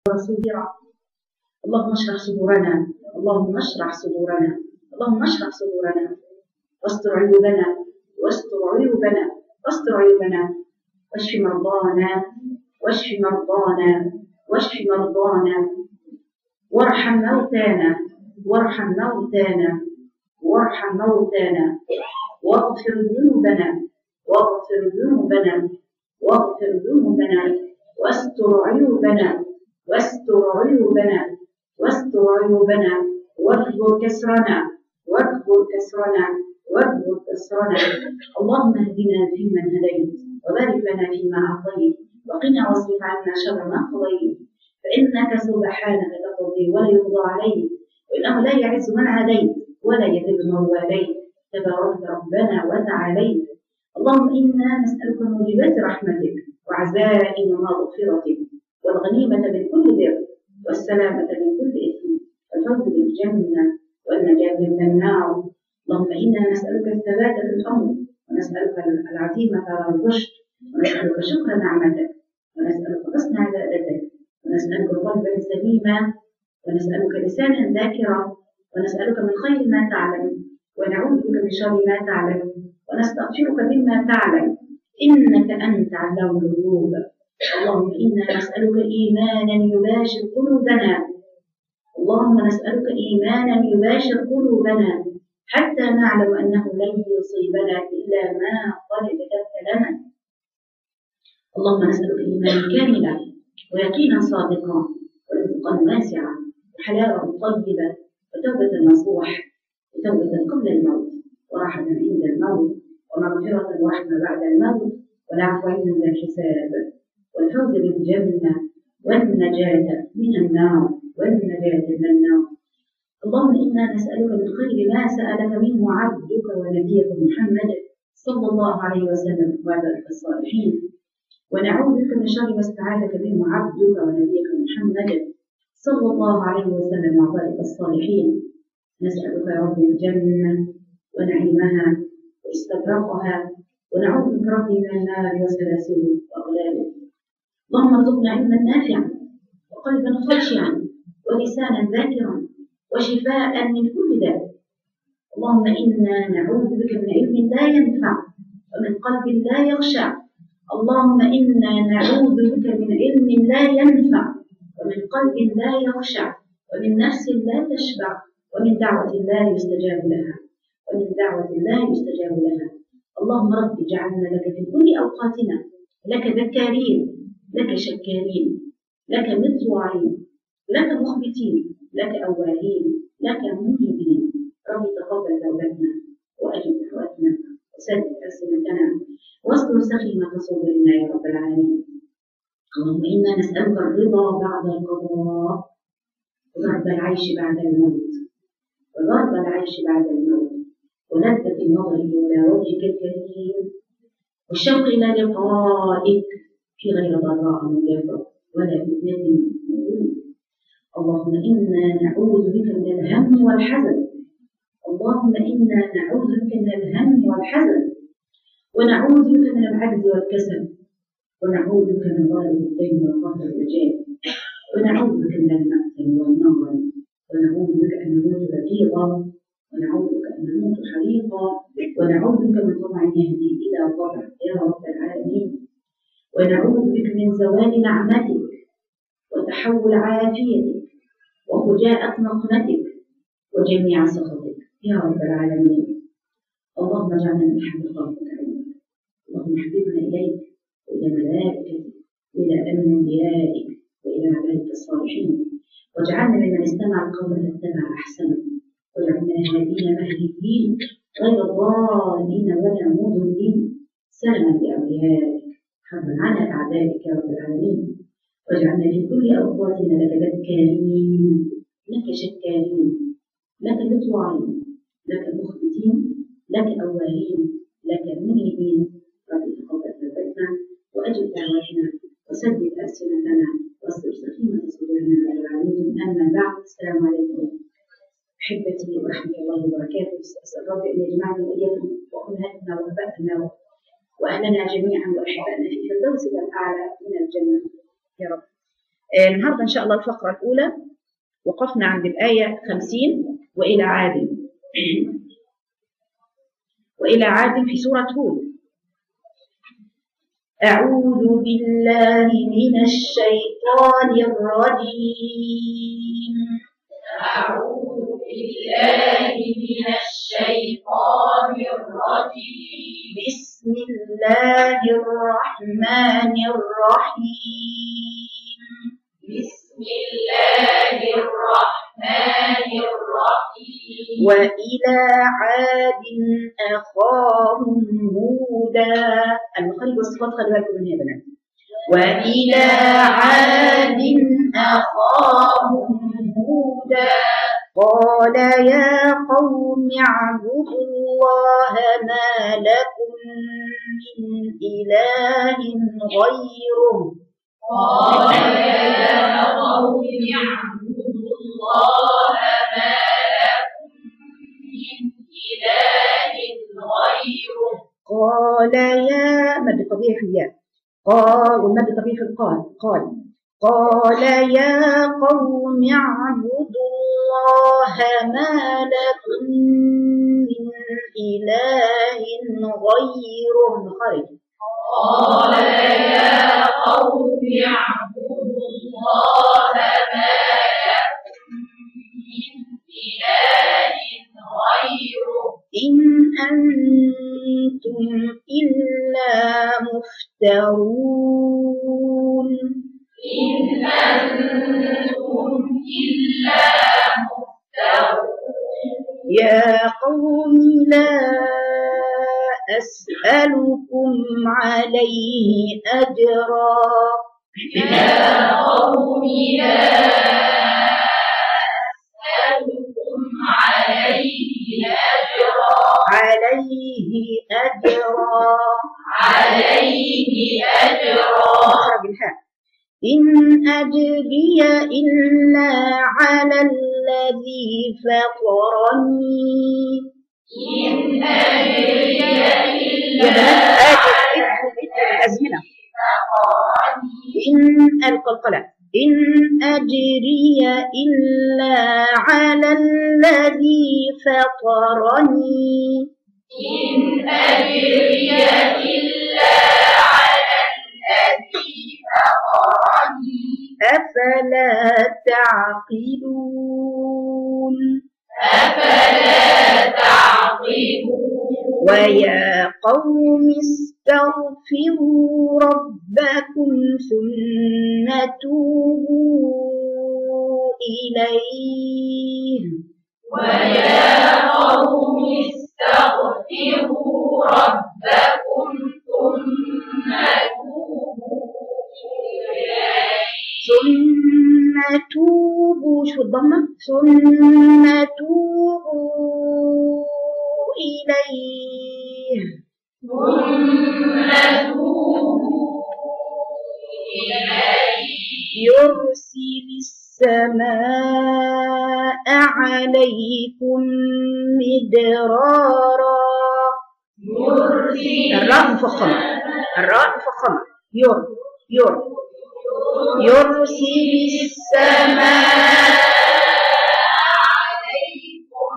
صدورا اللهم اشرح صدورنا اللهم اشرح صدورنا اللهم اشرح صدورنا واستر عيوبنا واستر عيوبنا واستر عيوبنا واشف مرضانا واشف مرضانا واشف مرضانا وارحم موتانا وارحم موتانا وارحم موتانا واغفر ذنوبنا واغفر ذنوبنا واغفر ذنوبنا واستر عيوبنا واستر عيوبنا واستر عيوبنا واكبر كسرنا واكبر كسرنا واكبر كسرنا اللهم اهدنا فيمن هديت وبارك لنا فيما اعطيت وقنا واصرف عنا شر ما قضيت فانك سبحانك تقضي ولا يقضى عليك وانه لا يعز من عاديت ولا يذل من واليت تباركت ربنا وتعاليت اللهم انا نسالك موجبات رحمتك وعزائم مغفرتك والغنيمه من كل بر والسلامه من كل اثم والفوز بالجنه والنجاه من النار اللهم انا نسالك الثبات في الامر ونسالك العزيمه على الرشد ونسالك شكر نعمتك ونسالك حسن عبادتك ونسالك قلبا سليما ونسالك لسانا ذاكرا ونسالك من خير ما تعلم ونعوذ بك من شر ما تعلم ونستغفرك مما تعلم انك انت علام الغيوب اللهم انا نسالك ايمانا يباشر قلوبنا اللهم نسالك ايمانا يباشر قلوبنا حتى نعلم انه لن يصيبنا الا ما قد كتبت لنا اللهم نسالك ايمانا كاملا ويقينا صادقا ورزقا واسعا وحلاوه طيبه وتوبه نصوح وتوبه قبل الموت وراحه عند الموت ومغفره ورحمه بعد الموت والعفو عند الحساب والفوز بالجنه والنجاه من النار والنجاه من النار اللهم انا نسالك من خير ما سالك منه عبدك ونبيك محمد صلى الله عليه وسلم وعبادك الصالحين ونعوذ بك من شر ما استعاذك منه عبدك ونبيك محمد صلى الله عليه وسلم وعبادك الصالحين نسالك يا رب الجنه ونعيمها واستبرقها ونعوذ بك ربي من النار وسلاسله واغلاله اللهم ارزقنا علما نافعا وقلبا خاشعا ولسانا ذاكرا وشفاء من كل داء اللهم انا نعوذ بك من علم لا ينفع ومن قلب لا يخشع اللهم انا نعوذ بك من علم لا ينفع ومن قلب لا يخشع ومن نفس لا تشبع ومن دعوة لا يستجاب لها ومن دعوة لا يستجاب لها اللهم رب اجعلنا لك في كل اوقاتنا لك ذكارين لك شكارين لك مطوعين لك مخبتين لك أواهين لك منيبين رب تقبل توبتنا وأجب دعوتنا وسدد ألسنتنا واصبر سخيمة صدورنا يا رب العالمين اللهم إنا نسألك الرضا بعد القضاء وضرب العيش بعد الموت وضرب العيش بعد الموت ولذة النظر إلى وجهك الكريم والشوق إلى لقائك في غير ضراء مضرة ولا فتنة مضرة اللهم إنا نعوذ بك من الهم والحزن اللهم إنا نعوذ بك من الهم والحزن ونعوذ بك من العجز والكسل ونعوذ بك من غالب الدين والقهر والرجال ونعوذ بك من المقتل والنار ونعوذ بك أن نموت بغيضا ونعوذ بك أن نموت حريقا ونعوذ بك من طمع يهدي إلى ضرع يا رب العالمين ونعوذ بك من زوال نعمتك وتحول عافيتك وفجاءة نقمتك وجميع سخطك يا رب العالمين اللهم اجعلنا من حمد خلقك عليك اللهم احببنا اليك والى ملائكتك والى انبيائك والى عبادك الصالحين واجعلنا ممن استمع القول فاتبع احسنه واجعلنا هادين مهديين غير ضالين ولا مضلين سلما لاوليائك حرا على اعدائك يا رب العالمين واجعلنا في كل اوقاتنا لك ذكارين لك شكارين لك مطوعين لك مخبتين لك اواهين لك منيبين رب تقبل توبتنا واجب دعوتنا وسدد السنتنا واصبر سخيمه صدورنا على العالمين اما بعد السلام عليكم احبتي ورحمه الله وبركاته اسال رب ان يجمعني واياكم وامهاتنا وابائنا واهلنا جميعا واحبائنا في الفردوس الاعلى من الجنه يا رب آه، النهارده ان شاء الله الفقره الاولى وقفنا عند الايه 50 والى عاد والى عاد في سوره هود اعوذ بالله من الشيطان الرجيم أعوذ بالله من الشيطان الرجيم بسم الله الرحمن الرحيم بسم الله الرحمن الرحيم وإلى عاد أخاهم هودا المخرج والصفات خلي بالكم من هنا بنات وإلى عاد أخاهم هودا قال يا قوم اعبدوا الله ما لكم من إله غيره قال يا قوم اعبدوا الله ما لكم من إله غيره قال يا مد طبيعي في الياء قال والمد طبيعي في القال قال قال يا قوم اعبدوا الله ما لكم من إله غيره خرج قال يا قوم اعبدوا الله ما لكم من إله غيره إن أنتم إلا مفترون إن أنتم إلا مفترون يا قوم لا أسألكم عليه أجرا يا قوم لا أسألكم عليه أجرا عليه أجرا عليه أجرا مخرج الهاء إن أجري إلا على الذي فطرني إن أجري يا إلا بنات آجر ادخل ادخل الأزمنة إن القلقلة إن أجري إلا على الذي فطرني إن أجري إلا على الذي فطرني أفلا تعقلون أفلا تعقلون ويا قوم استغفروا ربكم ثم توبوا إليه ويا قوم استغفروا ربكم ثم توبوا إليه ثم توبوا شو الضمة ثم توبوا إليه ثم توبوا إليه يرسل السماء عليكم مدرارا يرسل الراء مفخمة الراء مفخمة ير ير يرسل السماء عليكم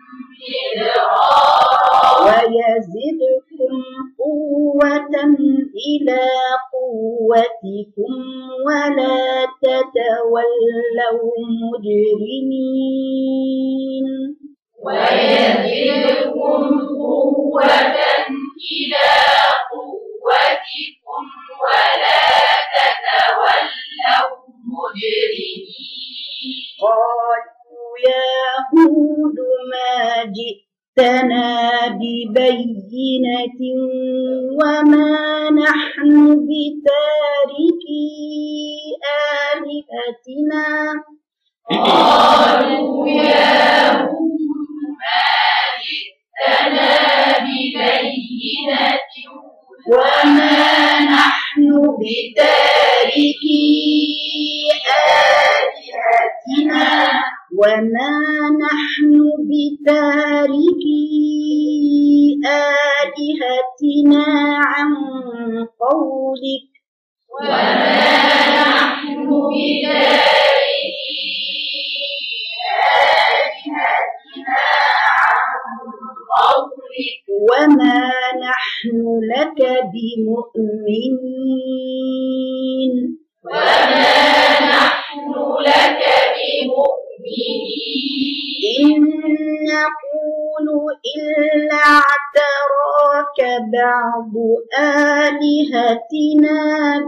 مدرارا ويزدكم قوة إلى قوتكم ولا تتولوا مجرمين ويزدكم قوة إلى قوتكم ولا تتولوا مجرمين قالوا يا هود ما جئتنا ببينة وما نحن بتاركي آلهتنا قالوا يا هود ما جئتنا ببينة وما نحن بتاركي آلهتنا وما نحن بتاركي آلهتنا عن قولك وما نحن بتارك آلهتنا عن قولك وما نحن لك بمؤمنين وما نحن لك بمؤمنين إن نقول إلا اعتراك بعض آلهتنا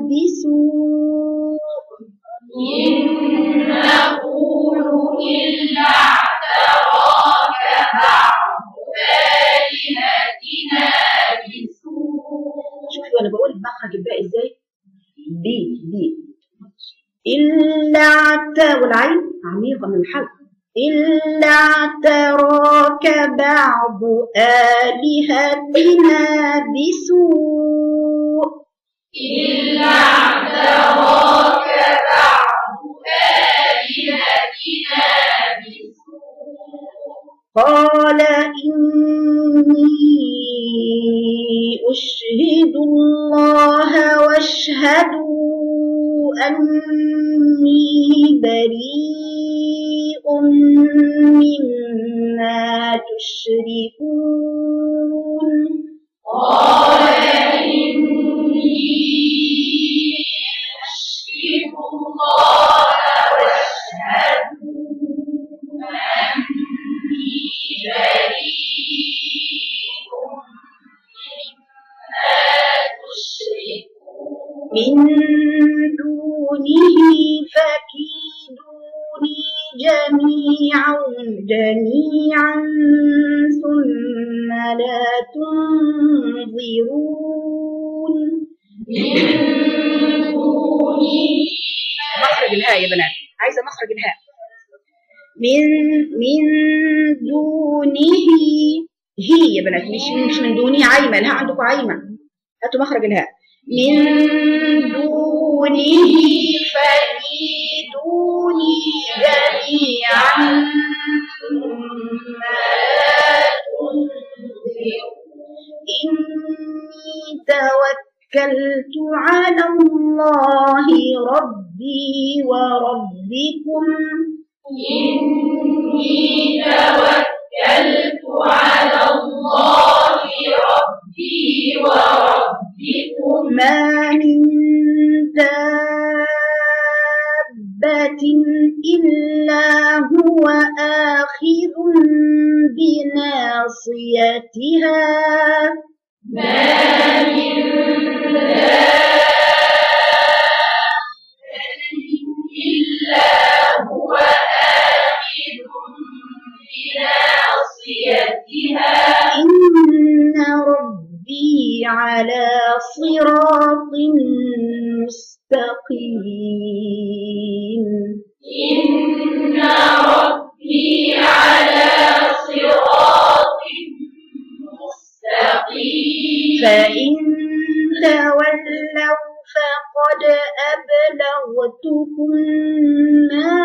بسوء إن نقول إلا اعتراك بعض آلهتنا بسوء شوفوا أنا بقول مخرج الباء إزاي بي بي إلا عتا والعين عميقة من الحلق إلا اعتراك بعض آلهتنا بسوء إلا اعتراك بعض آلهتنا بسوء قال إني أشهد الله واشهدوا أني بريء مما تشركون قال إني أشهد الله واشهد أني بريء مما تشركون من دونه فكيدوني جميعا جميعا ثم لا تنظرون من دونه مخرج الهاء يا بنات عايزه مخرج الهاء من من دونه هي يا بنات مش مش من دونه عايمه الهاء عندكم عايمه هاتوا مخرج الهاء من دونه فكيدوني جميعا ثم لا تنظرون إني توكلت على الله ربي وربكم إني توكلت على الله ربي وربكم ما من دابة إلا هو آخذ بناصيتها ما من دابة إلا هو آخذ بناصيتها إن ربي على صراط مستقيم إن ربي على صراط مستقيم فإن تولوا فقد أبلغتكم ما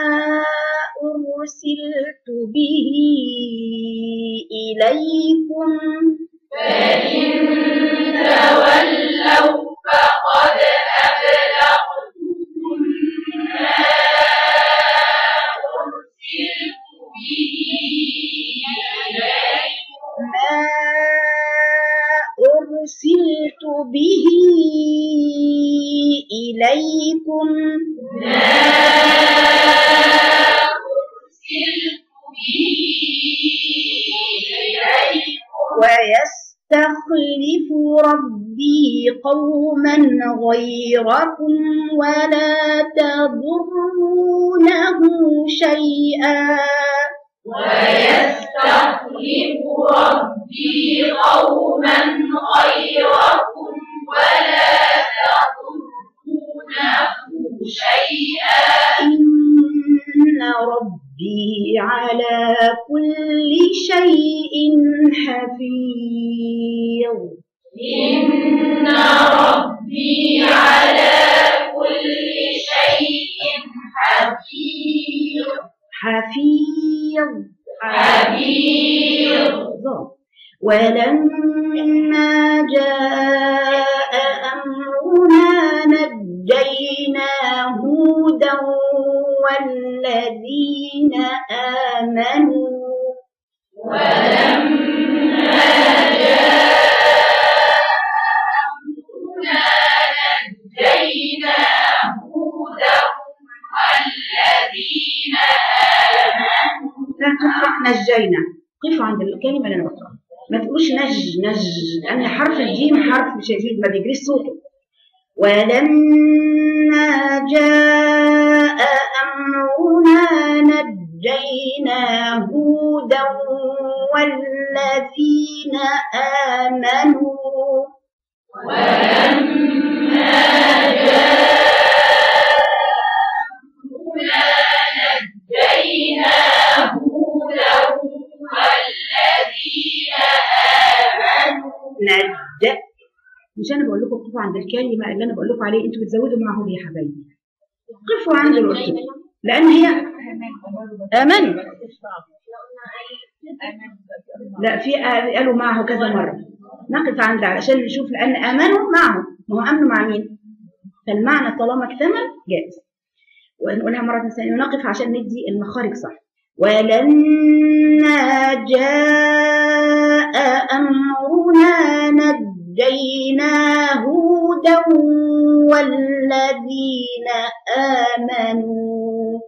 أرسلت به إليكم فإن تولوا فقد أبلغتكم ما أرسلت به إليكم ما أرسلت به إليكم ما أرسلت به إليكم ويستخلف ربي قوما غيركم ولا تضرونه شيئا ويستخلف ربي قوما غيركم ولا تضرونه شيئا إن ربي على كل شيء حفيظ إن ربي على كل شيء حفيظ حفيظ حفيظ ولما جاء أمرنا نجينا هودا هودا والذين آمنوا ولما جاءنا نجينا هودا والذين آمنوا لا تقرأ نجينا قفوا عند الكلمة اللي أنا بقرأها ما تقولوش نج نج لأن حرف الجيم حرف شديد ما بيجريش صوته ولما جاء أمرنا نجينا هودا والذين آمنوا ولما جاءنا نجينا هودا والذين آمنوا نج مش انا بقول لكم قفوا عند الكلمه اللي انا بقول لكم عليه انتوا بتزودوا معه ليه يا حبايبي قفوا عند الوقت لان هي امنوا لا في آ- قالوا معه كذا مره نقف عند علشان نشوف لان امنوا معه ما هو امنوا مع مين فالمعنى طالما اكتمل جائز ونقولها مرة ثانية نقف عشان ندي المخارج صح ولما جاء أمرنا نجينا هودا والذين آمنوا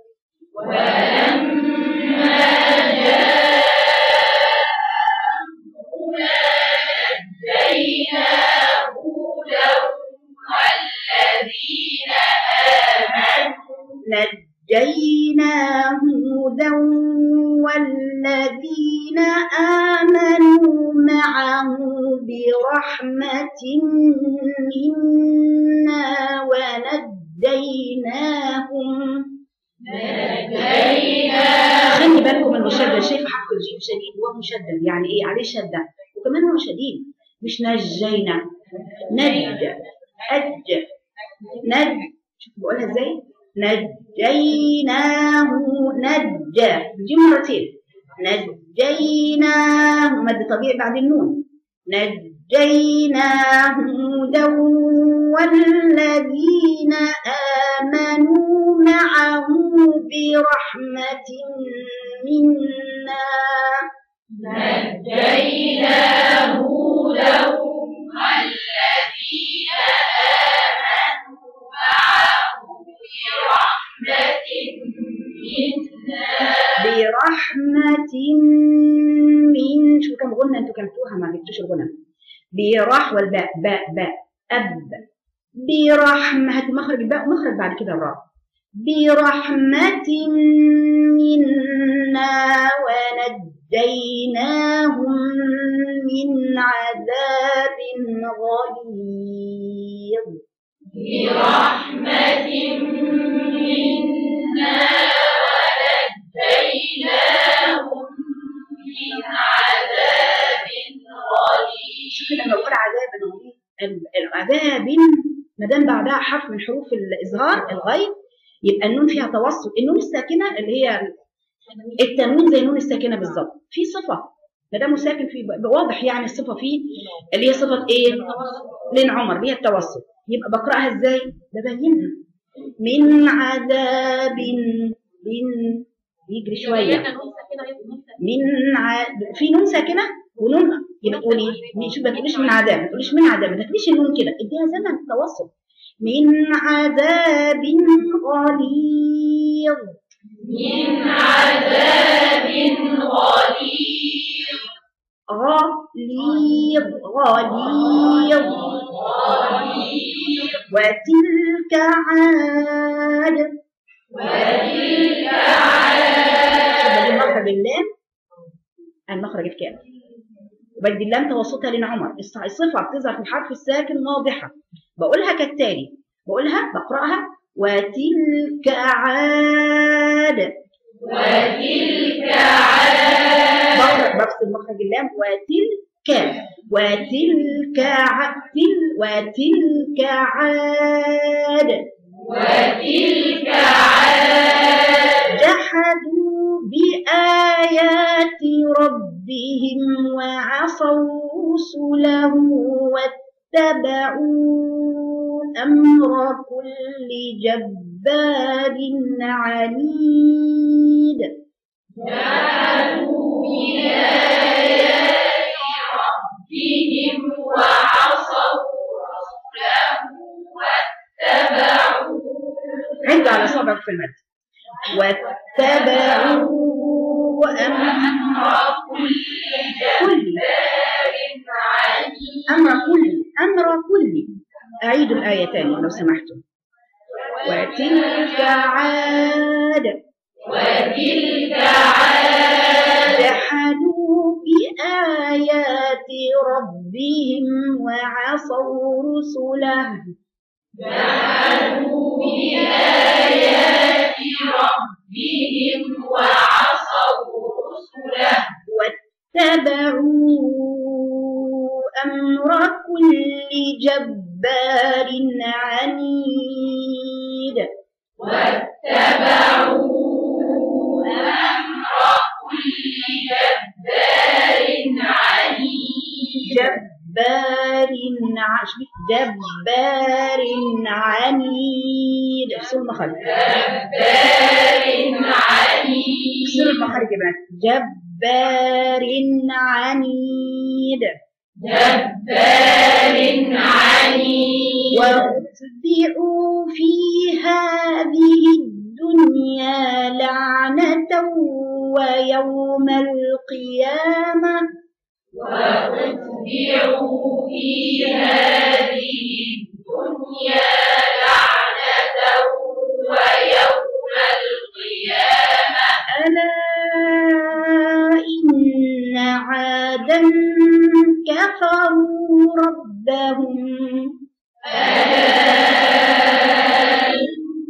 ولما جاءنا هودا والذين آمنوا نجينا هودا والذين آمنوا معه برحمة منا ونجيناهم نجينا خلي بالكم المشدد شايف حرف الجيم شديد وهو مشدد يعني ايه عليه شده وكمان هو شديد مش نجينا نج أج نج شوف بقولها ازاي نجيناه نج دي مرتين نجيناه مد طبيعي بعد النون نجيناه هودا والذين آمنوا معه برحمة منا نجينا هودا والذين آمنوا معه برحمة منا برحمة من شو كم غنى انتوا كلتوها ما جبتوش الغنى برح والباء باء باء أب برحمة هات مخرج الباء مخرج بعد كده الراء برحمة منا ونجيناهم من عذاب غليظ برحمة منا ونجيناهم من عذاب غليظ شوفي لما بقول عذاب غليظ ال- العذاب ما دام بعدها حرف من حروف الإظهار الغيب يبقى النون فيها توسط النون الساكنة اللي هي التنوين زي النون الساكنة بالظبط في صفة ما دام ساكن في واضح يعني الصفة فيه اللي هي صفة ايه؟ لين عمر اللي هي التوسط يبقى بقرأها ازاي؟ ببينها من عذاب من بيجري شوية من ع... في نون ساكنة ونون يبقى تقولي مش ما تقوليش من عذاب ما تقوليش من عذاب ما تقوليش النون كده اديها زمن توسط من عذاب غليظ من عذاب غليظ غليظ غليظ وتلك عاد وتلك عاد بدي مخرج اللام المخرج الكامل وبدي اللام توسطها لين عمر الص- الصفة بتظهر في الحرف الساكن واضحة بقولها كالتالي بقولها بقرأها وتلك عاد وتلك عاد بخرج بفصل مخرج اللام وتلك وتلك ع... تل وتلك عاد وتلك عاد جحدوا بآيات ربهم وعصوا رسله واتبعوا أمر كل جبار عنيد جحدوا بآيات ربهم وعصوا رسله واتبعوا عد على صبعك في المد واتبعوا أمر كل كل جبار عنيد أمر كل أمر كل أعيد الآيتين لو سمحتم وتلك عاد وتلك عاد جحدوا بآيات ربهم وعصوا رسله جحدوا بآيات ربهم وعصوا رسله واتبعوا أمر كل جبار عنيد واتبعوا أمر كل جبار عنيد جبار ع- جبار عنيد افصلوا المخارج جبار عنيد افصلوا المخارج يا بنات جبار عنيد جبار عنيد وأتبعوا في هذه الدنيا لعنة ويوم القيامة وأتبعوا في هذه الدنيا لعنة ويوم القيامة ألا إن عادا كفروا ربهم ألا إن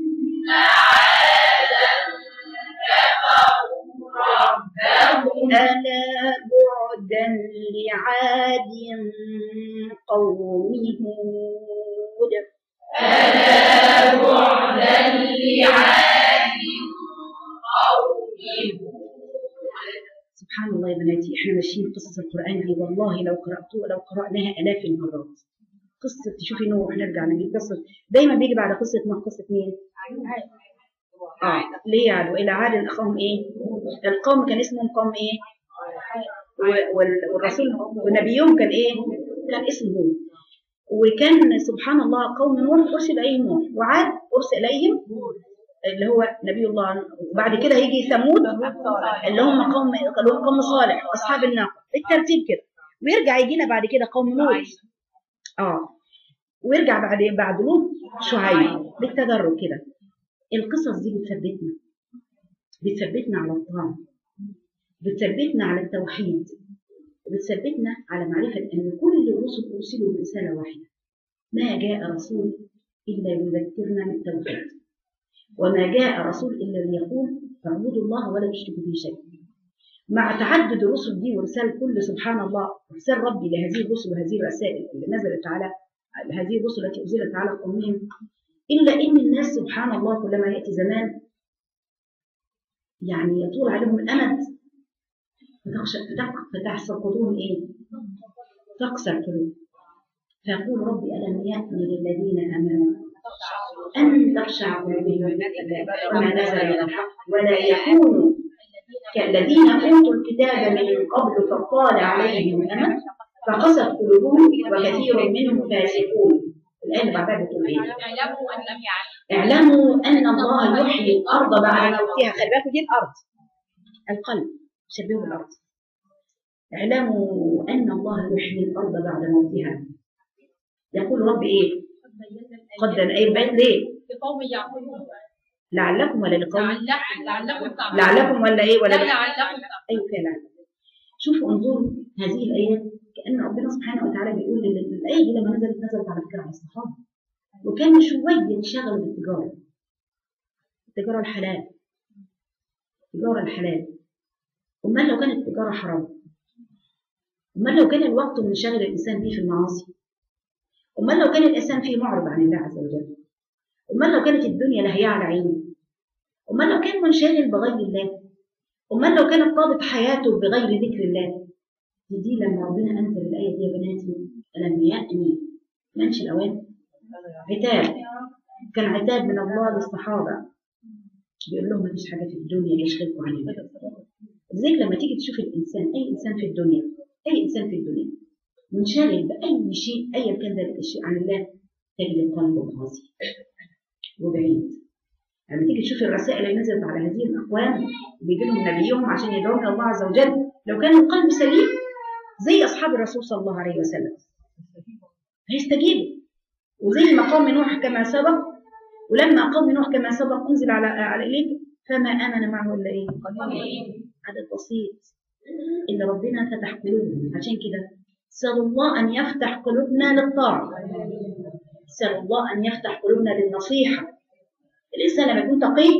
عادا كفروا ربهم ألا بعدا لعاد قوم هود ألا بعدا لعاد قوم هود سبحان الله يا بناتي احنا ماشيين قصص القرآن دي والله لو قرأتوه لو قرأناها آلاف المرات قصة تشوفي نوح نرجع نجيب قصة دايما بيجي بعد قصة نوح قصة مين؟ اه ليه عاد وإلى عاد أخاهم إيه؟ القوم كان اسمهم قوم إيه؟ و- وال- والرسول ونبيهم كان إيه؟ كان اسمه هود وكان سبحان الله قوم نوح أرسل إليهم نوح وعاد أرسل إليهم اللي هو نبي الله وبعد كده هيجي ثمود اللي هم قوم اللي هم قوم صالح اصحاب الناقه بالترتيب كده ويرجع يجينا بعد كده قوم لوط اه ويرجع بعد بعد لوط شعيب بالتدرج كده القصص دي بتثبتنا بتثبتنا على الطاعه بتثبتنا على التوحيد بتثبتنا على معرفه ان كل الرسل ارسلوا برساله واحده ما جاء رسول الا يذكرنا بالتوحيد وما جاء رسول الا ليقول اعبدوا الله ولا تشركوا به شيئا مع تعدد الرسل دي ورسال كل سبحان الله رسال ربي لهذه الرسل وهذه الرسائل اللي نزلت على هذه الرسل التي انزلت على قومهم الا ان الناس سبحان الله كلما ياتي زمان يعني يطول عليهم الامد فتخشى فتق- فتحصل قلوبهم ايه؟ تقسى القلوب فيقول ربي الم يأن للذين امنوا أن تخشع قلوبهم وما نزل من الحق ولا يكونوا كالذين أوتوا الكتاب من قبل فطال عليهم الأمد فقست قلوبهم وكثير منهم فاسقون الآية اللي بعدها بتقول إيه؟ اعلموا أن لم يعلم اعلموا أن الله يحيي الأرض بعد موتها خلي بالكم دي الأرض القلب شبهه بالأرض اعلموا أن الله يحيي الأرض بعد موتها يقول رب إيه؟ قد أي بيت ليه؟ لقوم يعقلون لعلكم ولا لقوم لعلكم لعلكم تعقلون لعلكم ولا ايه ولا لا لا لعلكم تعقلون ايوه فعلا شوفوا انظروا هذه الايات كان ربنا سبحانه وتعالى بيقول ان الايه دي لما نزلت نزلت على فكره على الصحابه وكانوا شويه انشغلوا بالتجاره التجاره الحلال التجاره الحلال امال لو كانت التجاره حرام امال لو كان الوقت منشغل الانسان فيه في المعاصي امال لو كان الانسان فيه معرض عن الله عز وجل امال لو كانت الدنيا لهية على عينه امال لو كان منشغل بغير الله امال لو كانت طابت حياته بغير ذكر الله دي, دي لما ربنا انزل الايه دي يا بناتي الم يأني منش الاوان عتاب كان عتاب من الله للصحابة بيقول لهم مفيش حاجة في الدنيا يشغلكم عن الله لذلك لما تيجي تشوف الإنسان أي إنسان في الدنيا أي إنسان في الدنيا منشغل بأي شيء أيا كان ذلك الشيء عن الله تجد قلبه قاسي وبعيد لما تيجي تشوف الرسائل اللي نزلت على هذه الأقوام بيجي لهم نبيهم عشان يدعون إلى الله عز وجل لو كان القلب سليم زي أصحاب الرسول صلى الله عليه وسلم هيستجيبوا وزي ما قوم نوح كما سبق ولما قوم نوح كما سبق انزل على على اليك فما امن معه الا ايه؟ عدد بسيط الا ربنا فتح قلوبهم عشان كده اسال الله ان يفتح قلوبنا للطاعه اسال الله ان يفتح قلوبنا للنصيحه الانسان لما يكون تقي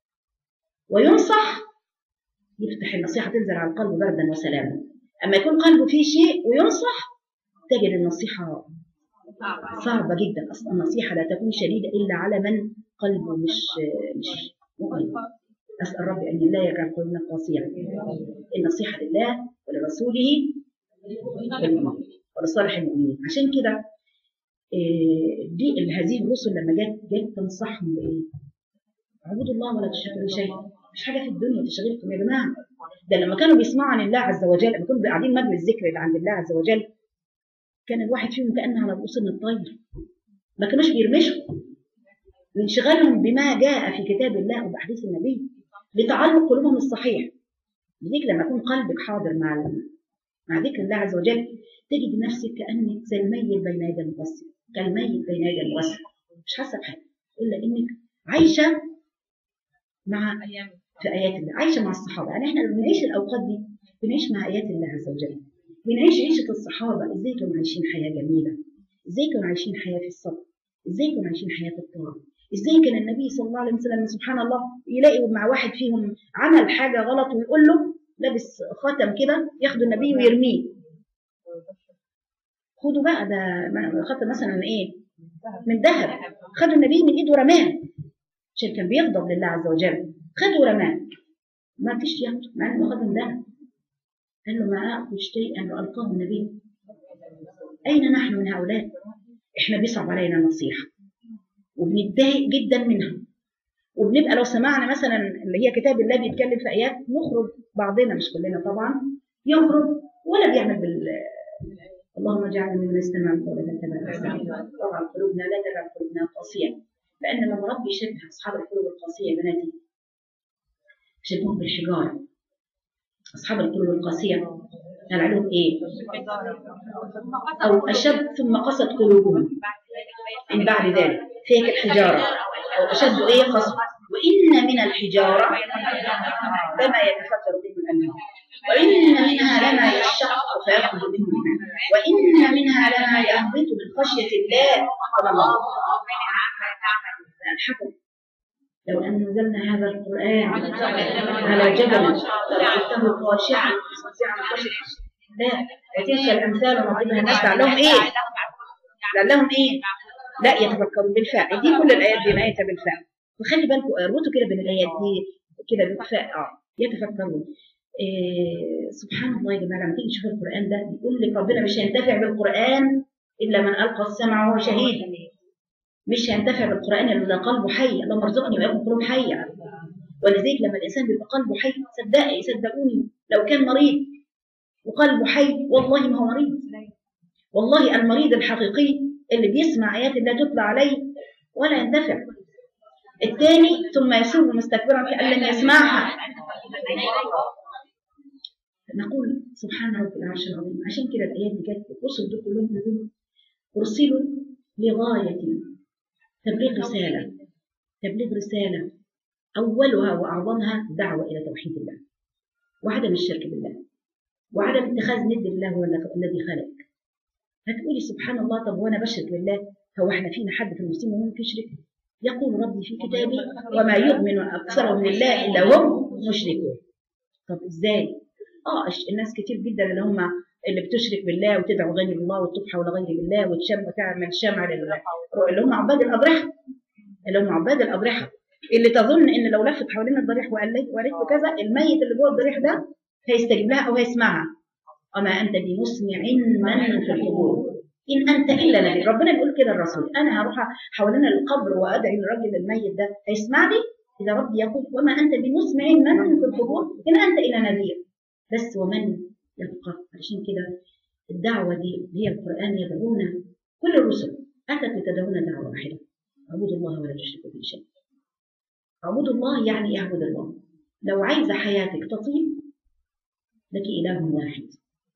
وينصح يفتح النصيحه تنزل على القلب بردا وسلاما اما يكون قلبه فيه شيء وينصح تجد النصيحه صعبة جدا أصلا النصيحة لا تكون شديدة إلا على من قلبه مش مش مؤمن أسأل ربي أن لا يجعل قلوبنا قاسية النصيحة لله ولرسوله وللمؤمنين ولصالح المؤمنين عشان كده إيه، دي هذه الرسل لما جت جت تنصحهم بإيه؟ اعبدوا الله ولا تشركوا به شيئا مش حاجة في الدنيا تشغلكم يا جماعة ده لما كانوا بيسمعوا عن الله عز وجل لما كانوا قاعدين مجلس ذكر اللي عند الله عز وجل كان الواحد فيهم كأنه على رؤوس من الطير ما كانوش بيرمشوا لانشغالهم بما جاء في كتاب الله وبأحاديث النبي لتعلق قلوبهم الصحيح لذلك لما يكون قلبك حاضر مع ال- مع ذكر الله عز وجل تجد نفسك كأنك زي الميت بين يدي المغسل كالميت بين يدي المغسل مش حاسة بحاجة إلا إنك عايشة مع في آيات الله عايشة مع الصحابة يعني إحنا لما بنعيش الأوقات دي بنعيش مع آيات الله عز وجل بنعيش عيشة الصحابة ازاي كانوا عايشين حياة جميلة ازاي كانوا عايشين حياة في الصبر ازاي كانوا عايشين حياة في الطاعة ازاي كان النبي صلى الله عليه وسلم سبحان الله يلاقي مع واحد فيهم عمل حاجة غلط ويقول له لابس خاتم كده ياخده النبي ويرميه خدوا بقى ده ما- خاتم مثلا ايه من ذهب خدوا النبي من ايده ورماه عشان كان بيغضب لله عز وجل خده ورماه ما فيش ياخده مع انه خاتم ذهب قال له ما اخذ شيئا والقاه النبي اين نحن من هؤلاء احنا بيصعب علينا النصيحه وبنتضايق جدا منها وبنبقى لو سمعنا مثلا اللي هي كتاب الله بيتكلم في ايات نخرج بعضنا مش كلنا طبعا يخرج ولا بيعمل بال اللهم اجعلنا ممن يستمع القول فاتبع احسنه طبعا قلوبنا لا تجعل قلوبنا قاسيه لان لما ربي يشبه اصحاب القلوب القاسيه يا بناتي يشبههم بالحجاره اصحاب القلوب القاسيه قال عليهم ايه او اشد ثم قست قلوبهم من بعد ذلك فيك الحجاره او اشد ايه قسوه وان من الحجاره لما يتفكر به الانهار وان منها لما يشق فيخرج منه الماء وان منها لما يهبط من خشيه الله قال الله الحكم لو أنزلنا هذا القرآن على جبل لرأيته خاشعا خاشعا خاشعا لا وتلك الأمثال نضربها الناس لعلهم إيه؟ لعلهم إيه؟ لا يتفكروا بالفاء دي كل الآيات دي نهايتها بالفاء وخلي بالكم اربطوا كده بين الآيات دي كده بالفاء اه يتفكرون إيه سبحان الله يا جماعه لما تيجي تشوف القران ده بيقول لك ربنا مش هينتفع بالقران الا من القى السمع وهو شهيد مش هينتفع بالقرآن إلا قلبه حي اللهم ارزقني وإياكم قلوب حية ولذلك لما الإنسان بيبقى قلبه حي صدقني صدقوني لو كان مريض وقلبه حي والله ما هو مريض والله المريض الحقيقي اللي بيسمع آيات الله تطلع عليه ولا ينتفع الثاني ثم يسر مستكبرا كأن لم يسمعها نقول سبحان رب العرش العظيم عشان كده الآيات دي جت الرسل دول كلهم نزلوا أرسلوا لغاية تبليغ رسالة تبليغ رسالة أولها وأعظمها دعوة إلى توحيد الله وعدم الشرك بالله وعدم اتخاذ ند الله هو الذي خلق هتقولي سبحان الله طب وانا بشرك بالله هو احنا فينا حد في المسلمين ممكن يشرك يقول ربي في كتابه وما يؤمن اكثرهم بالله الا هم مشركون طب ازاي اه الناس كتير جدا اللي هم اللي بتشرك بالله وتدعو غير الله وتضحى ولا غير الله وتشم وتعمل شمع اللي هم عباد الاضرحه اللي هم عباد الاضرحه اللي تظن ان لو لفت حوالين الضريح وقالت وقالت له كذا الميت اللي جوه الضريح ده هيستجيب لها او هيسمعها وما انت بمسمع من في القبور ان انت الا نذير ربنا بيقول كده الرسول انا هروح حوالين القبر وادعي للراجل الميت ده هيسمعني اذا ربي يقول وما انت بمسمع من في القبور ان انت الا نذير بس ومن يبقى عشان كده الدعوه دي هي القران يدعونا كل الرسل اتت لتدعونا دعوه واحده اعبدوا الله ولا تشركوا به شيئا اعبدوا الله يعني اعبد الله لو عايزه حياتك تطيب لك اله واحد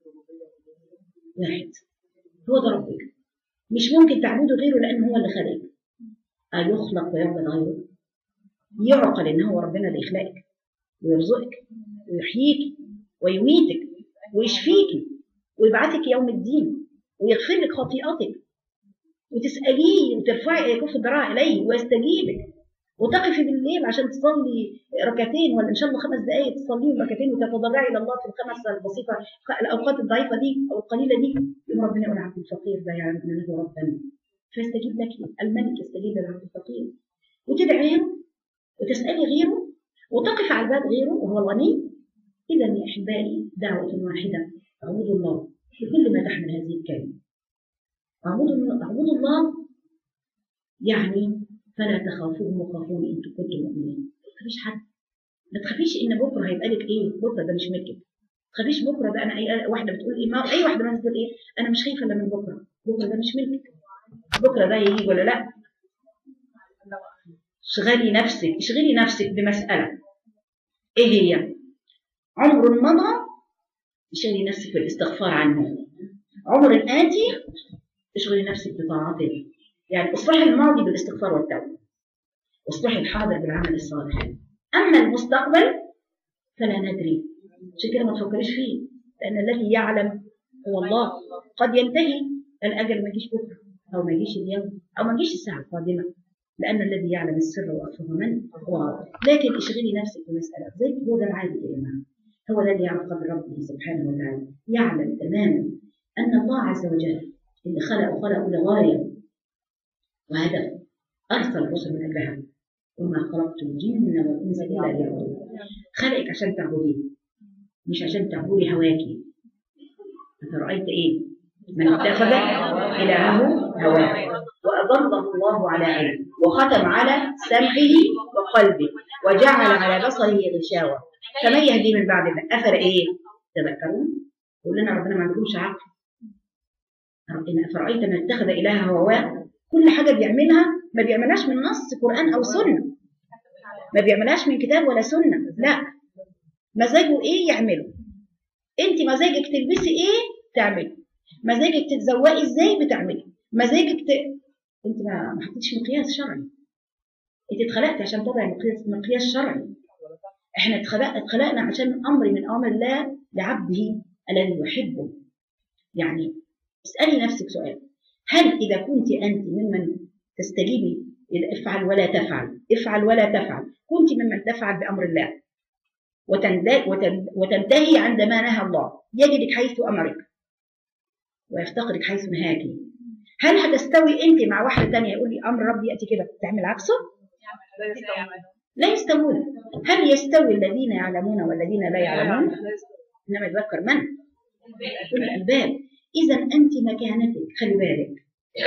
واحد هو ده ربك مش ممكن تعبده غيره لان هو اللي خلقك أيخلق ويعبد غيره يعقل ان هو ربنا اللي يخلقك ويرزقك ويحييك ويميتك ويشفيك ويبعثك يوم الدين ويغفر لك خطيئتك وتسأليه وترفعي كف الذراع إليه ويستجيبك وتقفي بالليل عشان تصلي ركعتين ولا ان شاء الله خمس دقائق تصليهم ركعتين وتتضرعي الى الله في الخمس البسيطه الاوقات الضعيفه دي او القليله دي يوم ربنا يقول عبد الفقير ده يعلم ان له ربا فيستجيب لك الملك يستجيب للعبد الفقير وتدعي غيره وتسالي غيره وتقف على الباب غيره وهو الغني اذا يا احبائي دعوه واحده اعبدوا الله بكل ما تحمل هذه الكلمه اعبدوا اعبدوا الله يعني فلا تخافوهم وخافوني ان كنتم مؤمنين ما تخافيش حد ما تخافيش ان بكره هيبقى لك ايه بكره ده مش ملكك ما تخافيش بكره ده انا اي واحده بتقول ايه ما اي واحده مثلا تقول ايه انا مش خايفه الا من بكره بكره ده مش ملكك بكره ده هيجي ولا لا اشغلي نفسك اشغلي نفسك بمساله ايه هي عمر مضى اشغلي نفسك بالاستغفار عنه عمر آتي اشغلي نفسك بطاعته يعني اصلحي الماضي بالاستغفار والتوبه واصلحي الحاضر بالعمل الصالح اما المستقبل فلا ندري عشان كده ما تفكريش فيه لان الذي يعلم هو الله قد ينتهي الاجل ما يجيش بكره او ما يجيش اليوم او ما يجيش الساعه القادمه لان الذي يعلم السر واخفى من هو الله لكن اشغلي نفسك بمساله زي هو ده العادي يا جماعه هو ده اللي يعرف قدر ربه سبحانه وتعالى يعلم تماما ان الله عز وجل اللي خلق خلقه لغايه وهدف أرسل الرسل من أجلها وما خلقت الجن والإنس إلا ليعبدون خلقك عشان تعبديه مش عشان تعبدي هواكي أفرأيت إيه؟ من اتخذ إلهه هواه وأضله الله على علم وختم على سمعه وقلبه وجعل على بصره غشاوة فمن يهدي من بعد الله أفر إيه؟ تذكرون؟ يقول لنا ربنا ما عندهمش عقل ربنا أفرأيت من اتخذ إلهه هواه كل حاجة بيعملها ما بيعملهاش من نص قرآن أو سنة ما بيعملهاش من كتاب ولا سنة لا مزاجه إيه يعمله أنت مزاجك تلبسي إيه تعملي مزاجك تتزوقي إزاي بتعملي مزاجك ت... أنت ما ما حطيتش مقياس شرعي أنت اتخلقت عشان تضعي مقياس مقياس شرعي احنا اتخلق اتخلقنا عشان امر من اوامر الله لعبده الذي يحبه يعني اسالي نفسك سؤال هل إذا كنت أنت ممن تستجيبي إذا افعل ولا تفعل افعل ولا تفعل كنت ممن تفعل بأمر الله وتنتهي عندما نهى الله يجدك حيث أمرك ويفتقدك حيث نهاك هل هتستوي أنت مع واحدة تانية يقول لي أمر ربي يأتي كده تعمل عكسه؟ لا يستوون هل يستوي الذين يعلمون والذين لا يعلمون؟ إنما يذكر من؟ أولي الألباب إذا أنت مكانتك خلي بالك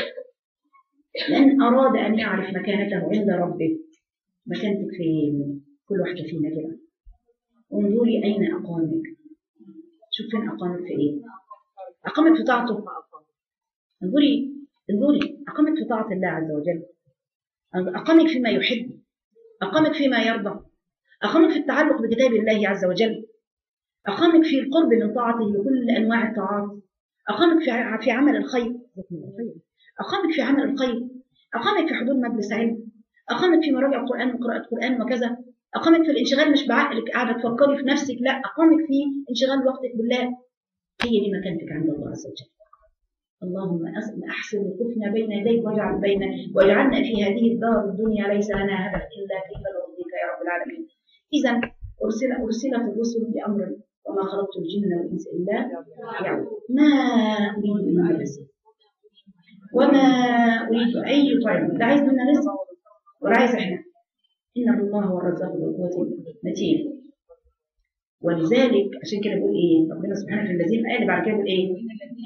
من أراد أن يعرف مكانته عند ربه مكانتك فين كل واحدة فينا كده انظري أين أقامك شوف فين أقامك في إيه أقامك في طاعته انظري انظري أقامك في طاعة الله عز وجل أقامك فيما يحب أقامك فيما يرضى أقامك في التعلق بكتاب الله عز وجل أقامك في القرب من طاعته بكل أنواع الطاعات أقامك في في عمل الخير أقامك في عمل الخير أقامك في حضور مجلس علم أقامك في مراجعة القرآن وقراءة القرآن وكذا أقامك في الانشغال مش بعقلك قاعدة تفكري في نفسك لا أقامك في انشغال وقتك بالله هي دي مكانتك عند الله عز وجل اللهم أحسن وقفنا بين يديك واجعل بين واجعلنا في هذه الدار الدنيا ليس لنا هدف إلا كيف نرضيك يا رب العالمين إذا أرسل أرسلت الرسل بأمر وما خلقت الجن والإنس إلا يعني ما أريد من رزق وما أريد أن يطعم ده عايز منا رزق ولا عايز إحنا إن الله هو الرزاق ذو القوة المتين ولذلك عشان كده بيقول ايه ربنا سبحانه في الذين قال بعد كده بيقول ايه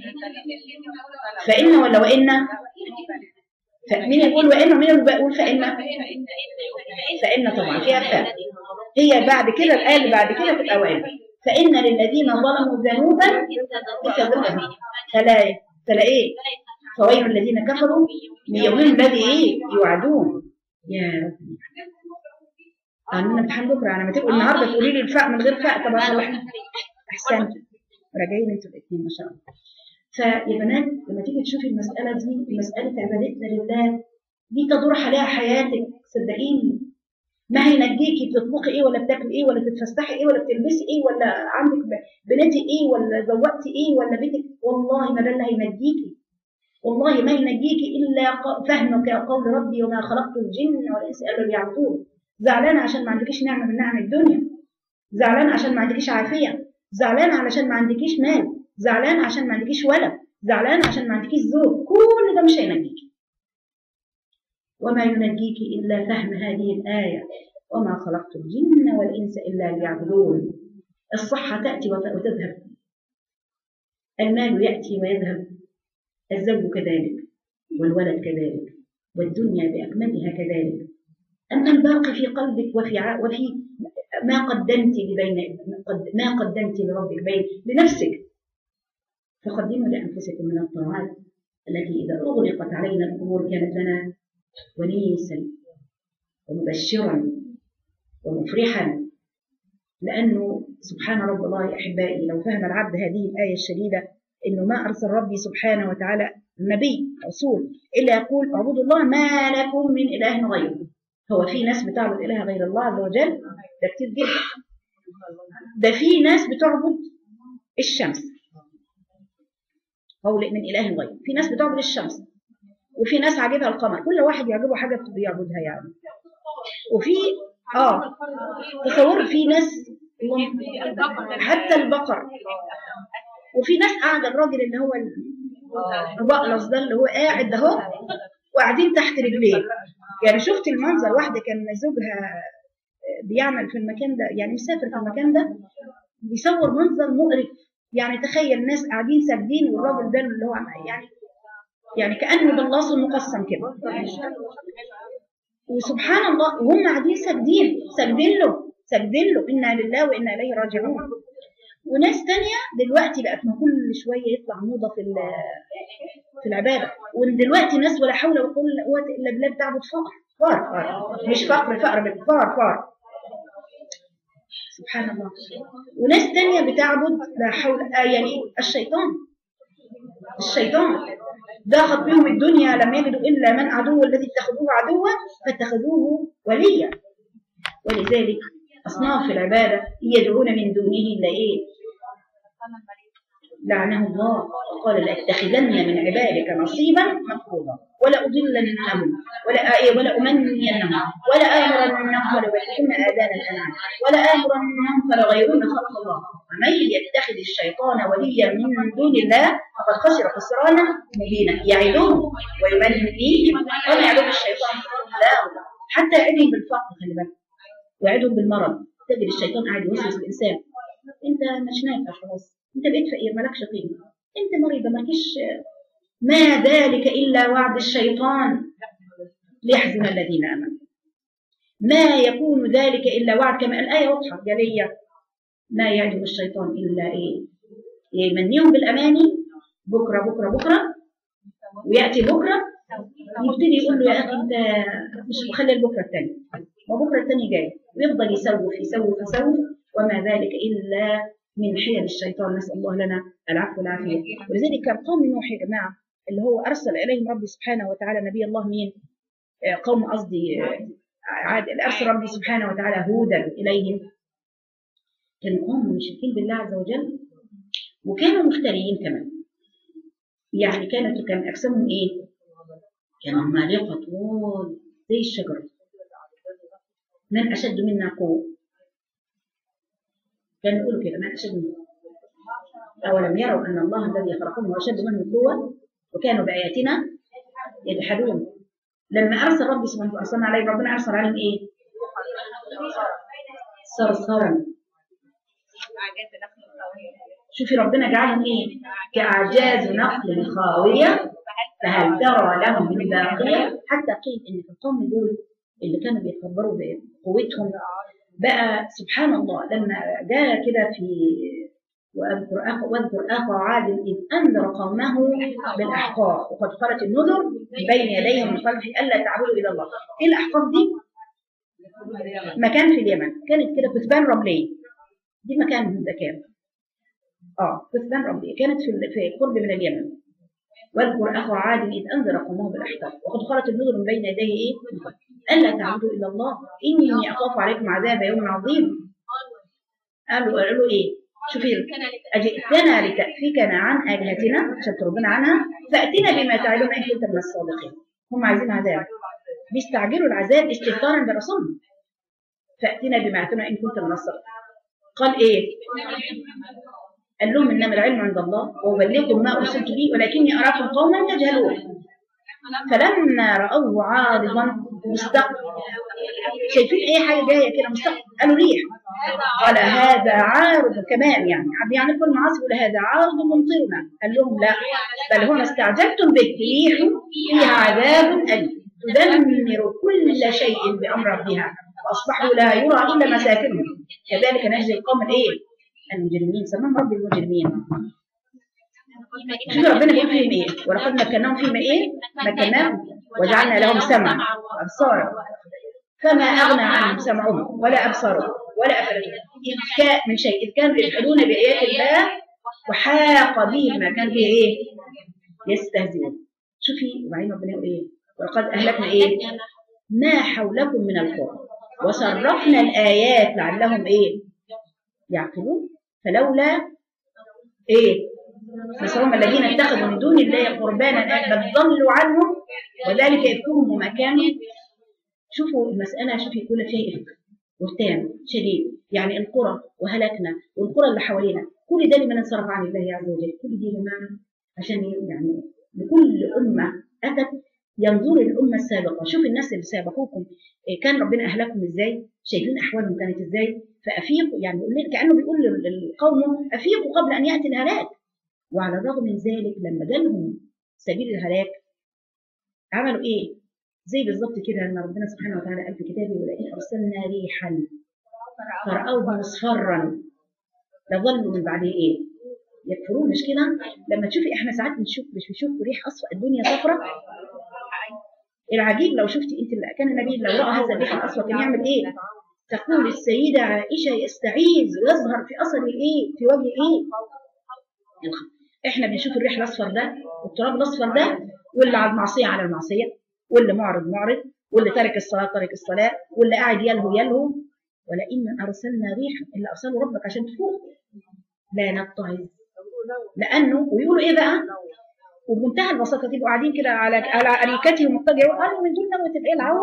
فإن ولا وإن فمين يقول وإن ومين اللي بيقول فإن فإن طبعا فيها فاء هي بعد كده الآية اللي بعد كده تبقى وإن فإن للذين ظلموا ذنوبا مثل ذنوب فلا فلا إيه فويل الذين كفروا من يوم الذي إيه يوعدون يا رب عندنا امتحان بكره انا لما تبقوا النهارده تقولي لي الفاء من غير فاء طب اصلح احسنت راجعين انتوا الاثنين ما شاء الله فيا بنات لما تيجي تشوفي المساله دي مساله عبادتنا لله دي تدور عليها حياتك صدقيني ما هينجيكي بتطبخي ايه ولا بتاكلي ايه ولا تتفسحي ايه ولا بتلبسي ايه ولا عندك ب- بناتي ايه ولا زوقتي ايه ولا بيتك والله ما ده اللي هينجيكي والله ما ينجيكي الا ق- فهمك قول ربي وما خلقت الجن والانس الا ليعبدون زعلانه عشان ما عندكيش نعمه من نعم الدنيا زعلانه عشان ما عندكيش عافيه زعلانه علشان ما عندكيش مال زعلانه عشان ما عندكيش ولد زعلانه عشن ما عندكيش زوج كل ده مش هينجيكي وما ينجيك الا فهم هذه الايه وما خلقت الجن والانس الا ليعبدون الصحه تاتي وت- وتذهب المال ياتي ويذهب الزوج كذلك والولد كذلك والدنيا باكملها كذلك أما الباقي في قلبك وفي ع... وفي ما قدمت لبين قد- ما قدمت لربك بين لنفسك فقدموا لأنفسكم من الطاعات التي إذا أغلقت علينا الأمور كانت لنا ونيسا ومبشرا ومفرحا لأنه سبحان رب الله أحبائي لو فهم العبد هذه الآية الشديدة إنه ما أرسل ربي سبحانه وتعالى نبي رسول إلا يقول اعبدوا الله ما لكم من إله غيره هو في ناس بتعبد إله غير الله عز وجل ده كتير جدا ده في ناس بتعبد الشمس قول من إله غير في ناس بتعبد الشمس وفي ناس عاجبها القمر كل واحد يعجبه حاجة بيعبدها يعني وفي اه تصور في ناس حتى البقر وفي ناس قاعدة الراجل اللي هو البقلص ده اللي هو قاعد ده اهو وقاعدين تحت رجليه يعني شفت المنظر واحدة كان زوجها بيعمل في المكان ده يعني مسافر في المكان ده بيصور منظر مقرف يعني تخيل ناس قاعدين ساجدين والراجل ده اللي هو عم- يعني يعني كأنه باللاص المقسم كده وسبحان الله وهم قاعدين ساجدين ساجدين له ساجدين له إنا لله وإنا إليه راجعون وناس تانية دلوقتي بقت ما كل شوية يطلع موضة في ال- في العبادة ودلوقتي ناس ولا حول ولا قوة إلا بالله بتعبد فقر فار فار مش فقر فقر بل فار فار سبحان الله وناس تانية بتعبد لا حول آه يعني الشيطان الشيطان ضاقت بهم الدنيا لم يجدوا إلا من عدو الذي اتخذوه عدوا فاتخذوه وليا ولذلك أصناف العبادة يدعون من دونه إلا إيه لعنه الله وقال لأتخذن من عبادك نصيبا مفروضا ولا أضلنهم ولا آه ولا أمنينهم ولا آمرنهم فليبتكن آذان الأنعام ولا آمرنهم فلغيرن خلق الله ومن يتخذ الشيطان وليا من دون الله فقد خسر خسرانا مبينا يعدهم ويمنيهم وما يعدهم الشيطان لا حتى يعدهم بالفقر خلي بالك ويعدهم بالمرض تجد الشيطان قاعد يوسوس الإنسان انت مش نافع خلاص انت بقيت فقير مالكش قيمه انت مريضه مالكش ما ذلك الا وعد الشيطان ليحزن الذين امنوا ما يكون ذلك الا وعد كما الايه واضحه جليه ما يعدهم الشيطان الا ايه يمنيهم بالاماني بكره بكره بكره وياتي بكره يبتدي يقول له يا اخي انت مش مخلي البكره الثاني وبكره الثاني جاي ويفضل يسوف يسوف يسوف وما ذلك الا من حيل الشيطان نسال الله لنا العفو والعافيه ولذلك كان قوم نوح يا جماعه اللي هو ارسل اليهم ربي سبحانه وتعالى نبي الله مين؟ آه، قوم قصدي آه، عاد ارسل ربي سبحانه وتعالى هودا اليهم كانوا قوم مشركين بالله عز وجل وكانوا مفتريين كمان يعني كانت كان اجسامهم ايه؟ كانوا عمالقه طول زي الشجره من اشد منا قوه كانوا يقولوا كده ما أشد منه أولم يروا أن الله الذي خلقهم هو أشد منهم قوة وكانوا بآياتنا يجحدون لما أرسل ربي سبحانه وتعالى أرسلنا عليهم ربنا أرسل عليهم إيه؟ صرصرا عجائز نخل الخاوية شوفي ربنا جعلهم ايه كاعجاز نخل خاويه فهل ترى لهم من باقيه حتى قيل ان في القوم دول اللي كانوا بيتكبروا بقوتهم بقى سبحان الله لما جاء كده في واذكر اخ واذكر اخ عاد اذ انذر قومه بالاحقاف وقد خلت النذر بين يديهم من خلفه الا تعبدوا الى الله ايه الاحقاف دي مكان في اليمن كانت كده كثبان رمليه دي مكان من ده كان اه كثبان رمليه كانت في في قرب من اليمن واذكر اخو عاد اذ انذر قومه بالاحقاف وقد خلت النذر من بين يديه ايه الا تعبدوا الا الله اني اخاف عليكم عذاب يوم عظيم قالوا قالوا ايه شوفي أجئتنا لتأفكنا عن آلهتنا عشان ترضنا عنها فأتنا بما تعلمون إن كنت من الصادقين هم عايزين عذاب بيستعجلوا العذاب استهتارا برسولهم فأتنا بما تعلمون إن كنت من الصادقين قال إيه قال لهم إنما العلم عند الله وأبلغكم ما أرسلت به ولكني أراكم قوما تجهلون فلما رأوه عارضا مستقبل شايفين أي حاجة جاية كده مستقبل قالوا ريح قال هذا عارض كمان يعني يعني كل معاصي يقول هذا عارض ممطرنا قال لهم لا بل هو ما استعجلتم به ريح فيها عذاب أليم تدمر كل شيء بأمر ربها وأصبحوا لا يرى إلا مساكنهم كذلك نجزي القوم الإيه المجرمين سماهم رب المجرمين شوف ربنا بيقول فيهم ايه ولقد مكناهم فيهم ايه مكناهم وجعلنا لهم سمع وابصارا فما اغنى عنهم سمعهم ولا ابصارهم ولا افئدتهم اذ كان من شيء اذ كانوا يجحدون بايات الله وحاق بهم ما كان فيه ايه يستهزئون شوفي وبعدين ربنا يقول ايه ولقد اهلكنا ايه ما حولكم من القرى وصرفنا الايات لعلهم ايه يعقلون فلولا ايه فسهم الذين اتخذوا من دون الله قربانا بل ضلوا عنهم وذلك يذكرهم وما كانوا شوفوا المسألة شوفوا يكون فيها إفك وهتان شديد يعني القرى وهلكنا والقرى اللي حوالينا كل ده لمن انصرف عن الله عز وجل كل دي يا جماعة عشان يعني لكل أمة أتت ينظر الأمة السابقة شوف الناس اللي سابقوكم إيه كان ربنا أهلكم إزاي شايفين أحوالهم كانت إزاي فأفيقوا يعني يقول كأنه بيقول للقوم أفيقوا قبل أن يأتي الهلاك وعلى الرغم من ذلك لما جالهم سبيل الهلاك عملوا ايه؟ زي بالظبط كده لما ربنا سبحانه وتعالى قال في كتابه ولئن ارسلنا ريحا فرأوه مصفرا لظلوا من بعده ايه؟ يكفرون مش كده؟ لما تشوفي احنا ساعات بنشوف مش بنشوف ريح اصفر الدنيا صفرة العجيب لو شفتي انت كان النبي لو راى هذا الريح الاصفر كان يعمل ايه؟ تقول السيدة عائشة يستعيذ ويظهر في أثر الإيه؟ في وجه إيه؟ احنا بنشوف الريح الاصفر ده والتراب الاصفر ده واللي على المعصيه على المعصيه واللي معرض معرض واللي ترك الصلاه ترك الصلاه واللي قاعد يلهو يلهو ولئن ارسلنا ريحا الا ارسله ربك عشان تفوق لا نتعظ لانه ويقولوا ايه بقى وبمنتهى البساطه تبقوا قاعدين كده على على اريكتهم مضطجعين قالوا من دول نوة ايه العوه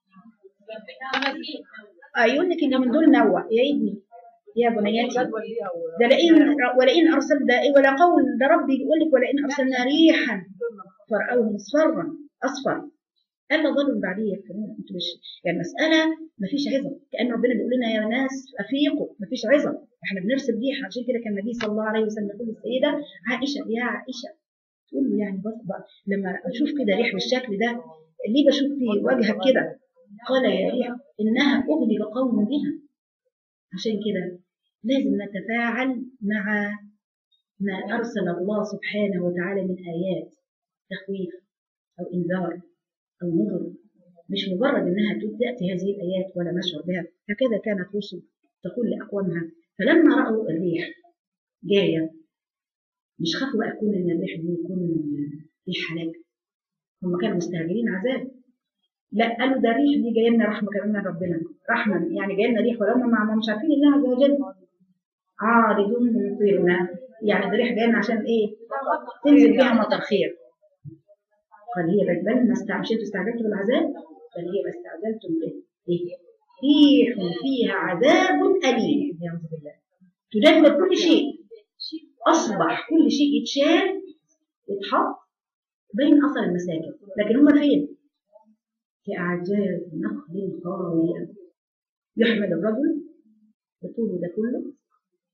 اه يقول لك ان من دول نوة يا ابني يا بنياتي ده لئن ولئن ارسل ده ولا قول ده ربي بيقول لك ولئن ارسلنا ريحا فرأوه مصفرا اصفر الا ظلوا من بعديه يكفرون انتوا مش يعني مساله ما فيش عظه كان ربنا بيقول لنا يا ناس افيقوا ما فيش عظه احنا بنرسل ريحه عشان كده كان النبي صلى الله عليه وسلم يقول للسيده عائشه يا عائشه تقول له يعني بس بقى لما اشوف كده ريح بالشكل ده ليه بشوف في وجهك كده قال يا ريح انها اغلب قوم بها عشان كده لازم نتفاعل مع ما أرسل الله سبحانه وتعالى من آيات تخويف أو إنذار أو نذر مش مجرد إنها تأتي هذه الآيات ولا نشعر بها هكذا كانت رسل تقول لأقوامها فلما رأوا الريح جاية مش خافوا بقى يكون إن الريح دي يكون ريح هلاك هم كانوا مستعجلين عذاب لا قالوا ده ريح دي جايه لنا رحمه كمان من ربنا رحمه يعني جايه لنا ريح ولا هم مش عارفين الله عز وجل عارض ممطرنا يعني ده ريح جايه لنا عشان ايه تنزل بيها مطر خير قال هي بل ما استعجلتوا استعجلتوا بالعذاب بل هي ما استعجلتم به إيه؟ ريح فيها عذاب أليم يعوذ بالله تدمر كل شيء أصبح كل شيء يتشال يتحط بين أثر المساجد لكن هم فين؟ كأعجاز نخل خاوية يحمل الرجل بطوله ده كله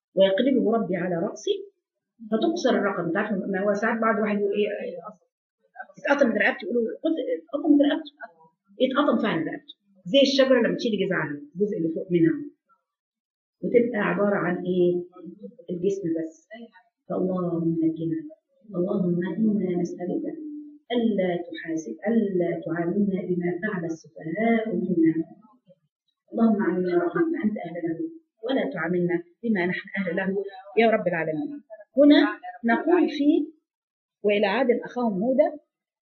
ويقلبه ربي على رأسي فتقصر الرقبة تعرف ما هو ساعات بعض واحد يقول ايه اتقطم من رقبتي يقولوا خد اتقطم من رقبته اتقطم فعلا رقبته زي الشجرة لما تشيل جذعها الجزء اللي فوق منها وتبقى عبارة عن ايه الجسم بس فاللهم نجنا اللهم إنا نسألك ألا تحاسب ألا تعاملنا بما فعل السفهاء منا اللهم علمنا رحمة أنت أهل له ولا تعاملنا بما نحن أهل له يا رب العالمين هنا نقول في وإلى عاد أخاهم هودا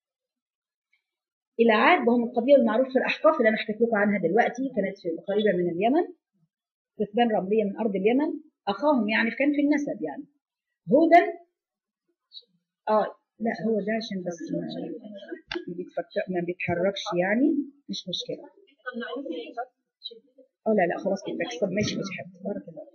إلى عاد وهم القبيلة المعروف في الأحقاف اللي أنا حكيت لكم عنها دلوقتي كانت في قريبة من اليمن كثبان رملية من أرض اليمن أخاهم يعني كان في النسب يعني هودا آه لا هو ده عشان بس ما ما بيتفك- ما بيتحركش يعني مش مشكلة اه لا لا خلاص كده طب ماشي ماشي حبيبتي بارك الله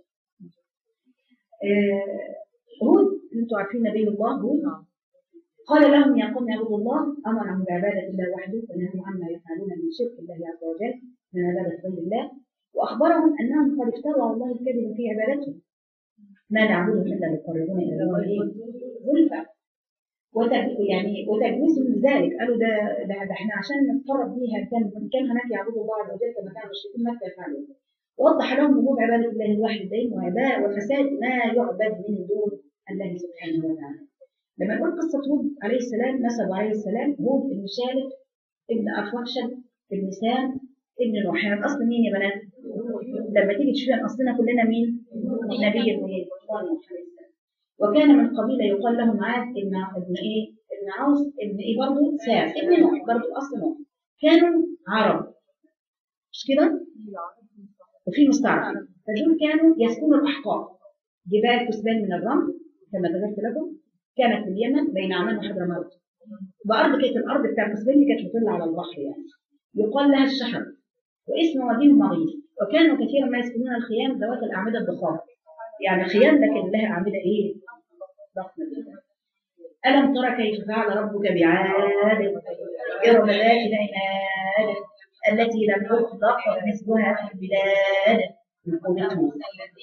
آه، هود انتوا عارفين نبي الله هود قال لهم يا قوم اعبدوا الله امرهم بعباده الله وحده ونهوا عما يفعلون من شرك الله عز وجل من عباده غير الله واخبرهم انهم قد افتروا على الله الكذب في عبادته ما نعبدهم الا ليقربونا الى الله ايه زلفى وتج- يعني وتجويزهم لذلك قالوا ده ده, ده احنا عشان نتقرب بيها كان كان هناك يعبدوا الله عز وجل كما كان المشركين مكه يفعلون ووضح لهم وجوب عباده الله الواحد دين وعباء وفساد ما يعبد من دون الله سبحانه وتعالى لما نقول قصه هود عليه السلام نسب عليه السلام هود بن شالك ابن ارفخشد ابن سام ابن نوح يعني الاصل مين يا بنات؟ لما تيجي تشوفي اصلنا كلنا مين؟ نبي المؤمنين نوح عليه السلام وكان من قبيله يقال لهم عاد ابن ابن ايه؟ ابن عوص ابن ايه برضه؟ سام ابن نوح برضه اصل نوح كانوا عرب مش كده؟ وفي مستعرفين فدول كانوا يسكنوا الاحقاف جبال كثبان من الرمل كما ذكرت لكم كانت في اليمن بين عمان وحضرموت بأرض كانت الأرض بتاع كثبان دي كانت مطلة على البحر يعني يقال لها الشحر واسم واديهم مغيث وكانوا كثيرا ما يسكنون الخيام ذوات الأعمدة الضخام يعني خيام لكن لها أعمدة إيه؟ ضخمة جدا ألم ترى كيف فعل ربك بعاد إرم ذات العماد التي لم يخلق مثلها في البلاد من قومهم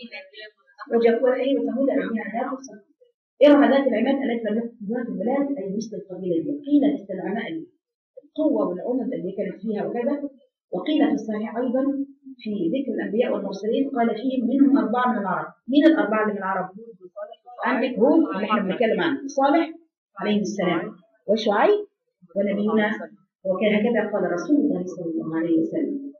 وجابوا ايه وثمود الذين عذابوا إرم ذات العماد التي لم يخلق مثلها في البلاد أي مثل القبيلة دي قيل في العلماء القوة والعمد اللي كانت فيها وكذا وقيل في الصحيح أيضا في ذكر الأنبياء والمرسلين قال فيهم منهم أربعة من العرب مين الأربعة اللي من العرب؟ عندك هود اللي احنا بنتكلم عنه صالح عليه السلام وشعيب ونبينا وهكذا قال رسول الله صلى الله عليه وسلم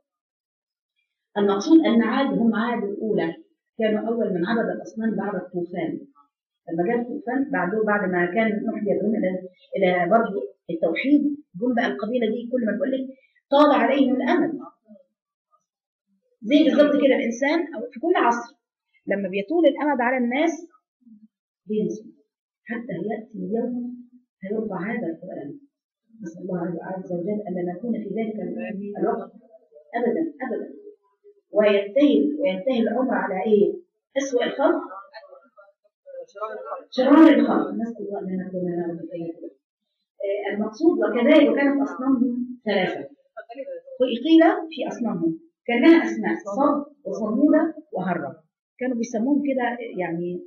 المقصود أن عاد هم عاد الأولى كانوا أول من عبد الأصنام بعد الطوفان لما جاء الطوفان بعده بعد ما كان نوح يدعون إلى إلى برضه التوحيد جم بقى القبيلة دي كل ما تقول لك طال عليهم الأمل زي بالظبط كده الإنسان أو في كل عصر لما بيطول الأمد على الناس بينسوا حتى يأتي اليوم فيرفع هذا القرآن نسأل الله عز وجل أن لا نكون في ذلك الوقت أبدا أبدا وينتهي وينتهي الأمر على إيه؟ أسوأ الخلق شرار الخلق نسأل الله أن نكون من ذلك المقصود وكذلك وكانت أصنامهم ثلاثة قيل في أصنامهم كان لها أسماء صد وصمودة وهرة كانوا بيسموهم كده يعني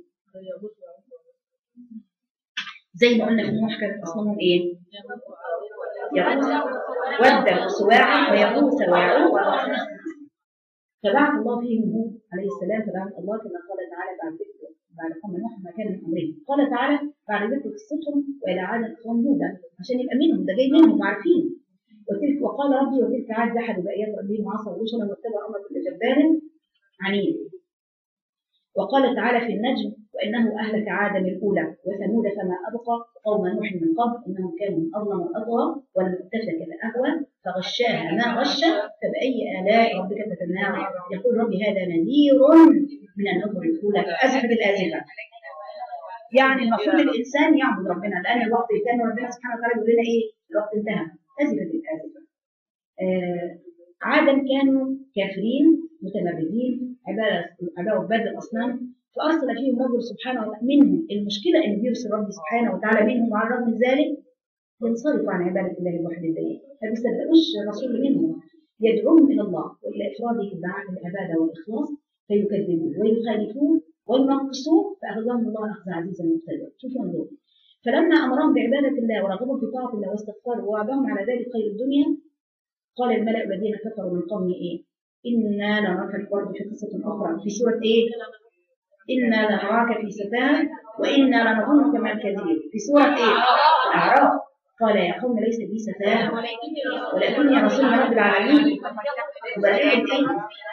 زي ما قلنا في نوح كانت أصنامهم إيه؟ يغوث ود وسواع ويغوث ويعوق فبعث الله فيهم هود عليه السلام فبعث الله كما قال تعالى بعد ذكر بعد قوم نوح ما كان من امرهم قال تعالى بعد ذكر قصتهم والى عاد قوم هودا عشان يبقى منهم ده جاي منهم وعارفين وتلك وقال ربي وتلك عاد جحدوا بآيات ربهم وعصوا رسلا واتبعوا امر كل جبار عنيد وقال تعالى في النجم وانه اهلك عادا الاولى وثمود فما ابقى قوم نوح من قبل انهم كانوا من اظلم واطغى والمؤتفكه اهوى فغشاها ما غش فباي الاء ربك تتمنى يقول ربي هذا نذير من النذر الاولى ازفت الازفه يعني المفروض الانسان يعبد ربنا لان الوقت كان ربنا سبحانه وتعالى يقول لنا ايه الوقت انتهى ازفت الازفه آه عادا كانوا كافرين متمردين عباده عباد الاصنام فارسل فيهم رجل سبحانه وتعالى منهم المشكله ان بيرسل ربي سبحانه وتعالى منهم وعلى الرغم من ذلك ينصرفوا عن عباده الله الواحد الدين ما بيصدقوش رسول منهم يدعوهم الى الله والى افراده بالعباده والاخلاص فيكذبون ويخالفون وينقصوه فأخذهم الله أخذ عزيزا مقتدر شوفوا انظروا فلما أمرهم بعبادة الله ورغبهم في طاعة الله واستغفاره ووعدهم على ذلك خير الدنيا قال الملأ الذين كفروا من قومه إيه إنا لنراك برضه في قصة أخرى في سورة إيه إنا لنراك في سفاهة وإنا لنظنك من الكاذبين في سورة إيه الأعراف قال يا قوم ليس بي سفاهة ولكني رسول رب العالمين وبعدين إيه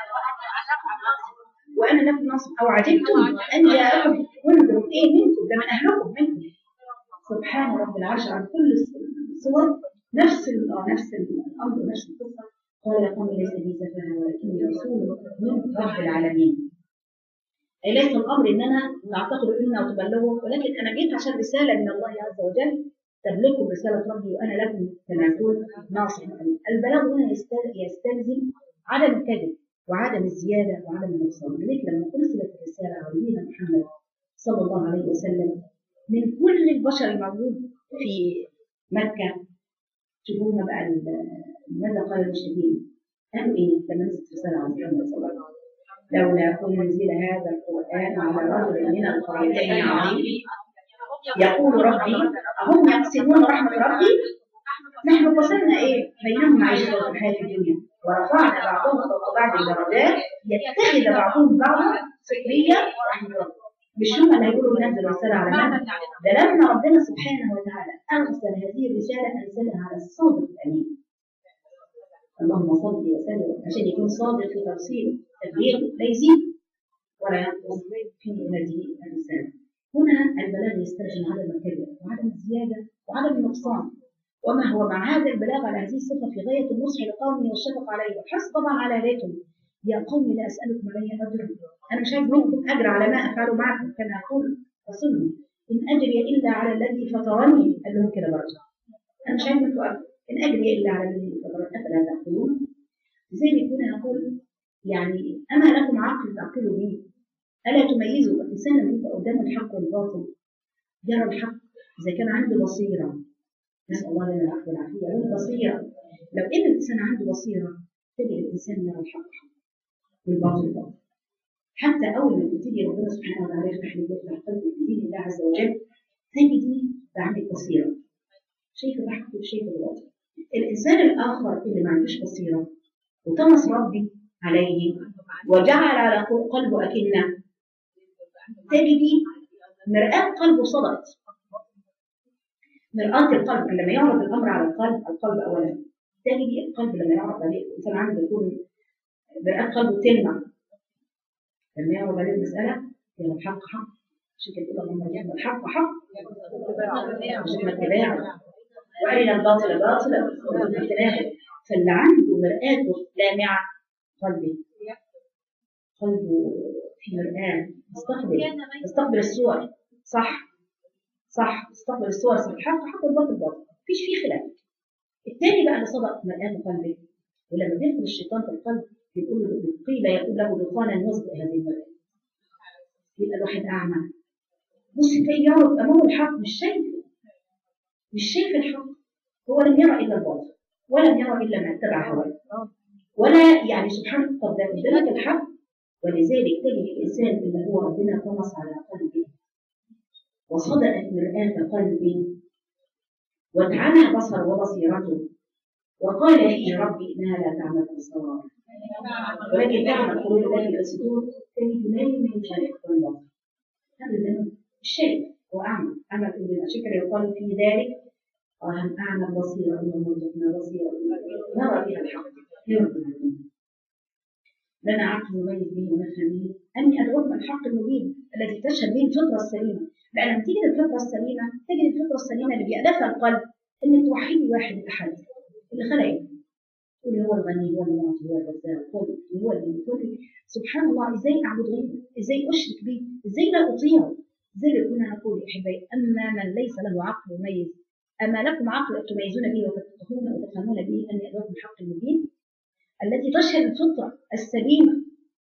وأنا لكم ناصر أو عجبتم أن جاءكم منذر إيه منكم ده من أهلكم منكم سبحان رب العرش عن كل الصور نفس ال- آه، نفس الأمر ونفس القصة قال يا قوم ليس بي سفاهة ولكني رسول من رب العالمين أي ليس الأمر إن أنا تعتقدوا إنا وتبلغوا ولكن أنا جيت عشان رسالة من الله عز وجل تبلغكم رسالة ربي وأنا لكم كما يقول ناصح أمين. البلاغ هنا يست- يستلزم عدم الكذب وعدم الزيادة وعدم النقصان لذلك لما أرسلت الرسالة على نبينا محمد صلى الله عليه وسلم من كل البشر الموجود في مكة شوفونا بقى ال- ماذا قال المشركين قالوا إيه لما نزلت رسالة على محمد صلى الله عليه وسلم لولا أنزل هذا القرآن على رجل من القريتين عظيم يقول ربي هم يقسمون رحمة ربي نحن قسمنا ايه بينهم معيشة الحياة في الدنيا ورفعنا بعضهم فوق بعض درجات يتخذ بعضهم بعضا سخرية رحمة ربي مش هم اللي هيقولوا ننزل رسالة على من ده لما ربنا سبحانه وتعالى أرسل هذه الرسالة أنزلها على الصادق الأمين اللهم صل وسلم عشان يكون صادق في تفسيره تبليغه لا يزيد ولا ينقص في هذه الرسالة هنا البلاغ يستلزم عدم الكذب وعدم الزيادة وعدم النقصان وما هو مع هذا البلاغ على هذه الصفة في غاية النصح لقومه والشفقة عليه والحرص طبعا على هدايتهم يا قوم لا أسألكم عليه أجرا أنا مش عايز منكم أجر على ما أفعل معكم كما يقول رسولنا إن أجري إلا على الذي فطرني قال لهم كده برضه أنا مش عايز منكم أجر إن أجري إلا على الذي فطرني أفلا تعقلون زي ما يكون يقول يعني أما لكم عقل تعقلوا به ألا تميزوا الإنسان لما يبقى قدام الحق والباطل يرى الحق إذا كان عنده بصيرة نسأل الله لنا العفو والعافية عنده بصيرة لو إن الإنسان عنده بصيرة تجد الإنسان يرى الحق حق والباطل باطل حتى أول ما تبتدي ربنا سبحانه وتعالى يفتح لك يفتح قلبك بدين الله عز وجل تجدي ده عندك بصيرة شايفة الحق وشايفة الباطل الإنسان الآخر اللي ما عندوش بصيرة وطمس ربي عليه وجعل على قلبه أكنة تجدي مرآة قلبه صدقت مرآة القلب لما يعرض الأمر على القلب القلب أولا تجدي القلب لما يعرض عليه الإنسان عنده يكون مرآة قلبه تلمع لما يعرض عليه المسألة يرى الحق حق عشان كده يقول اللهم جعل الحق حق عشان اتباعه وأرنا الباطل باطلا وارزقنا اجتنابه فاللي عنده مرآة لامعة قلبه قلبه في مرآة يستقبل يستقبل الصور صح صح يستقبل الصور صح الحق حق والباطل باطل مفيش فيه خلاف الثاني بقى اللي صدق مرآة قلبه ولما بيدخل الشيطان في القلب يقول له قيل يقول له دخانا يصدق هذه المرآة يبقى الواحد أعمى بص تلاقيه يعرض أمامه الحق مش شايفه مش شايف الحق هو لم يرى إلا الباطل ولم يرى إلا ما اتبع هواه ولا يعني سبحان الله قد قدامك الحق ولذلك تجد الإنسان اللي هو ربنا طمس على قلبه وصدقت مرآة قلبه واتعمى بصر وبصيرته وقال فيه ربي إنها لا تعمى الأبصار ولكن تعمى القلوب التي في الصدور تجد ما من شرق والبصر هذا اللي الشيء هو أعمى أعمى قلوبنا شكر يقال في ذلك وهم أعمى البصيرة اللهم ارزقنا بصيرة نرى بها الحق يرضي عنه لنا عقل نميز به ونفهم به أني أدعوكم الحق المبين الذي تشهد به الفطرة السليمة لأن لما تيجي الفطرة السليمة تجد الفطرة السليمة اللي بيألفها القلب إنك توحدي واحد أحد اللي خلقك اللي هو الغني هو المعطي هو الرزاق هو هو اللي كل سبحان الله ازاي اعبد غيره ازاي اشرك به ازاي لا اطيعه زي ما كنا نقول يا احبائي اما من ليس له عقل مميز اما لكم عقل تميزون به وتفقهون وتفهمون به ان ادراكم الحق المبين التي تشهد الفطره السليمه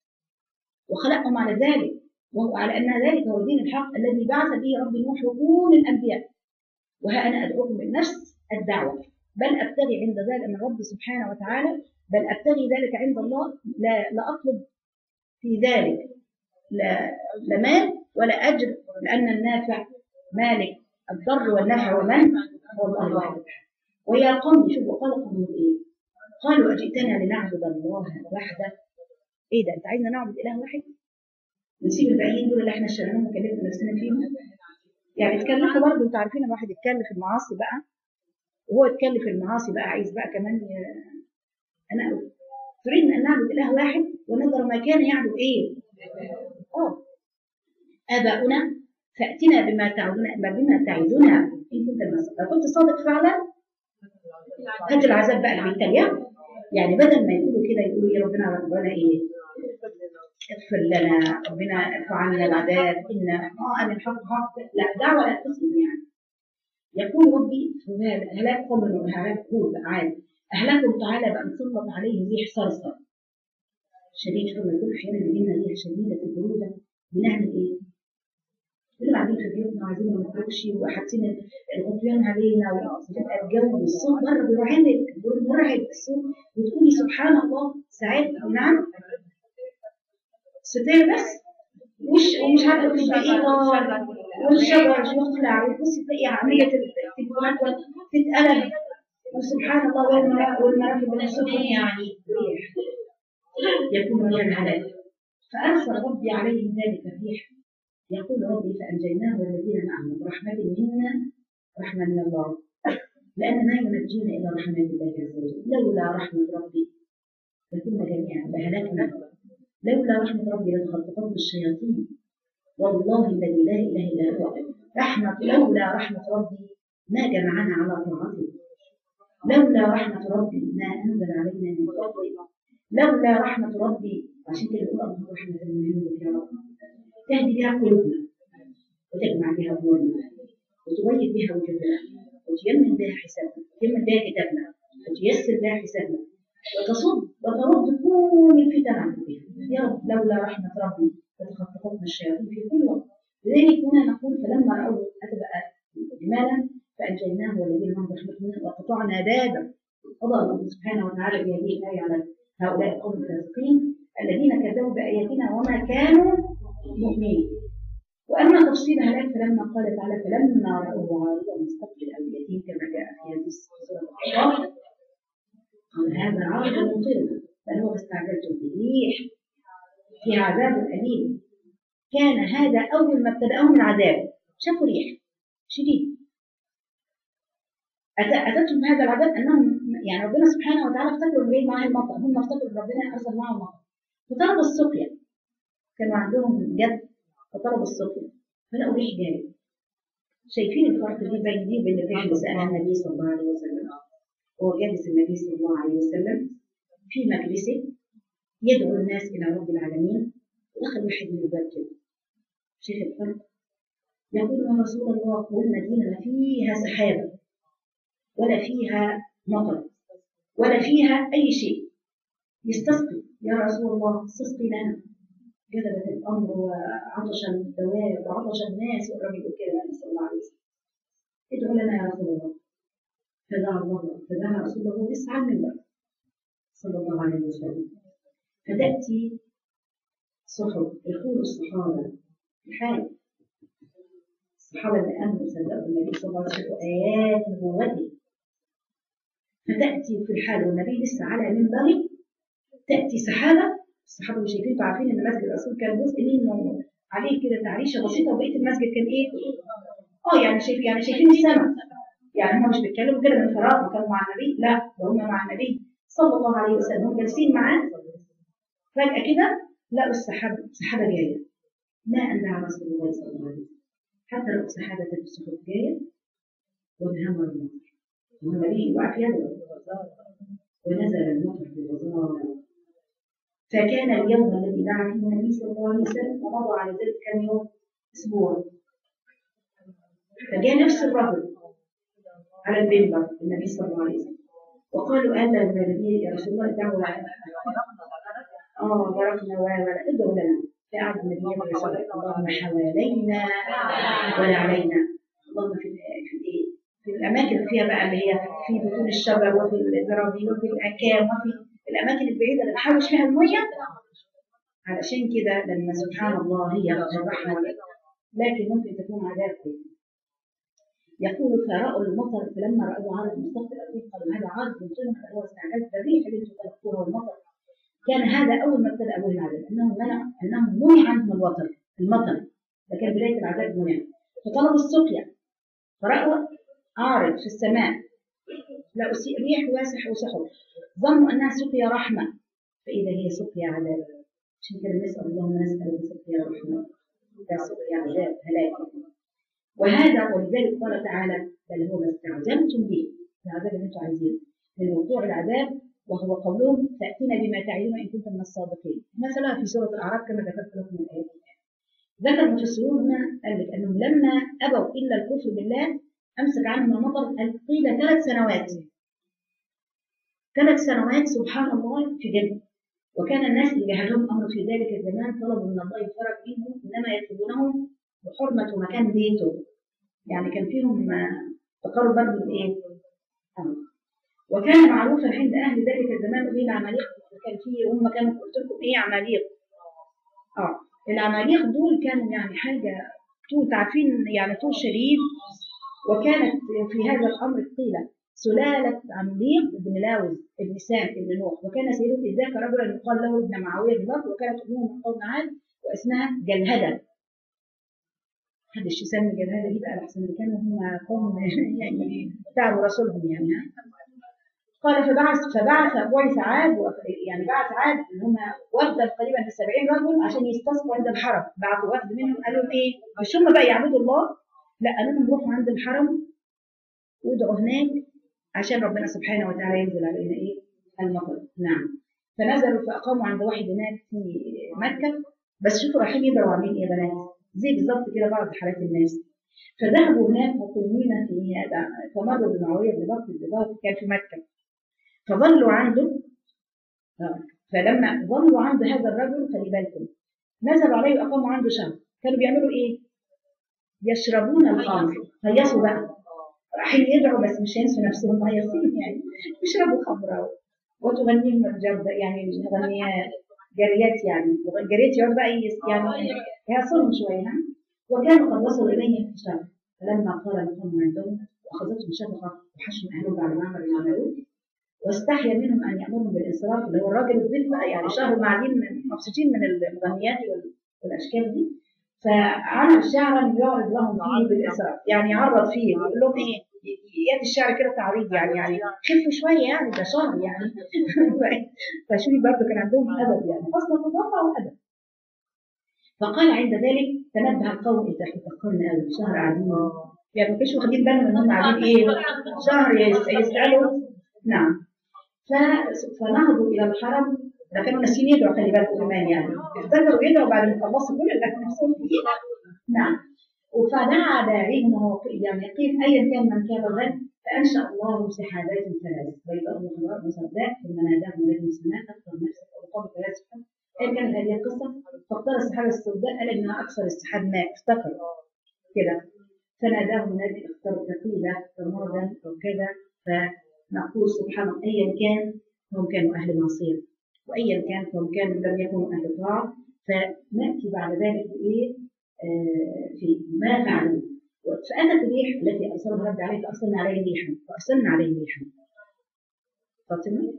وخلقهم على ذلك وهو على ان ذلك هو دين الحق الذي بعث به رب نوح وكل الانبياء وها انا ادعوكم بنفس الدعوه بل ابتغي عند ذلك من ربي سبحانه وتعالى بل ابتغي ذلك عند الله لا, لا اطلب في ذلك لا لا مال ولا اجر لان النافع مالك الضر والنفع ومن هو الله وحده ويا قوم شوفوا قال قوم ايه قالوا اجئتنا لنعبد الله وحده ايه ده انت عايزنا نعبد اله واحد نسيب الباقيين دول اللي احنا اشتغلناهم وكلفنا نفسنا فيهم يعني تكلفوا برضه انتوا عارفين ان واحد يتكلف المعاصي بقى وهو يتكلف المعاصي بقى عايز بقى كمان ي... انا تريد ان نعبد اله واحد ونظر ما كان يعبد ايه؟ اه اباؤنا فاتنا بما تعدنا بما تعدنا ان كنت المسيح لو كنت صادق فعلا هات العذاب بقى اللي بالتالي يعني بدل ما يقولوا كده يقولوا يا ربنا ربنا ايه؟ اغفر لنا ربنا ارفع عنا العذاب ان اه ان الحق حق لا دعوه لا تسلم يعني يقول ربي هلاك قوم هلاك هود عاد اهلكهم تعالى بان سلط عليهم ريح صرصر شديد لما يكون احيانا يجينا ريح شديده البروده بنعمل ايه؟ كلنا قاعدين في بيوتنا عايزين ما نخرجش وحاطين الغطيان علينا وتبقى الجو والصوت بره بيرعبك مرعب الصوت وتقولي سبحان الله ساعات نعم ستير بس وش ومش عارفه تبقى ايه طار والشجر يطلع وتبصي تلاقي عمليه التليفونات تتقلب وسبحان الله والمراكب والمراكب والسفن يعني ريح يكون هي الهلاك فارسل ربي عليهم ذلك الريح يقول ربي فانجيناه والذين معه برحمه منا رحمه من الله لان ما ينجينا الا رحمه الله عز وجل لولا رحمه ربي لكنا جميعا لهلكنا لولا رحمة ربي لتخطفت الشياطين والله الذي لا إله إلا هو رحمة لولا رحمة ربي ما جمعنا على طاعته لولا رحمة ربي ما أنزل علينا من فضله لولا رحمة ربي عشان كده يقول الله رحمة من عندك يا رب تهدي بها قلوبنا وتجمع بها أمورنا وتبيض بها وجوهنا وتيمن بها حسابنا وتيمن بها كتابنا وتيسر بها حسابنا وتصد وترد كل الفتن عن بها يا رب لولا رحمة ربي لتخطفتنا الشياطين في كل وقت لذلك هنا نقول فلما رأوا أتبع جمالا فأنجيناه والذين هم برحمة منه وقطعنا دابا قضى الله سبحانه وتعالى بهذه الآية على هؤلاء القوم الفاسقين الذين كذبوا بآياتنا وما كانوا مؤمنين وأما تفصيل هلاك فلما قال تعالى فلما رأوه عارضا مستقبل أوليتهم كما جاء في هذه سورة الأحقاف قال هذا عارض ممطرنا بل هو استعجلتم بريح فيها عذاب أليم كان هذا أول ما ابتدأهم العذاب شافوا ريح شديد أتتهم هذا العذاب أنهم يعني ربنا سبحانه وتعالى افتكروا إن جاي معاه المطر هم افتكروا إن ربنا أرسل معهم المطر فطلبوا السقيا كانوا عندهم جد فطلبوا السقيا فلقوا ريح جاي شايفين الفرق اللي بين دي وبين الريح اللي سألها النبي صلى الله عليه وسلم هو جالس النبي صلى الله عليه وسلم في مجلسه يدعو الناس إلى رب العالمين دخل واحد من الباب كده شايف الفرق يقول يا رسول الله والمدينة لا فيها سحابة ولا فيها مطر ولا فيها أي شيء يستسقي يا رسول الله استسقي لنا جذبت الأمر وعطش الدواب وعطش الناس والرب يقول كده النبي صلى الله عليه وسلم ادعو لنا يا رسول الله فدعا الله فدعا رسول الله يسعى من باب صلى الله عليه وسلم فتأتي صحب يقول الصحابة الحال الصحابة اللي آمنوا صدقوا النبي صلى الله عليه وسلم آيات نبوته فتأتي في الحال والنبي لسه على منبره تأتي سحابة الصحابة اللي شايفين عارفين إن مسجد الرسول كان جزء منه عليه كده تعريشة بسيطة وبقية المسجد كان إيه؟ اه يعني شايف يعني شايفين السماء يعني هم مش بيتكلموا كده من فراغ كانوا مع النبي لا ده هم مع النبي صلى الله عليه وسلم هم جالسين معاه فجأة كده لقوا السحابة سحابة جاية ما أن دعا رسول الله صلى الله عليه وسلم حتى لقوا سحابة السحب جاية وانهمر المطر والنبي وقع في يده ونزل المطر في الغزارة فكان اليوم الذي دعا فيه النبي صلى الله عليه وسلم ومضى على ذلك كم يوم أسبوع فجاء نفس الرجل على المنبر النبي صلى الله عليه وسلم وقالوا أهلا بالنبي يا رسول الله ادعوا اه باركنا ولا ادعوا لنا فقعد النبي يقول اللهم حوالينا ولا علينا اللهم في في في الاماكن اللي فيها بقى اللي هي في بطون الشجر وفي الزرابي وفي الاكام وفي الاماكن البعيده اللي بنحوش فيها الميه علشان كده لما سبحان الله هي الرحمة لكن ممكن تكون عذاب يقول فرأوا المطر فلما رأوا عارض مستقبل الأرض قالوا هذا عارض ممطرنا فهو استعجلت الريح اللي انتم تلقوها والمطر كان هذا أول ما ابتدأ أبوه العذاب أنهم منع أنهم منع عنهم الوطر المطر ده كان بداية العذاب منع فطلبوا السقيا فرأوا عارض في السماء لقوا سي- ريح واسع وسحب ظنوا أنها سقيا رحمة فإذا هي سقيا عذاب عشان كده نسأل اللهم نسأل بسقيا رحمة ده سقيا عذاب هلاك وهذا ولذلك قال تعالى بل هو ما استعجلتم به العذاب اللي انتم عايزينه من وقوع العذاب وهو قولهم تأتينا بما تعدون إن كنتم من الصادقين مثلا في سورة الأعراف كما ذكرت لكم من الآيات ذكر المفسرون هنا قال لك أنهم لما أبوا إلا الكفر بالله أمسك عنهم المطر قال قيل ثلاث سنوات ثلاث سنوات سبحان الله في جنة وكان الناس اللي جهلهم أمر في ذلك الزمان طلبوا من الله الفرج منهم إنما يطلبونه بحرمة مكان بيته يعني كان فيهم آه، تقرب برضه بإيه؟ آه. وكان معروفا عند أهل ذلك الزمان إيه العماليق كان فيه هم كانوا قلت لكم إيه عماليق اه العماليق دول كانوا يعني حاجة طول تعرفين يعني طول شديد وكانت في هذا الأمر قيل سلالة عمليق بن لاوز بن سام بن نوح وكان سيدنا في ذاك رجلا يقال له ابن معاوية بن بكر وكانت أمه من قوم عاد واسمها جلهدة محدش يسمي جلهدة دي بقى الأحسن اللي كانوا هم قوم يعني تعبوا رسولهم يعني ها قال فبعث فبعث بعث عاد وف- يعني بعث عاد اللي هم وفدا تقريبا 70 رجل عشان يستسقوا عند الحرم بعثوا وفد منهم قالوا لهم ايه مش هم بقى يعبدوا الله لا قالوا لهم روحوا عند الحرم وادعوا هناك عشان ربنا سبحانه وتعالى ينزل علينا ايه المطر نعم فنزلوا فاقاموا عند واحد هناك في مكه بس شوفوا رايحين يدعوا عاملين ايه يا بنات زي بالظبط كده بعض حالات الناس فذهبوا هناك مقيمين في هذا فمروا بمعاويه بن بكر بن بكر كان في مكه فظلوا عنده آه. فلما ظلوا عند هذا الرجل خلي بالكم نزلوا عليه واقاموا عنده شهر كانوا بيعملوا ايه؟ يشربون الخمر هيصوا بقى رايحين يدعوا بس مش هينسوا نفسهم هيصين يعني يشربوا خمره وتغنيهم الجرد يعني مغنيات جريات يعني جريات يقعد بقى يس- يعني يصلهم شويه ها وكانوا قد وصلوا اليه في الشهر فلما قال القوم عندهم واخذتهم شفقه وحشم اهلهم بعد ما عملوا اللي عملوه واستحيا منهم ان يامرهم بالانصراف اللي هو الراجل الضيف بقى يعني شهر قاعدين مبسوطين من المغنيات وال- والاشكال دي فعمل شعرا يعرض لهم فيه بالاسراف يعني يعرض فيه ويقول لهم ايه يد الشعر كده تعريض يعني يعني خفوا شويه يعني ده شهر يعني فشوفي برضه كان عندهم ادب يعني اصلا تضرع وادب فقال عند ذلك تنبه القوم اذا تفكرنا قوي شهر قاعدين يعني ما كانش واخدين بالهم ان هم قاعدين ايه شهر يس- يسالوا نعم ف- فنهضوا الى الحرم ده كانوا ناسيين يدعوا خلي بالكم كمان يعني افتكروا يدعوا بعد ما خلصوا كل اللي كانوا نفسهم فيه نعم فدعا داعيهم وهو يعني قيل ايا كان من كان الغد فانشا الله سحابات ثلاث بيضاء وخضراء وسوداء ثم ناداهم نجم السماء اكثر نفسك وقال ثلاث سحاب ايا كانت هذه القصه فاختار السحابه السوداء قال انها اكثر السحاب ماء افتكر كده فناداهم نادي اختاروا ثقيله رمادا وكذا فنقول سبحان الله ايا كان هم كانوا اهل معصيه وايا كان فهم كانوا لم يكونوا اهل طاعه فناتي بعد ذلك بايه آه، في ما فعلوا فاتت الريح التي ارسلها ربي عليه فارسلنا عليه ريحا فارسلنا عليه ريحا فاطمه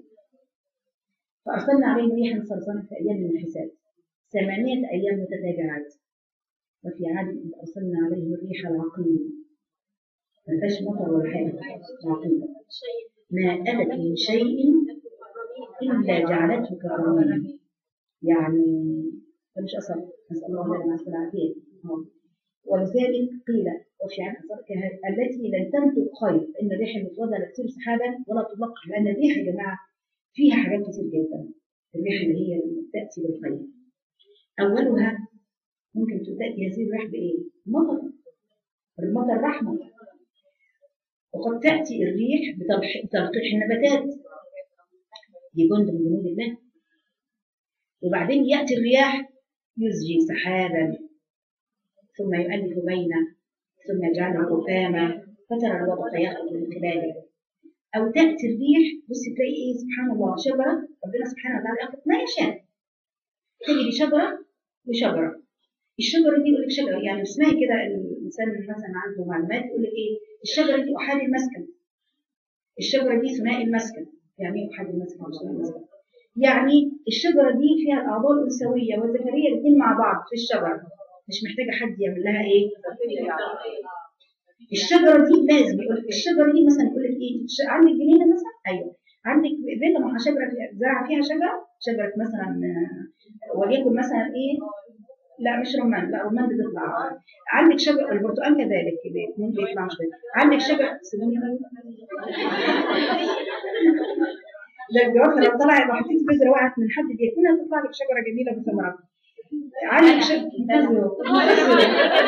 فارسلنا عليه ريحا صرصرا في ايام من الحساب ثمانيه ايام متتابعات وفي عاد إذ ارسلنا عليه الريح العقيم ما فيهاش مطر ولا حاجه عقيم ما اتت من شيء الا جعلته كرمين يعني ده مش اثر نسال الله لنا العافيه آه. ولذلك قيل وفي عن أثر كهذا التي لن تنتج خير ان الريح المفرده لا تصير سحابا ولا تلقح لان الريح يا جماعه فيها حاجات كتير جدا الريح اللي هي اللي تاتي بالخير اولها ممكن تاتي هذه الريح بايه؟ مطر المطر رحمه وقد تاتي الريح بتلح- بتلقيح النباتات دي جند من جنود الله وبعدين ياتي الرياح يزجي سحابا ثم يؤلف بينه ثم يجعله ركاما فترى الودق يخرج من خلاله او تاتي الريح بص تلاقي ايه سبحان الله شجره ربنا سبحانه وتعالى يخلق ما يشاء تجد شجرة وشجرة الشجرة دي يقول لك شجرة يعني اسمعي كده الإنسان مثلا عنده معلومات يقول لك إيه الشجرة دي أحاد المسكن الشجرة دي ثنائي المسكن يعني إيه أحاد المسكن أو ثنائي المسكن يعني الشجرة دي فيها الأعضاء الأنثوية والذكرية الاثنين مع بعض في الشجرة مش محتاجة حد يعمل لها إيه الشجرة دي لازم يقول لك الشجرة دي مثلا يقول لك إيه ش- عندك جنينة مثلا أيوه عندك فيلا مع شجرة فيها- زرع فيها شجرة شجرة مثلا آه، وليكن مثلا إيه لا مش رمان لا رمان بتطلع عندك شجر البرتقال كذلك كده اثنين بيطلع مش بيطلع. عندك شجر سيبوني أقول. ده الجوافه لو طلعت وحطيت بذره وقعت من حد بيكون هتطلع لك شجره جميله بثمرات عندك شجر انتظروا انتظروا.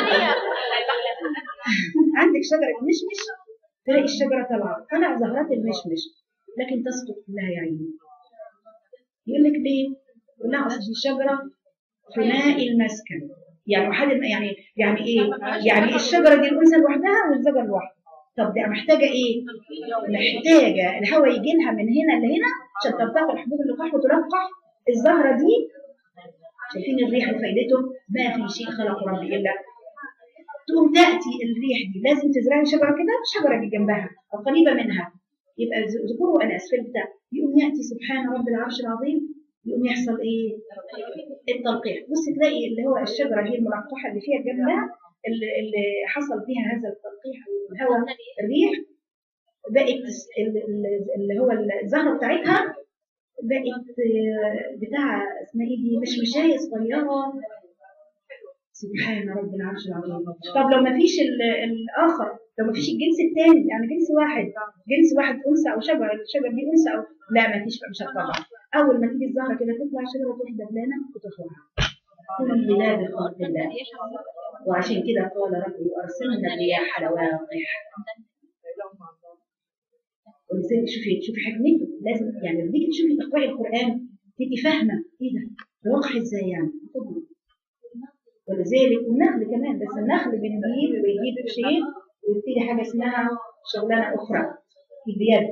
عندك شجره مشمش تلاقي الشجره طالعه طلع زهرات المشمش لكن تسقط كلها يا عيني يقول لك ليه؟ يقول لها اصل دي شجره ثنائي المسكن يعني واحد يعني يعني ايه؟ يعني الشجره دي الانثى لوحدها والذكر لوحده طب ده محتاجه ايه؟ محتاجه الهواء يجي لها من هنا لهنا عشان تلتقط حبوب اللقاح وتلقح الزهره دي شايفين الريح وفايدته ما في شيء خلق ربي الا تقوم تاتي الريح دي لازم تزرعي شجره كده شجره دي جنبها او قريبه منها يبقى ز- ذكور واناث في البتاع يقوم ياتي سبحان رب العرش العظيم يقوم يحصل ايه؟ التلقيح بص تلاقي اللي هو الشجره هي الملقحه اللي فيها جنبها اللي, اللي حصل فيها هذا التلقيح الهواء الريح بقت ال- ال- اللي هو الزهره بتاعتها بقت آه، بتاع اسمها ايه دي مش مشاية صغيره سبحان رب العرش العظيم طب لو ما فيش ال- الاخر لو ما فيش الجنس الثاني يعني جنس واحد جنس واحد انثى او شجره الشجره دي انثى او لا ما فيش مش هتطلع اول ما تيجي الزهره كده تطلع شجره تروح دبلانه وتطلع كل لا بخلق الله وعشان كده قال ربي وارسلنا الرياح لواقح ولذلك شوفي شوفي حكمته لازم يعني لما تيجي تشوفي تقرأي القرآن تبقي فاهمة ايه ده؟ ده واقع ازاي يعني؟ طبعا ولذلك والنخل كمان بس النخل بنجيب ويجيب شيء ويبتدي حاجة اسمها شغلانة أخرى بيد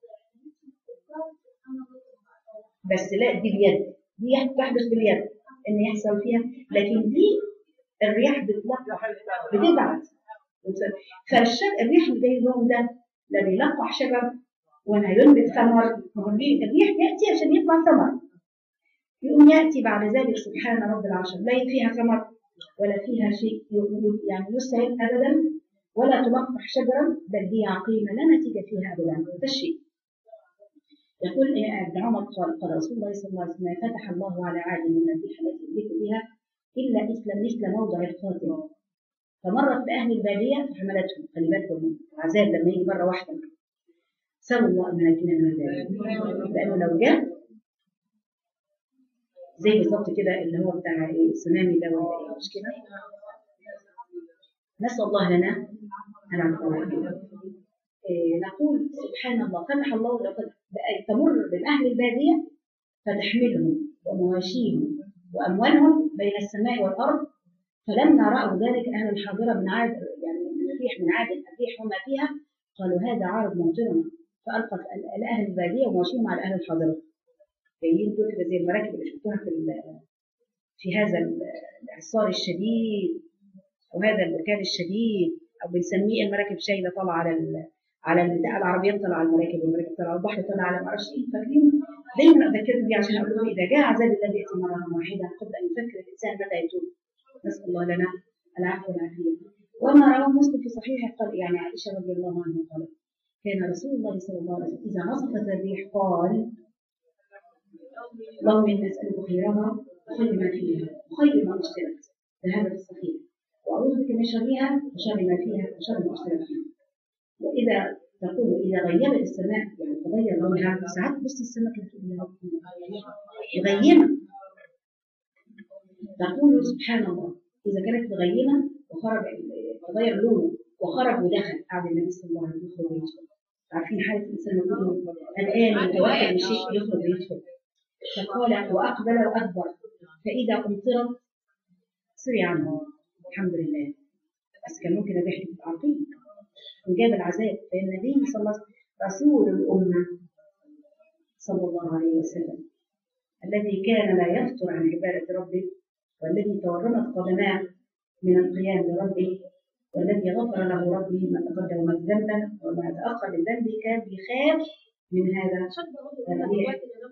بس لا دي بيد دي تحدث باليد ان يحصل فيها لكن دي الرياح بتلقح بتبعت فالشجر الريح اللي جاي لهم ده لا بيلقح شجر ولا ينبت ثمر ما هو الريح الريح ياتي عشان يطلع ثمر يقوم ياتي بعد ذلك سبحان رب العرش لا فيها ثمر ولا فيها شيء ي- يعني يسهل ابدا ولا تلقح شجرا بل هي عقيمه لا نتيجه فيها ابدا ده الشيء يقول إيه ابن عمر قال قال رسول الله صلى الله عليه وسلم فتح الله على عاد من النبيح التي يملك بها الا مثل مثل موضع القاتل فمرت باهل الباديه فحملتهم خلي بالكم عذاب لما يجي مره واحده سألوا الله أن ينجينا من ذلك لأنه لو جاء زي بالظبط كده اللي هو بتاع ايه السونامي ده ولا ايه مش كده؟ نسأل الله لنا العفو إيه نقول سبحان الله فتح الله لقد بقى تمر بالأهل البادية فتحملهم ومواشيهم وأموالهم بين السماء والأرض فلما رأوا ذلك أهل الحاضرة من عاد يعني من الريح من عاد الريح وما فيها قالوا هذا عارض ممطرنا فألقت الأهل البادية ومواشيهم على أهل الحاضرة جايين دول كده زي المراكب اللي شفتوها في ال- في هذا ال- الإعصار الشديد أو هذا البركان الشديد أو بنسميه المراكب شايلة طالعة على ال على البتاع العربيات طالعة على المراكب والمراكب طالعة على البحر طالعة على معرفش إيه فاكرين دايما أذكركم بيه عشان أقول لكم إذا جاء عذاب الله يأتي مرة واحدة قبل أن يفكر الإنسان متى يتوب نسأل الله لنا العفو والعافية وما رواه مسلم في صحيحه قال يعني عائشة رضي الله عنها قالت كان رسول الله صلى الله عليه وسلم إذا نصفت الريح قال اللهم إني أسألك خيرها وخير ما فيها وخير ما أرسلت فهذا في الصحيح وأعوذ بك من شرها وشر ما فيها وشر ما أرسلت فيها وإذا تقول إذا غيبت السماء يعني تغير لونها ساعات بصي السماء كده تقول يا رب مغيمة تقول سبحان الله إذا كانت مغيمة وخرج تغير لونه وخرج ودخل قعد النبي صلى الله عليه وسلم يخرج ويدخل عارفين حالة الإنسان لما يكون الآن متوكل من شيء يخرج ويدخل فقال وأقبل وأكبر فإذا أمطرت سري عنه الحمد لله بس كان ممكن الريح تبقى عقيم وجاب العذاب فالنبي صلى الله عليه وسلم رسول الأمة صلى الله عليه وسلم الذي كان لا يفتر عن عبادة ربه والذي تورمت قدماه من القيام لربه والذي غفر له ربي ما تقدم من ذنبه وما تأخر من ذنبه كان بيخاف من هذا الريح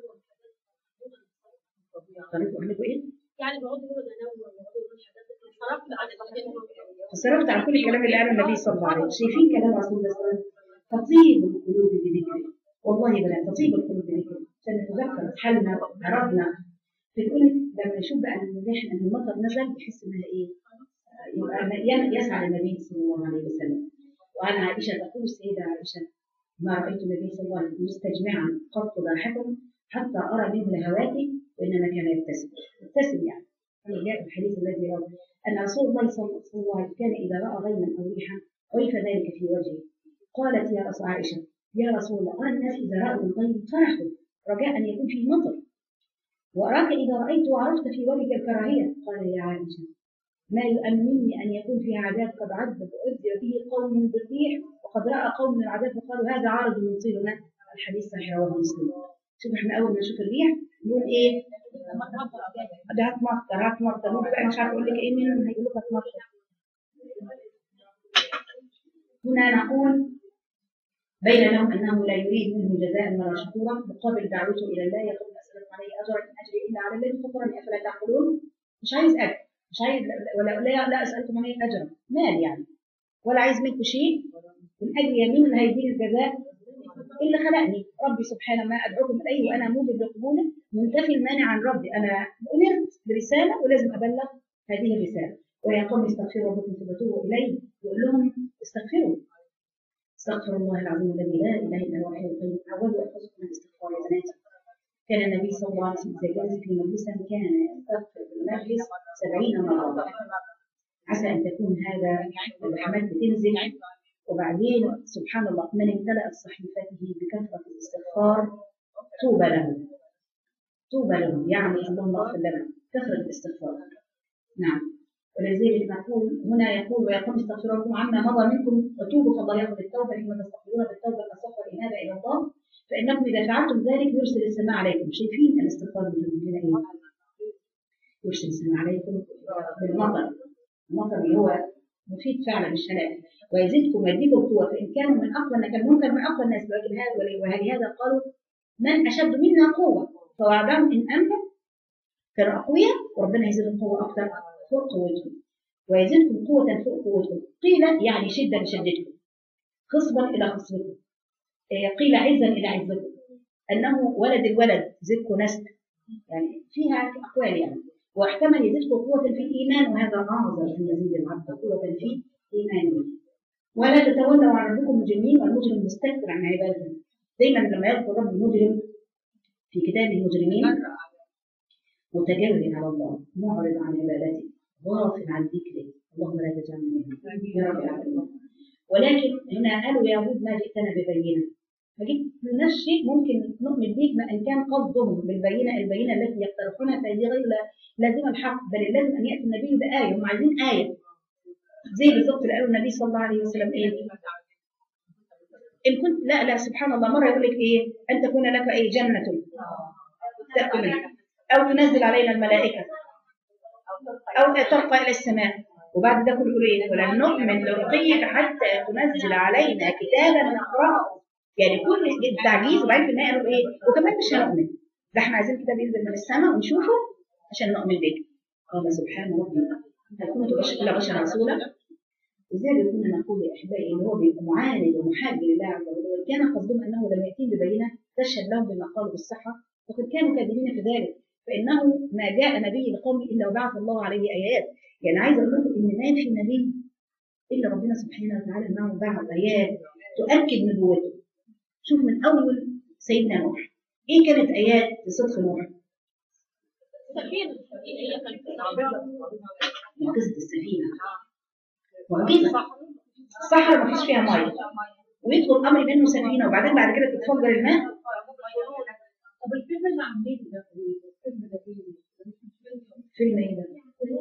طريق أقول لكم إيه؟ يعني بقعد يقول انا صرفت عن التقديم فصرفت عن كل الكلام اللي قاله النبي صلى الله عليه وسلم شايفين كلام رسول الله صلى الله عليه وسلم تطيب القلوب بذكره والله يا بنات تطيب القلوب بذكره عشان نتذكر حالنا عرضنا بتقول لما يشوف بقى الريح ان المطر نزل يحس انها ايه؟ يبقى ين- يسعى النبي صلى الله عليه وسلم وعن عائشه تقول السيده عائشه ما رايت النبي صلى الله عليه وسلم مستجمعا قط ضاحكا حتى ارى منه لهواتي وانما كان يبتسم يبتسم يعني كما جاء في الحديث الذي رواه ان رسول الله صلى صلى الله عليه وسلم كان اذا راى غيما او ريحا عرف ذلك في وجهه قالت يا رسول عائشه يا رسول الله ارى الناس اذا راوا الغيم فرحوا رجاء ان يكون فيه مطر واراك اذا رايت وعرفت في وجهك الكراهيه قال يا عائشه ما يؤمنني ان يكون في عذاب قد عذب وعذب به قوم بالريح وقد راى قوم من العذاب فقالوا هذا عارض ممطرنا الحديث صحيح رواه مسلم شوف احنا اول ما نشوف الريح نقول ايه ده هتمطر هتمطر ممكن بقى مش عارفه اقول لك ايه منهم هيقول لك هتمطر هنا نقول بينهم انه لا يريد منهم جزاء ولا شكورا مقابل دعوته الى الله يقول اسالكم عليه اجرا ان اجري الا على الذي فطرني افلا تعقلون مش عايز اجر مش عايز ولا لا, لا اسالكم عليه اجرا مال يعني ولا عايز منكم شيء من اجل يمين اللي هيديني الجزاء اللي خلقني ربي سبحانه ما ادعوكم اليه وانا موجب لقبوله منتفي المانع عن ربي انا امرت برساله ولازم ابلغ هذه الرساله ويا قوم استغفروا ربكم ثم توبوا اليه يقول لهم استغفروا استغفر الله العظيم الذي لا اله الا هو الحي القيوم عودوا انفسكم من الاستغفار يا بنات كان النبي صلى الله عليه وسلم اذا جلس في مجلسه كان يستغفر في المجلس سبعين مره عسى ان تكون هذا الرحمات بتنزل وبعدين سبحان الله من امتلأت صحيفته بكثرة الاستغفار طوبى له طوبى له يعني اللهم اغفر لنا كثرة الاستغفار نعم ولذلك نقول هنا يقول ويقوم استغفركم عما مضى منكم وتوبوا فالله يقبل التوبة حين تستغفرون بالتوبة الأصح والإنابة إلى الله فإنكم إذا فعلتم ذلك يرسل السماء عليكم شايفين الاستغفار من هنا إيه؟ يرسل السماء عليكم بالمطر المطر اللي هو مفيد فعلا مش هلاك ويزيدكم ويزيدكم قوة فإن كانوا من أقوى كان ممكن من أقوى الناس ولكن هذا ولهذا قالوا من أشد منا قوة فوعدهم إن أنتم كانوا أقوياء وربنا يزيدهم قوة أكثر فوق قوتهم ويزيدكم قوة فوق قوتهم قيل يعني شدة لشدتكم خصبا إلى خصبكم إيه، قيل عزا إلى عزكم أنه ولد الولد زدكم نسل يعني فيها أقوال يعني واحتمل يزيدكم قوة في الإيمان وهذا أعظم أن يزيد العبد قوة في إيمانه ولا تتولوا عن ربكم مجرمين والمجرم مستكبر عن عبادته دايما لما يذكر رب المجرم في كتاب المجرمين متجرد على الله معرض عن عبادته غافل عن ذكره اللهم لا تجعلنا منهم يا رب العالمين ولكن هنا قالوا يا رب ما جئتنا ببينه فجيت نفس الشيء ممكن نؤمن به ما ان كان قصدهم بالبينه البينه التي يقترحونها فهذه غير لازمه الحق بل لازم ان ياتي النبي بايه هم عايزين ايه زي بالظبط اللي قاله النبي صلى الله عليه وسلم ايه ان كنت لا لا سبحان الله مره يقول لك ايه ان تكون لك ايه جنه تاكل منها او تنزل علينا الملائكه او ترقى الى السماء وبعد ده كله يقول ايه ولن نؤمن لرقيك حتى تنزل علينا كتابا نقراه يعني كل التعجيز وبعدين في النهايه قالوا ايه وكمان مش هنؤمن ده احنا عايزين كتاب ينزل من السماء ونشوفه عشان نؤمن بك قال سبحان ربي هل كنت الا بشرا رسولا لذلك كنا نقول يا احبائي ان هو بيبقى معاند ومحارب لله عز وجل وان كان قصدهم انه لم ياتيهم ببينه تشهد لهم بما قالوا بالصحه وقد كانوا كاذبين في ذلك فانه ما جاء نبي لقوم الا وبعث الله عليه ايات يعني عايز اقول لكم ان ما في نبي الا ربنا سبحانه وتعالى معه بعض ايات تؤكد نبوته شوف من اول سيدنا نوح ايه كانت ايات لصدق نوح؟ سفينة هي معجزه السفينه معجزه الصحراء ما فيش فيها ميه ويدخل امر منه سفينه وبعدين بعد كده تتفجر الماء طب الفيلم اللي عاملينه ده الفيلم ده فيلم فيلم ايه ده؟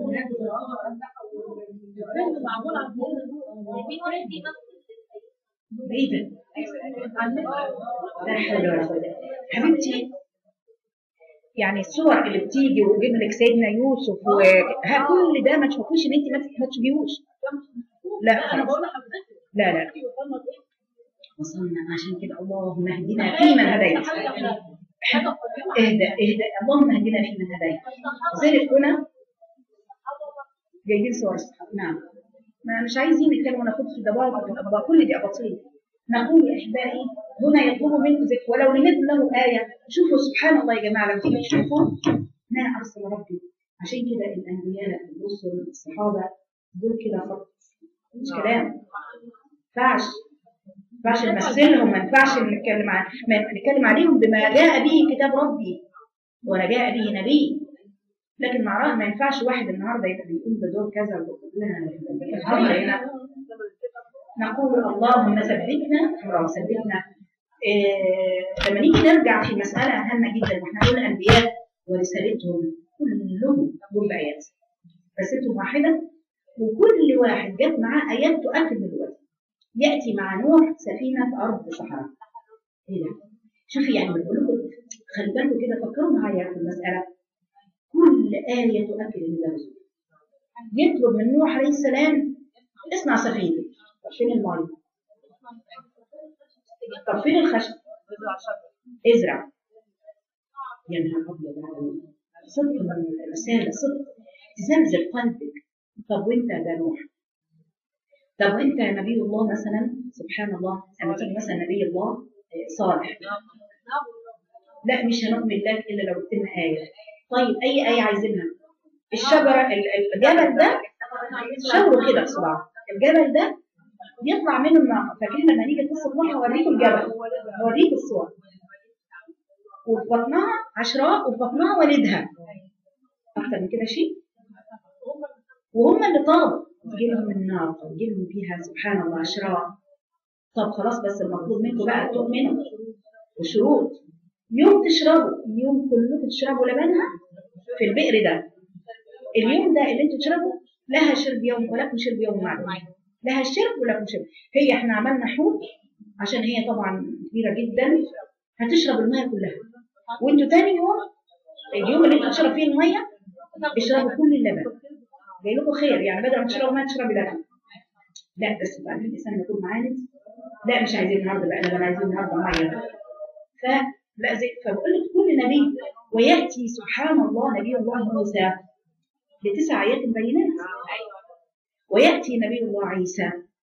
الفيلم معمول عن في واحد دي ايه ده؟ لا حول ولا قوه حبيبتي يعني الصور اللي بتيجي ويجيب لك سيدنا يوسف وها كل ده ما تشوفوش ان انت ما- ما تشوفيهوش لا انا خلاص بقول لحضرتك لا لا وصلنا عشان كده اللهم اهدنا فيمن هديت اهدى اهدى اللهم اهدنا فيمن هديت لذلك هنا جايبين صور الصحابة نعم ما مش عايزين نتكلم وناخد في دبابة الأطباء كل دي أباطيل نقول يا أحبائي هنا يطلب منكم ذكر ولو لمد له آية شوفوا سبحان الله يا جماعة لما تيجي تشوفوا ما أرسل ربي عشان كده الأنبياء الرسل الصحابة دول كده خط مش كلام ما ينفعش ما ينفعش نمثلهم ما ينفعش نتكلم عن ما نتكلم عليهم بما جاء به كتاب ربي ولا جاء به نبي لكن مع ما ينفعش واحد النهارده يبقى بيقول ده دول كذا وده لا الحمد هنا نقول اللهم ثبتنا اللهم ثبتنا إيه لما نيجي نرجع في مسألة هامة جدا واحنا نقول الأنبياء ورسالتهم كلهم دول آيات رسالتهم واحدة وكل واحد جت معاه آيات تؤكد من الوجه يأتي مع نوح سفينة في أرض صحراء إيه ده؟ شوفي يعني بقول لكم خلي بالكم كده فكروا معايا في المسألة كل آية تؤكد ان ده رسول يطلب من نوح عليه السلام اصنع سفينة طب فين المية؟ طب فين الخشب؟ ازرع يا نهار ابيض على صدق من الرسالة صدق تزلزل قلبك طب وانت ده نوح طب وانت يا نبي الله مثلا سبحان الله لما تيجي مثلا نبي الله آه، صالح لا مش هنؤمن لك الا لو قلت لنا ايه طيب اي ايه عايزينها الشجره ال- ال- الجبل ده شاوروا كده بصباعه الجبل ده يطلع منه الناقه فاكرين لما نيجي قصه نوح هوريكم الجبل هوريكم الصور وفي بطنها عشراء وفي بطنها والدها اكتر من كده شيء وهم اللي طلبوا تجي لهم النار تجي لهم فيها سبحان الله عشراء طب خلاص بس المطلوب منكم بقى تؤمنوا وشروط يوم تشربوا يوم كلكم تشربوا لبنها في البئر ده اليوم ده اللي انتوا تشربوا لها شرب يوم ولكم شرب يوم معلوم لها الشرب ولكم شرب هي احنا عملنا حوض عشان هي طبعا كبيره جدا هتشرب الميه كلها وانتوا تاني يوم اليوم اللي انتوا تشرب فيه الميه اشربوا كل اللبن جاي لكم خير يعني بدل ما تشربوا ميه تشربوا لبن لا بس بقى الانسان يكون معاند لا مش عايزين النهارده بقى انا عايزين النهارده ميه فلا زي فبقول لك كل نبي وياتي سبحان الله نبي الله موسى لتسع ايات بينات وياتي نبي الله عيسى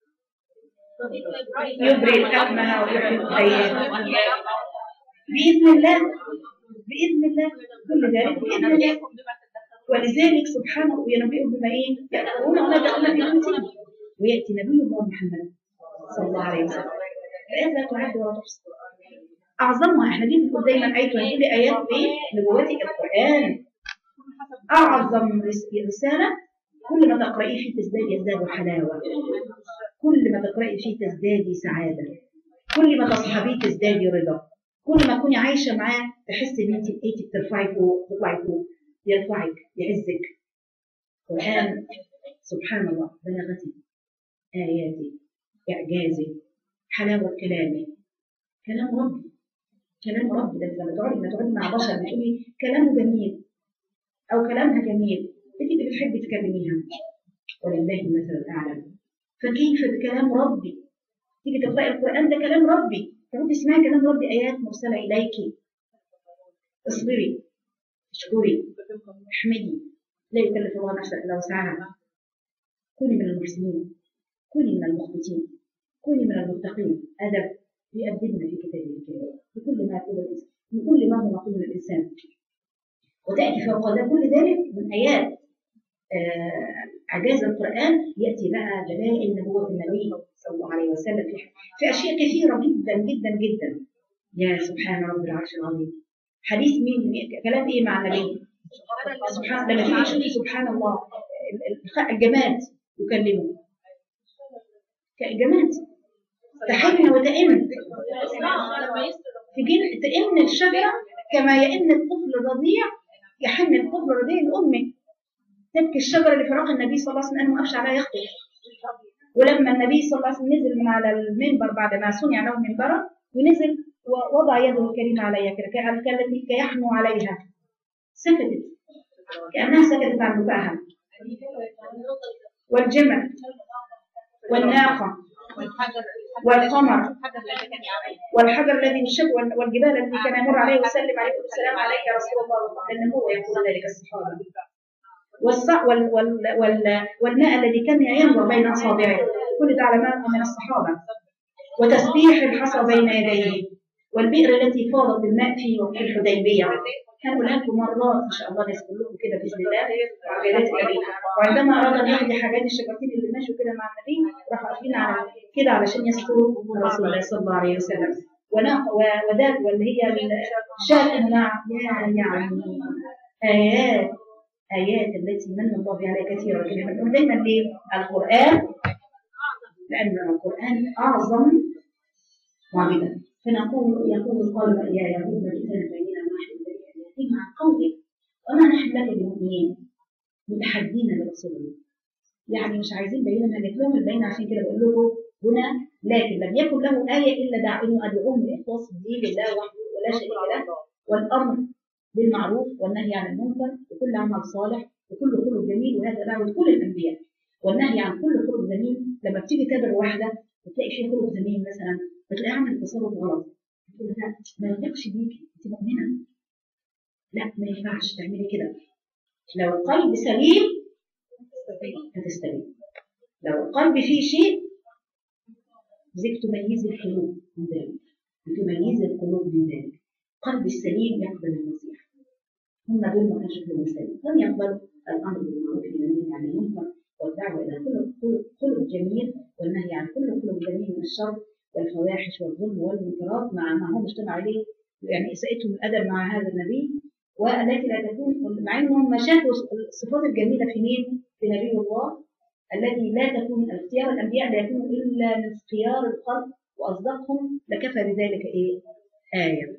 يبرئ الاكمه ويحيي الايام باذن الله باذن الله كل ذلك باذن الله ولذلك سبحانه ينبئهم بما ايه يأكلون ولا يدخلون في بيوتهم وياتي نبي الله محمد صلى الله عليه وسلم الايات لا تعد ولا تحصى اعظمها احنا دي بنقول دايما ايه تقول لي ايات ايه نبوتك القران اعظم رس- رساله كل ما تقرايه فيه تزداد يزداد حلاوه كل ما تقراي فيه تزدادي سعاده كل ما تصحبيه تزدادي رضا كل ما تكوني عايشه معاه تحسي ان انت بقيتي بترفعي فوق تطلعي فوق يرفعك يعزك قرآن سبحان الله بلاغتي آياتي إعجازي حلاوة كلامي كلام ربي كلام ربي ده لما تقعدي لما تقعدي مع بشر بتقولي كلامه جميل أو كلامها جميل أنت اللي بتحبي تكلميها ولله المثل الأعلى فكيف بكلام ربي تيجي تقرأي القرآن ده كلام ربي تقعدي تسمعي كلام ربي آيات مرسلة إليك اصبري اشكري احمدي لا يكلف الله نفسا الا وسعها كوني من المحسنين كوني من المخبتين كوني من المتقين ادب يؤدبنا في كتابه الكريم بكل ما يقول الانسان بكل ما هو مطلوب من الانسان وتاتي فوق ده كل ذلك من ايات آه، اعجاز القران ياتي بقى دلائل نبوه النبي صلى الله عليه وسلم في في اشياء كثيره جدا جدا جدا يا سبحان رب العرش العظيم حديث مين كلام ايه مع النبي سبحان لما تيجي تشوفي سبحان الله ال- ال- الجماد يكلمه كالجماد تحن وتئن تجين تئن الشجرة كما يئن الطفل الرضيع يحن الطفل الرضيع لأمه تبكي الشجرة لفراق النبي صلى الله عليه وسلم أنه ما قفش عليها يخطب ولما النبي صلى الله عليه وسلم نزل من على المنبر بعد ما صنع له منبرا ونزل ووضع يده الكريمة عليها كده كالتي كيحنو عليها سكتت كأنها سكتت عن بكائها والجمل والناقة والقمر والحجر الذي انشق وال- والجبال التي كان يمر عليه ويسلم عليه السلام عليك يا رسول الله لأن هو يقول ذلك الصحابة والص- وال وال وال والماء الذي كان ينظر بين أصابعه كل ده علامات من الصحابة وتسبيح الحصى بين يديه والبئر التي فاضت بالماء في وقت الحديبية كان هناك مرات إن شاء الله نذكر لكم كده بإذن الله وعبادات النبي وعندما أراد أن يحيي حاجات الشياطين اللي ماشوا كده مع النبي راحوا قافلين على كده علشان يستروا رسول الله صلى الله عليه وسلم وناق وذات واللي هي شاة مع يا يعني آيات آيات التي من الله عليها كثيرة كده بنقول دايما ليه القرآن لأن القرآن أعظم معجزة فنقول يقول قال يا يهود الكتاب بيننا ونحن بريئة مع قوله وما نحن لك بمؤمنين متحدين لرسول الله يعني مش عايزين بيننا نفهم البين عشان كده بقول لكم هنا لكن لم يكن له آية إلا دع إنه أدعوهم لإخلاص الدين لله وحده ولا شريك له والأمر بالمعروف والنهي عن المنكر وكل عمل صالح وكل خلق جميل وهذا دعوة كل الأنبياء والنهي عن كل خلق ذميم لما بتيجي تقابل واحدة وتلاقي شيء خلق ذميم مثلا بتلاقيها عملت تصرف غلط تقول لها ما يليقش بيكي انت مؤمنة لا ما ينفعش تعملي كده لو القلب سليم هتستلم لو القلب فيه شيء زيك تميز القلوب من ذلك بتميز القلوب من ذلك قلب السليم يقبل النصيحة هم دول ما كانش فيهم سليم لم يقبلوا الأمر بالمعروف والنهي عن المنكر والدعوة إلى كل خلق خلق جميل والنهي عن كل خلق جميل من الشر والفواحش والظلم والمنكرات مع ما هو مجتمع عليه يعني إساءتهم الأدب مع هذا النبي والتي لا تكون مع انهم شافوا الصفات الجميله في مين؟ في نبي الله الذي لا تكون اختيار الانبياء لا يكون الا من اختيار الخلق واصدقهم لكفى بذلك ايه؟ آية.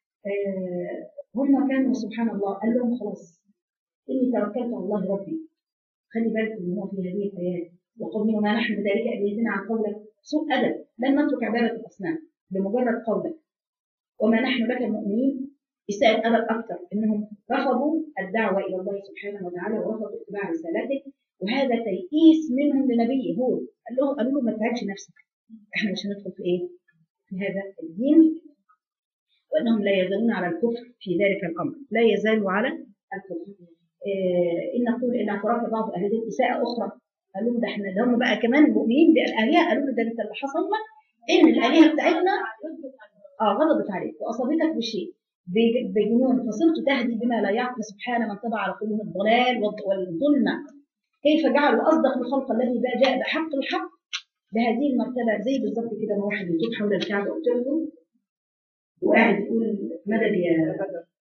آه هم كانوا سبحان الله قال لهم خلاص اني توكلت على الله ربي خلي بالكم ان هو في هذه الايات وقل منه ما نحن بذلك ابيتنا عن قولك سوء ادب لن نترك عباده الاصنام بمجرد قولك وما نحن لك المؤمنين إساءة أدب أكثر إنهم رفضوا الدعوة إلى الله سبحانه وتعالى ورفضوا اتباع رسالته وهذا تيئيس منهم لنبيه هو قال لهم قالوا له ما تتعبش نفسك إحنا مش هندخل في إيه؟ في هذا الدين وأنهم لا يزالون على الكفر في ذلك الأمر لا يزالوا على الكفر إيه إن نقول إن اعتراف بعض أهل الدين إساءة أخرى قالوا ده إحنا ده هم بقى كمان مؤمنين بالآلهة قالوا له ده أنت اللي حصل لك إن الآلهة بتاعتنا اه غضبت عليك وأصابتك بشيء بجنون فصرت تهدي بما لا يعقل سبحانه من طبع على قلوبهم الضلال والظلمة كيف جعلوا أصدق الخلق الذي جاء بحق الحق بهذه المرتبة زي بالظبط كده ما واحد يطوف حول الكعبة وترجم وقاعد يقول مدد يا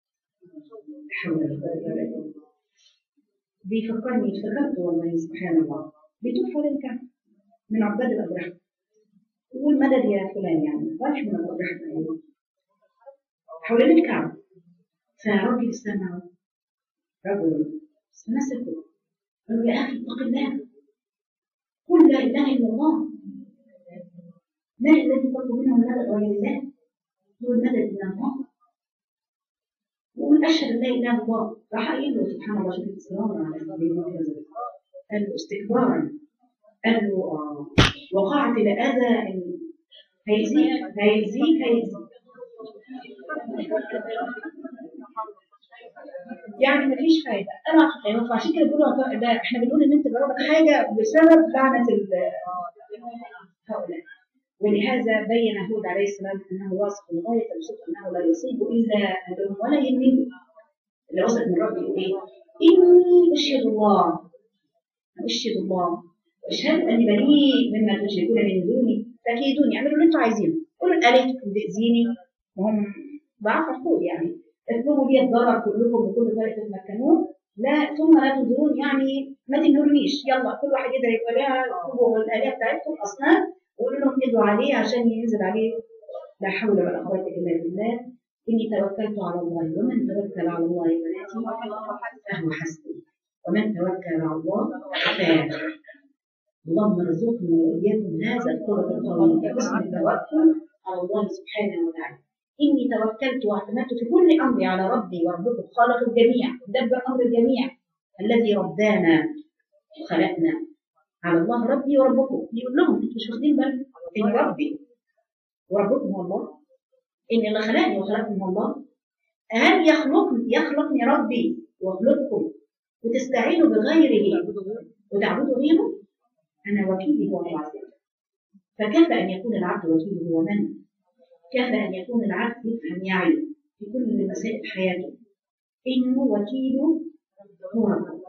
حول الله بيفكرني افتكرت والله سبحان الله بيطوف حول الكعبة من عباد الأضرحة يقول مدد يا فلان يعني رايح من الأضرحة حوالين الكعبة فرجل سمع رجل فمسكه قالوا يا أخي اتق الله قل لا إله إلا الله ما الذي تطلب منه المدد غير الله هو المدد من الله وقول أشهد أن لا إله إلا الله راح قايل له سبحان الله شوف إصرارا على هذه قال له استكبارا قال له آه وقعت لأذى هيزيك هيزيك هيزيك يعني مفيش فايده انا يعني فعشان كده بيقولوا ده احنا بنقول ان انت جربت حاجه بسبب لعنه هؤلاء ولهذا بين هود عليه السلام انه واثق لغايه الصدق انه لا يصيب الا ادم ولا يمين اللي وصل من ربي يقول ايه؟ اني اشهد الله اشهد الله واشهد اني بريء مما تشركون من دوني فكيدوني اعملوا اللي انتم عايزينه قولوا الالهتكم تاذيني وهم ضعف القول يعني اطلبوا لي الضرر كلكم بكل طريقه تتمكنون لا ثم لا تنظرون يعني ما تنهرنيش يلا كل واحد يقدر يبقى لها هو والالهه بتاعتكم اصنام وقولوا لهم ادعوا عليه عشان ينزل عليه لا حول ولا قوه الا بالله اني توكلت على الله ومن توكل على الله يا بناتي فهو حسبي ومن توكل على الله فاز اللهم ارزقني واياكم هذا الخلق القوي بحسن التوكل على الله سبحانه وتعالى إني توكلت واعتمدت في كل أمري على ربي وربكم خالق الجميع مدبر أمر الجميع الذي ربانا وخلقنا على الله ربي وربكم يقول لهم انتوا مش واخدين بالكم ان ربي وربكم هو الله ان اللي خلقني وخلقكم هو الله هل يخلقني يخلقني ربي ويخلقكم وتستعينوا بغيره وتعبدوا غيره انا وكيلي هو الله عز وجل فكيف ان يكون العبد وكيله هو من كيف ان يكون العبد يفهم يعي في كل مسائل حياته انه وكيله هو ربه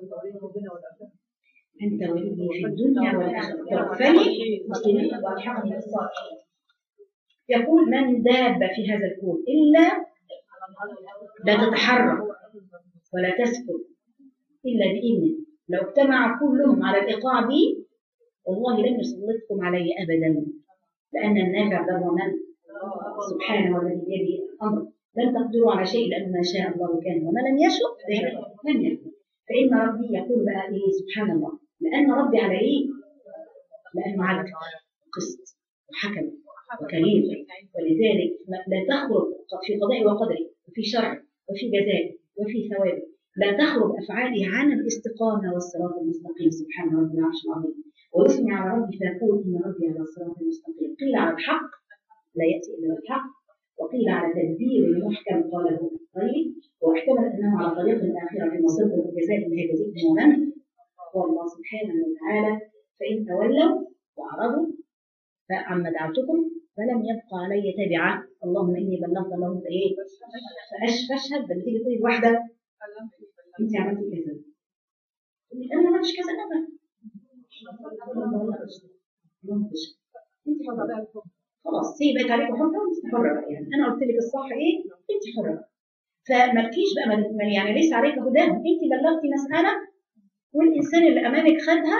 أنت ولي في الدنيا والآخرة توفني مسلمين والحقني بالصالحين يقول من دابة في هذا الكون إلا لا تتحرك ولا تسكن إلا بإذنه لو اجتمع كلهم على الإيقاع بي والله لن يسلطكم علي أبدا لأن النافع ده هو من سبحانه والذي بيده الأمر لن تقدروا على شيء لأن ما شاء الله كان وما لم يشأ لم يكن فإن ربي يقول بقى إيه سبحان الله لأن ربي على إيه؟ لأنه عدل قسط وحكم وكريم ولذلك لا تخرج في قضاء وقدره وفي شرع وفي جزاء وفي ثواب لا تخرج أفعالي عن الاستقامة والصراط المستقيم سبحان ربي العرش العظيم ويثني على ربي فيقول إن ربي على الصراط المستقيم قيل على الحق لا يأتي إلا بالحق وقيل على تدبير محكم قاله طيب واحتمل أنه على طريق الآخرة في مصير الجزاء اللي هي جزاء ومن هو الله سبحانه وتعالى فإن تولوا وأعرضوا فعما دعوتكم فلم يبقى علي تبعة اللهم إني بلغت اللهم إيه فأش فاشهد بل تيجي تقولي واحدة أنت عملتي كذا تقولي أنا ما عملتش كذا أبدا أنت حرة خلاص سيبك عليك حرة وأنت حرة بقى يعني أنا قلت لك الصح إيه أنت حرة بقى فمالكيش بقى يعني ليس عليك هداهم أنت بلغتي مسألة والإنسان اللي أمامك خدها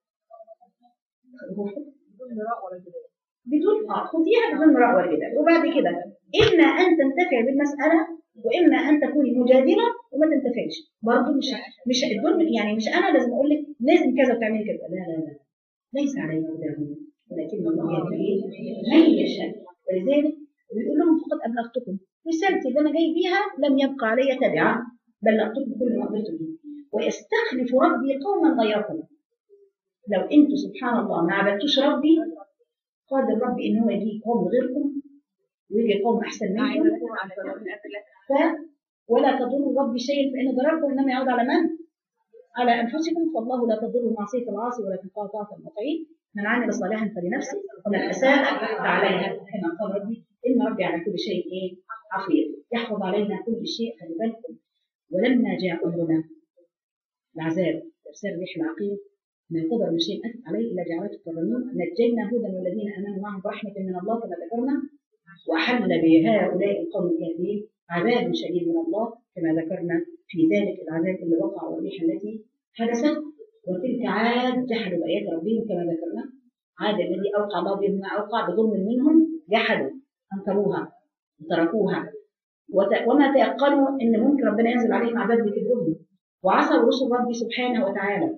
بدون اه خديها بدون مراء ولا جدال وبعد كده اما ان تنتفع بالمساله واما ان تكوني مجادله وما تنتفعش برضه مش مش الدول يعني مش انا لازم اقول لك لازم كذا وتعملي كذا لا لا لا ليس علي هداهم ولكن الله يهدي من يشاء ولذلك بيقول لهم فقد ابلغتكم رسالتي اللي انا جاي بيها لم يبقى علي تبعه بلغتكم كل ما قلت به ويستخلف ربي قوما غيركم لو انتم سبحان الله ما عبدتوش ربي قادر ربي ان هو يجيب قوم غيركم ويجي قوم احسن منكم ف ولا تضروا ربي شيئا فان ضرركم انما يعود على من؟ على انفسكم فالله لا تضر معصيه العاصي ولا تنفع طاعه المطيعين من عمل صالحا فلنفسه ومن اساء فعليها كما قال ربي ان ربي على كل شيء ايه؟ حفيظ يحفظ علينا كل شيء خلي بالكم ولما جاء امرنا العذاب ارسال ريح العقيم ما قدر من شيء أتت عليه إلا جعلته كالرميم نجينا هودا والذين آمنوا معه برحمة من الله كما ذكرنا وأحل بهؤلاء القوم الكافرين عذاب شديد من الله كما ذكرنا في ذلك العذاب اللي وقع والريح التي حدثت وتلك عاد جحدوا بآيات ربهم كما ذكرنا عاد الذي أوقع الله بهم ما أوقع بظلم منهم جحدوا أنكروها وتركوها وما تيقنوا إن ممكن ربنا ينزل عليهم عذاب بكبرهم وعصى رسل ربي سبحانه وتعالى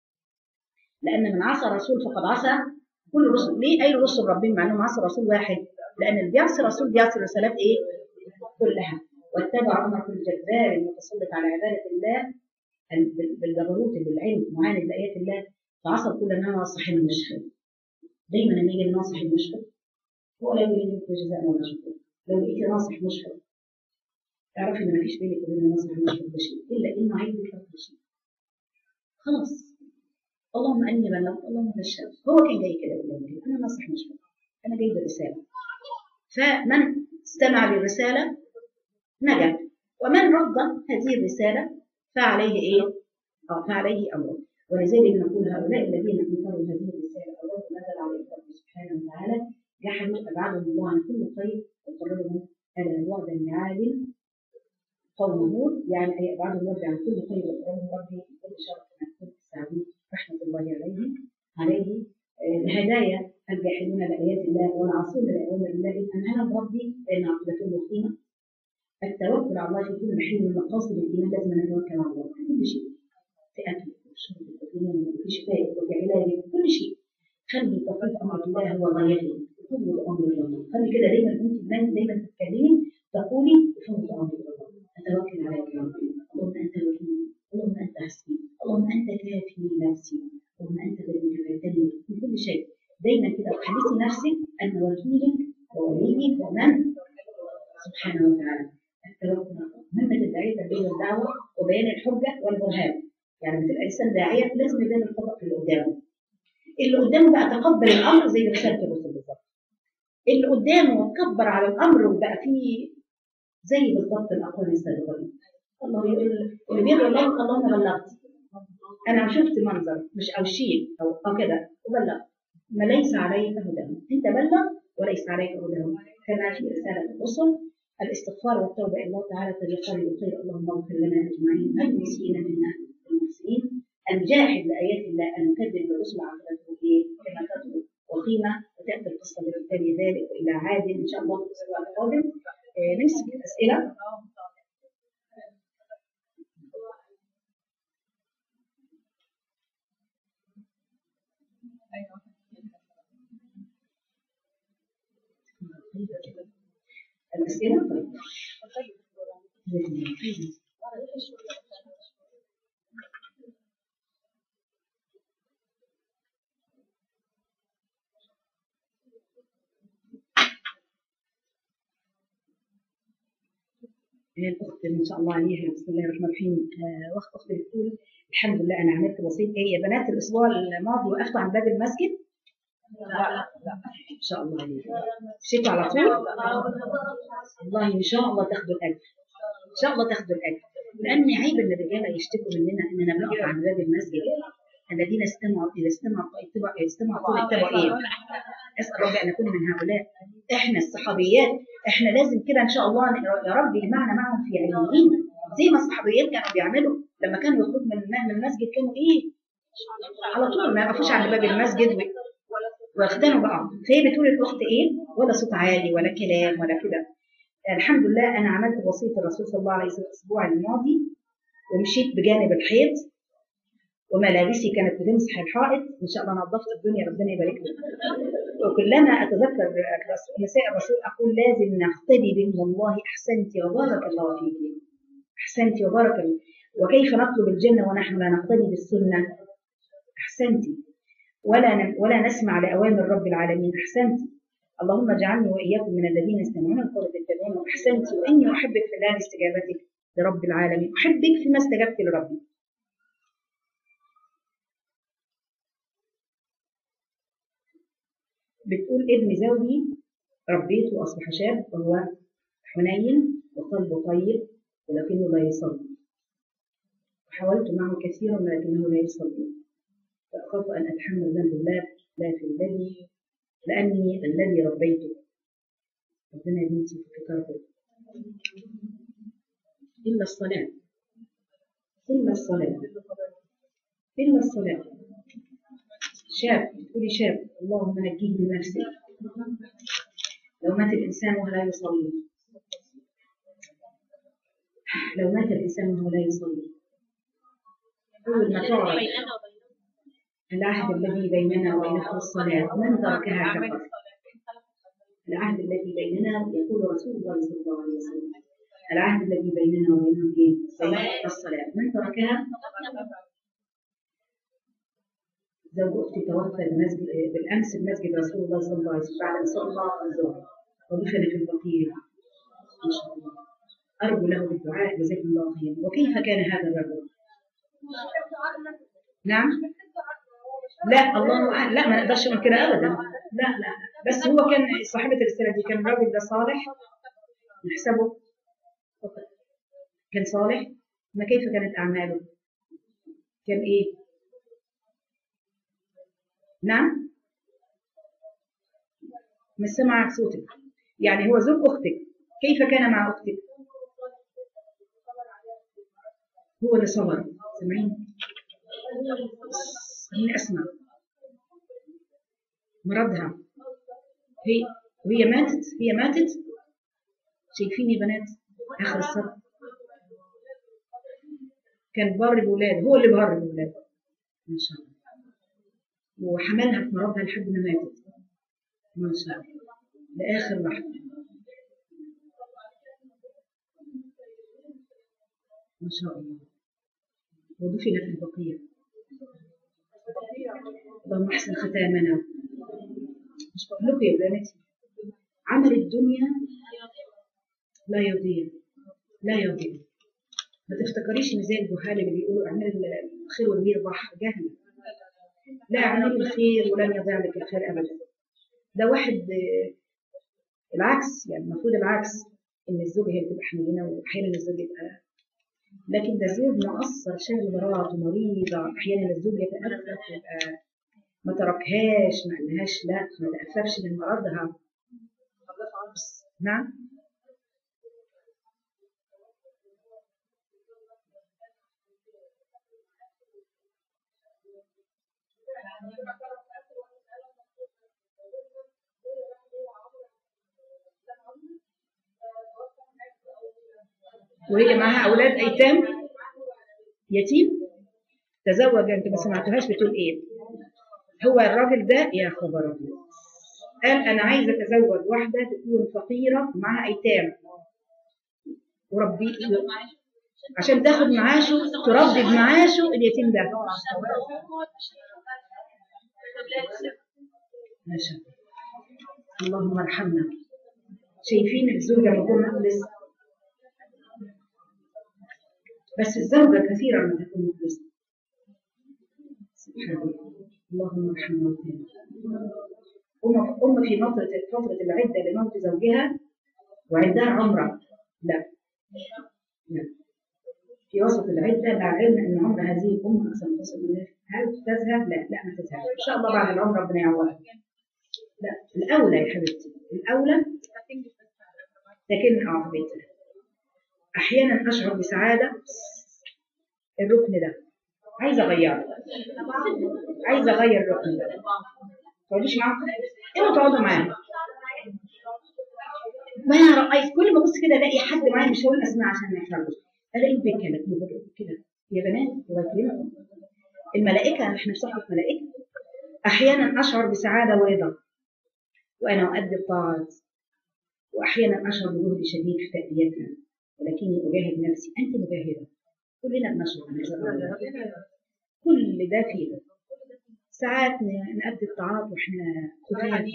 لأن من عصى رسول فقد عصى كل الرسل ليه أي رسل ربنا مع أنهم عصى رسول واحد لأن اللي بيعصي رسول بيعصي الرسالات إيه كلها واتبع أمر كل جبار متسلط على عبادة الله بالجبروت بالعلم معاند بآيات الله فعصى كل ما ناصح المشهد دايما لما يجي الناصح المشهد هو لا يريد منك جزاء ولا شكر لو لقيتي ناصح مشهد اعرفي ان مفيش بينك وبين الناصح المشهد ده شيء الا انه عايز يفرق شيء خلاص اللهم اني بلغت اللهم بشر هو كان جاي كده يقول لهم انا ناصح مشهد انا جاي برساله فمن استمع للرساله نجا ومن رد هذه الرساله فعليه ايه؟ اه فعليه امره ولذلك نقول هؤلاء الذين انكروا هذه الرساله الله نزل عليهم ربه سبحانه وتعالى جحدوا ابعدهم الله عن كل خير وقررهم على الوعد المعادل قوم هود يعني اي ابعدهم ربي عن كل خير وقررهم ربي من كل شر كما كنت السعدي رحمه الله عليه عليه الهدايا الجاحدون لايات الله والعاصون لاوامر الله ان انهاهم ربي فان عاقبتهم وخيمه التوكل على الله في كل حين من مقاصد الايمان لازم نتوكل على الله في كل شيء في اكل وفي شرب وفي نوم وفي شفاء وفي علاج وفي كل شيء خلي توفيق امر الله هو غايتي كل امر الله خلي كده دايما انت دايما تتكلمي تقولي فوض امري الى الله اتوكل عليك يا ربي اللهم انت وكيلي اللهم انت حسبي اللهم انت كافي نفسي اللهم انت الذي كفيتني من كل شيء دايما كده وحدثي نفسك ان وكيلك ووليك ومن سبحانه وتعالى التوكل مهمة الداعية تبين الدعوة وبيان الحجة والبرهان يعني بتبقى انسان داعية لازم يبان الخطأ في اللي قدامه اللي قدامه بقى تقبل الامر زي رسالة الرسل بالظبط اللي قدامه تكبر على الامر وبقى فيه زي بالظبط الاقوال السابقه الله يقول اللي بيدعو الله اللهم بلغت انا شفت منظر مش او شيء او او كده وبلغت ما ليس عليك هداهم انت بلغ وليس عليك هداهم كما في رساله الرسل الاستغفار والتوبه الى الله تعالى تجفر بالخير اللهم اغفر لنا اجمعين المسيئين منا المحسنين الجاحد لايات الله ان نكذب بالرسل عقبته ايه كما تطلب وقيمه وتاتي القصه بالتالي ذلك والى عاد ان شاء الله في الاسبوع القادم آه، نمسك الاسئله الاسئله طيب هي الاخت ان شاء الله عليها بسم الله الرحمن الرحيم آه، واخت اختي بتقول الحمد لله انا عملت بسيط هي بنات الاسبوع الماضي وقفت عند باب المسجد ان شاء الله عليك مشيتوا على طول والله ان شاء الله تاخدوا الاجر ان شاء الله تاخدوا الاجر لان عيب ان الرجاله يشتكوا مننا اننا بنقف عند باب المسجد الذين استمعوا اذا استمعوا اتبعوا استمعوا قولوا اتبعوا ايه؟ اسال ربي ان نكون من هؤلاء احنا الصحابيات احنا لازم كده ان شاء الله يا رب يجمعنا معهم في عليين زي ما الصحابيات كانوا بيعملوا لما كانوا يخرجوا من من المسجد كانوا ايه؟ على طول ما يقفوش عند باب المسجد و... واختنوا بعض فهي بتقول الاخت ايه؟ ولا صوت عالي ولا كلام ولا كده الحمد لله انا عملت وصيه الرسول صلى الله عليه وسلم الاسبوع الماضي ومشيت بجانب الحيط وملابسي كانت بتمسح الحائط ان شاء الله نظفت الدنيا ربنا يبارك لي وكلما اتذكر نساء الرسول اقول لازم نقتدي بهم والله احسنت وبارك الله فيك احسنت وبارك الله وكيف نطلب الجنه ونحن لا نقتدي بالسنه احسنت ولا ن- ولا نسمع لاوامر رب العالمين احسنت اللهم اجعلني واياكم من الذين يستمعون القول فيتبعون احسنت واني احبك في الله استجابتك لرب العالمين احبك فيما استجبت لربي بتقول ابن زوجي ربيته واصبح شاب وهو حنين وقلبه طيب ولكنه لا يصلي وحاولت معه كثيرا ولكنه لا يصلي فأخاف أن أتحمل ذنب الله لا في الذي لأني الذي ربيته ربنا يا بنتي في كتابه إلا الصلاة إلا الصلاة إلا الصلاة شاب تقولي شاب اللهم نجيه من نفسه لو مات الإنسان وهو لا يصلي لو مات الإنسان وهو لا يصلي أول ما تعرف العهد الذي بيننا وبينه الصلاة من تركها كفر العهد الذي بيننا يقول رسول الله صلى الله عليه وسلم العهد الذي بيننا وبينهم ايه؟ صلاة الصلاة من تركها زوج اختي توفى المسجد بالامس بمسجد رسول الله صلى الله عليه وسلم بعد ان صلى الله الظهر ودفن في البقيع ما شاء الله ارجو له بالدعاء جزاكم الله خيرا وكيف كان هذا الرجل؟ نعم لا الله أعلم. لا ما نقدرش نقول كده ابدا لا لا بس هو كان صاحبة الرسالة دي كان الراجل ده صالح نحسبه كان صالح ما كيف كانت أعماله كان إيه نعم مش سمع صوتك يعني هو زوج أختك كيف كان مع أختك هو اللي صبر سامعين خليني أسمع مرضها هي وهي ماتت هي ماتت شايفين يا بنات آخر الصبر كان بر بولاد هو اللي بر بولاد ما شاء الله وحملها في مرضها لحد ما ماتت ما شاء الله لآخر لحظة ما شاء الله ودفن في البقيع اللهم احسن ختامنا مش بقول لكم يا بناتي عمل الدنيا لا يضيع لا يضيع ما تفتكريش ان زي الجهال اللي بيقولوا اعمل الخير والميربح جهل لا اعمل الخير ولن يضيع لك الخير ابدا ده واحد آه، العكس يعني المفروض العكس ان الزوجه هي اللي تبقى حنينه واحيانا الزوج يبقى لكن ده زوج مقصر شايل مراته مريضه احيانا الزوج يتألف يبقى ما تركهاش ما قالهاش لا ما تأففش من مرضها نعم وهي معاها اولاد ايتام يتيم تزوج انت ما سمعتهاش بتقول ايه هو الراجل ده يا خبر أبيض. قال انا عايزه اتزوج واحده تكون فقيره ومعاها ايتام وربي عشان تاخد معاشه تربي بمعاشه اليتيم ده ما شاء الله اللهم ارحمنا شايفين الزوجه لما تكون مخلص بس الزوجه كثيرا ما تكون مخلصه سبحان الله اللهم ارحمنا وارحمنا أم أم في فترة فترة العدة لموت زوجها وعندها عمرة لا لا في وسط العدة مع العلم أن عمر هذه الأم أكثر من تصل بالله هل تذهب؟ لا لا ما تذهب إن شاء الله بعد العمر ربنا يعوضها لا الأولى يا حبيبتي الأولى لكن اه في بيتها أحيانا أشعر بسعادة الركن ده عايزة أغيره عايزة أغير الركن ده تقعديش معاهم اوعوا تقعدوا معاهم ما رأيت كل ما ابص كده الاقي حد معايا مش هقول اسماء عشان ما يحرجوش الاقي بيتكلم كده يا بنات الله يكرمكم الملائكه احنا في صحبه ملائكه احيانا اشعر بسعاده ورضا وانا اؤدي الطاعات واحيانا اشعر بجهد شديد في تاديتها ولكني اجاهد نفسي انت مجاهده كلنا بنشعر بهذا كل ده فينا ساعات ن- نأدي الطاعات واحنا خفاف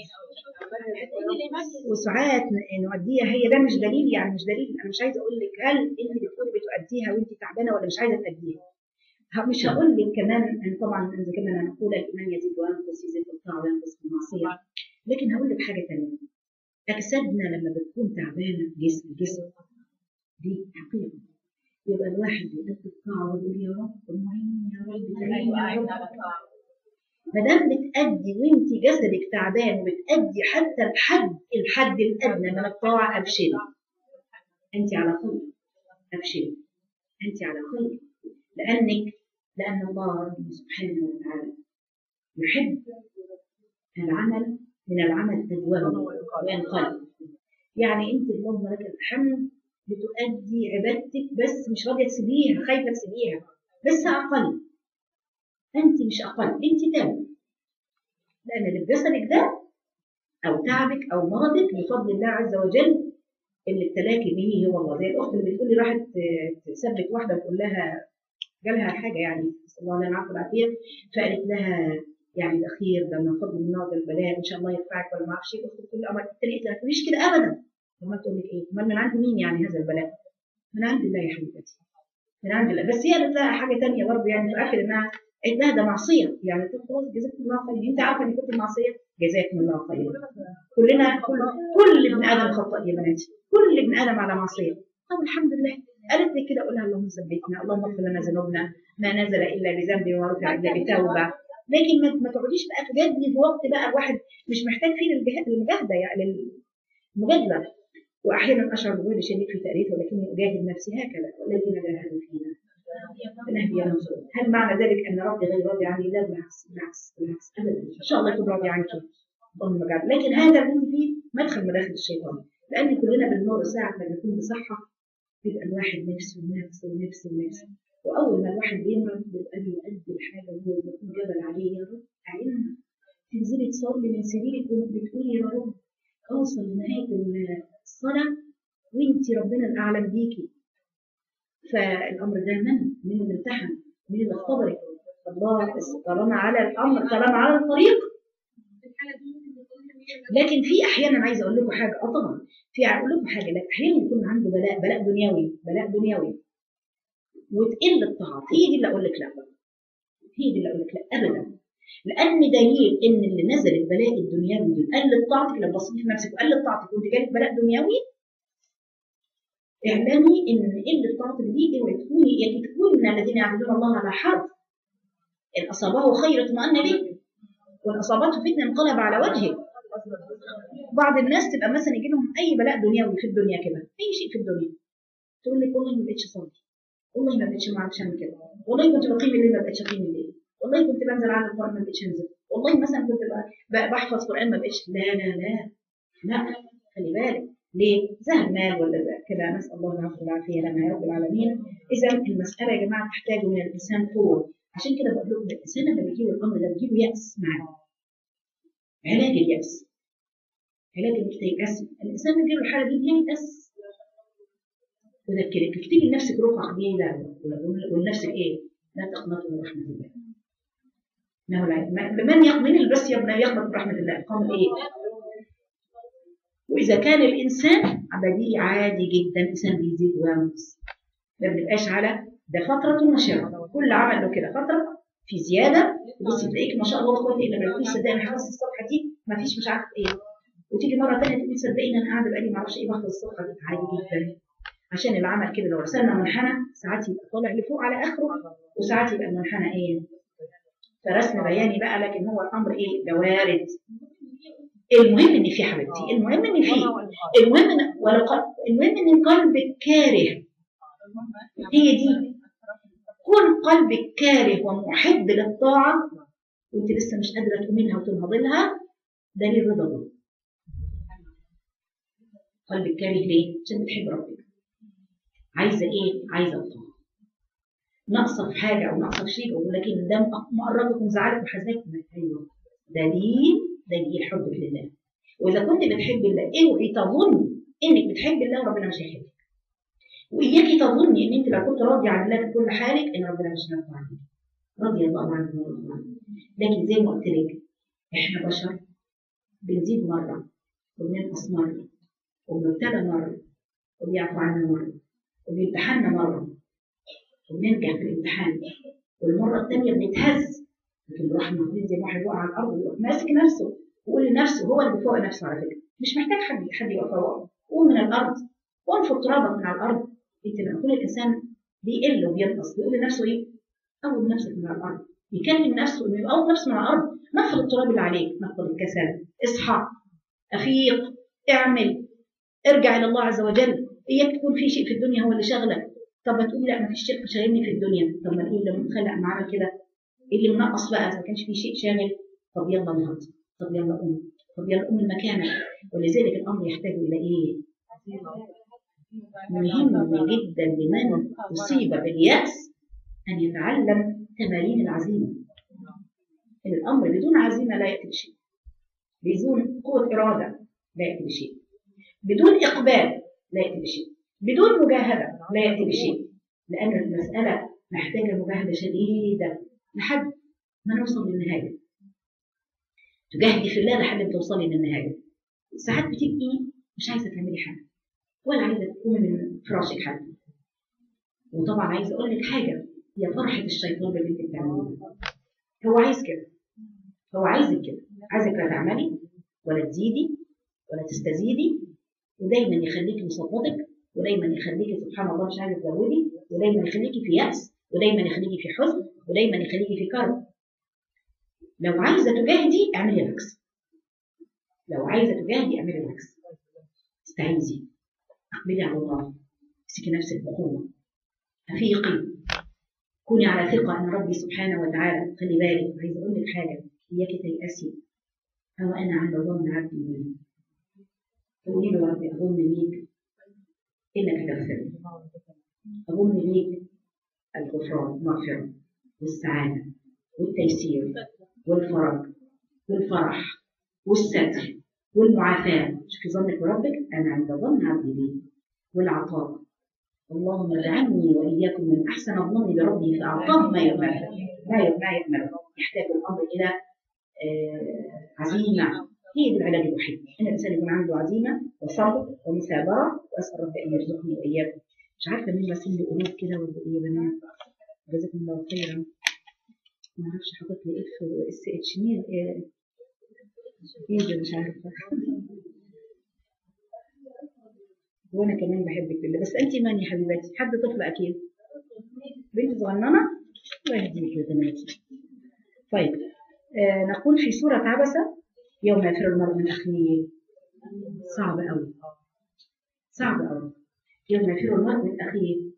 وساعات ن- نؤديها هي ده مش دليل يعني مش دليل انا مش عايزه اقول لك هل انت بتقولي بتؤديها وانت تعبانه ولا مش عايزه تأديها ه- مش هقول لك كمان ان طبعا إذا كما نقول الايمان يزيد وينقص يزيد بالطاعه وينقص بالمعصيه لكن هقول لك حاجه ثانيه اجسادنا لما بتكون تعبانه جسم جسم دي حقيقه يبقى الواحد يؤدي الطاعه ويقول يا رب معين يا رب تعين يا رب ما دام بتأدي وانت جسدك تعبان وبتأدي حتى الحد الحد الأدنى من الطاعة أبشري أنت على خير أبشري أنت على خير لأنك لأن الله ربنا سبحانه وتعالى يحب العمل من العمل تدوم وينقلب يعني أنت اللهم لك الحمد بتؤدي عبادتك بس مش راضية تسيبيها خايفة تسيبيها بس أقل أنت مش أقل أنت تم لأن اللي في جسدك ده أو تعبك أو مرضك بفضل الله عز وجل اللي ابتلاكي به هو الله زي الأخت اللي بتقول لي راحت تثبت واحدة تقول لها جالها حاجة يعني نسأل الله لنا العافية والعافية فقالت لها يعني الأخير ده من فضل الله وده البلاء إن شاء الله يرفعك ولا ما أعرفش إيه الأخت بتقول لي أمر التانية قالت لها ما تقوليش كده أبدا أمال تقول لك إيه؟ أمال من عند مين يعني هذا البلاء؟ من عند الله يا حبيبتي من عند الله بس هي قالت لها حاجة تانية برضه يعني متأكد إنها قالت لها ده معصية يعني قلت لها خلاص جزاكم الله خير أنت عارفة إن كنت معصية جزاكم الله خيرا كلنا كل كل ابن آدم خطأ يا بناتي كل ابن آدم على معصية طب الحمد لله قالت لي كده اقول لها اللهم ثبتنا اللهم اغفر لنا ذنوبنا ما نزل الا بذنب ورفع الا بتوبه لكن ما, ما تقعديش بقى تجادلي في وقت بقى الواحد مش محتاج فيه للجهاد للمجاهده يعني للمجادله واحيانا اشعر بجهد شديد في تأليفه ولكني اجاهد نفسي هكذا والذين جاهدوا فينا فنهدي نفسه هل معنى ذلك ان ربي غير راضي عني لا بالعكس بالعكس بالعكس ابدا ان شاء الله يكون راضي عنك اللهم اجعل لكن هذا اللي انت فيه مدخل مداخل الشيطان لان كلنا بنمر ساعه ما نكون بصحه بيبقى الواحد نفسه ونفسه ونفسه ونفسه واول ما الواحد بيمرض بيبقى بيؤدي الحاجه وهو بيكون جبل عليه يا رب اعيننا تنزلي تصلي من سريرك وانت بتقولي يا رب اوصل لنهايه الصلاه وانت ربنا الاعلم بيكي فالامر ده من من اللي امتحن من اللي اختبرك الله بس طالما على الامر طالما على الطريق في الحالة دي ممكن يكون هي لكن في احيانا عايزه اقول لكم حاجه اه طبعا في اقول لكم حاجه لكن احيانا يكون عنده بلاء بلاء دنيوي بلاء دنيوي وتقل الطاعات هي دي اللي اقول لك لا هي دي اللي اقول لك لا ابدا لان دليل ان اللي نزل البلاء الدنيوي دي قلت طاعتك لما بصيتي في نفسك وقلت طاعتك وانت جالك بلاء دنيوي اعلمي ان قله طاعتك دي اوعي تكوني يعني تكوني من الذين يعبدون الله على حرف ان اصابه خير اطمأن به وان اصابته فتنه انقلب على وجهه بعض الناس تبقى مثلا يجي لهم اي بلاء دنيوي في الدنيا كده اي شيء في الدنيا تقول لك والله ما بقتش اصلي والله ما بقتش ما اعرفش اعمل كده والله كنت بقيم الليل ما بقتش اقيم الليل والله كنت بنزل على القران ما بقتش انزل والله مثلا كنت ب- ب- بحفظ قران ما بقتش لا لا لا لا خلي بالك ليه؟ ذهب مال ولا ذا كده نسال الله العافيه والعافيه لنا يا رب العالمين اذا المساله يا جماعه تحتاج من الانسان قوه عشان كده بقول لكم الانسان لما بيجيله الامر ده بيجيله ياس معاه علاج الياس علاج انك تيأسي الانسان اللي بيجيله الحاله دي بييأس اذكرك اكتبي لنفسك رقعه جميله ولنفسك ايه؟ لا تقنطوا من رحمه الله انه لا من يق- من اللي بس يقنط يقنط من رحمه الله قام ايه؟ واذا كان الانسان بديهي عادي جدا الانسان بيزيد وينقص ما بنبقاش على ده فترة وشرة كل عمل له كده فترة في زيادة بصي تلاقيك ما شاء الله اخواتي الا ما فيش صدقني حفظت الصفحة دي ما فيش مش عارف ايه وتيجي مرة ثانية تقولي صدقيني انا قاعدة بقالي ما اعرفش ايه بحفظ الصفحة دي عادي جدا عشان العمل كده لو رسلنا منحنى ساعات يبقى طالع لفوق على اخره وساعات يبقى المنحنى ايه فرسم بياني بقى لكن هو الامر ايه ده وارد المهم ان في حبيبتي المهم ان في المهم إن ولو قل- المهم ان قلبك كاره هي دي كون قلبك كاره ومحب للطاعة وانت لسه مش قادرة تقومي لها وتنهضي لها دليل رضا الله قلبك كاره ليه؟ عشان بتحب ربك عايزة ايه؟ عايزة الطاعة ناقصة في حاجة أو ناقصة في شيء ولكن ده مقربك ومزعلك وحزنك أيوه دليل دليل حبك لله وإذا كنت بتحب الله اوعي تظن إنك بتحب الله وربنا مش هيحبك وإياكي تظني إن أنت لو كنت راضية عن الله في كل حالك إن ربنا مش هيرضى عنك رضي الله عنك ورضي عنك لكن زي ما قلت لك إحنا بشر بنزيد مرة وبننقص مرة وبنبتلى مرة وبيعفو عنا مرة وبيمتحنا مرة وبننجح في الامتحان والمرة الثانية بنتهز لكن بنروح موجود زي ما واحد وقع على الأرض ويروح ماسك نفسه ويقول لنفسه هو اللي بيفوق نفسه على فكرة مش محتاج حد حد يفوقه قوم من الأرض وانفض ترابك من على الأرض انت لما يكون الإنسان بيقل وبينقص بيقول لنفسه إيه؟ قوم نفسك من على الأرض يكلم نفسه إنه يقوم نفسه من على الأرض نفض التراب اللي عليك نفض الكسل اصحى أفيق اعمل ارجع إلى الله عز وجل إياك تكون في شيء في الدنيا هو اللي شغلك طب ما تقولي لا ما فيش شيء شاغلني في الدنيا طب ما ايه اللي مخلق معانا كده إيه اللي منقص بقى اذا ما كانش في شيء شاغل طب يلا نهض طب يلا قوم طب يلا قوم من مكانك ولذلك الامر يحتاج الى ايه؟ مهم جدا لمن اصيب بالياس ان يتعلم تمارين العزيمه الامر بدون عزيمه لا ياتي بشيء بدون قوه اراده لا ياتي بشيء بدون اقبال لا ياتي بشيء بدون مجاهده لا ياتي بشيء لان المساله محتاجه مجاهده شديده لحد ما نوصل للنهايه تجاهدي في الله لحد ما توصلي للنهايه ساعات بتبقي مش عايزه تعملي حاجه ولا عايزه تقومي من فراشك حتى وطبعا عايزه اقول لك حاجه هي فرحه الشيطان باللي انت بتعمليه هو عايز كده هو عايزك كده عايزك لا تعملي ولا تزيدي ولا تستزيدي ودايما يخليكي مصدقك ودايما يخليكي سبحان الله مش عايزه تزودي ودايما يخليكي في يأس ودايما يخليكي في حزن ودايما يخليكي في كرب لو عايزه تجاهدي اعملي العكس لو عايزه تجاهدي اعملي العكس استعيذي اقبلي على الله امسكي نفسك بقوه افيقي كوني على ثقه ان ربي سبحانه وتعالى خلي بالك عايزه اقول لك حاجه اياك تيأسي او انا عند ظن عبدي بي قولي له يا ربي اظن بيك انك تغفر لي اظن بيك الغفران المغفره والسعاده والتيسير والفرج والفرح والستر والمعافاة شوفي ظنك بربك أنا عند ظن عبدي بي والعطاء اللهم اجعلني واياكم من احسن الظن بربي فاعطاه ما يؤمل ما ما يؤمل يحتاج الامر الى آه، عزيمه هي دي العلاج الوحيد ان الانسان يكون عنده عزيمه وصبر ومثابره واسال ربي ان يرزقني واياكم مش عارفه مين راسم لي قلوب كده ولا ايه يا بنات جزاكم الله خيرا ما اعرفش حاطط لي اف اس اتش مين ايه ايه ده مش عارفه وانا كمان بحبك بالله بس انت من يا حبيبتي حد طفل اكيد بنت صغننه الله يهديك يا بناتي طيب آه نقول في سوره عبسه يوم يفر المرء من اخيه صعب قوي صعب قوي يوم يفر المرء من اخيه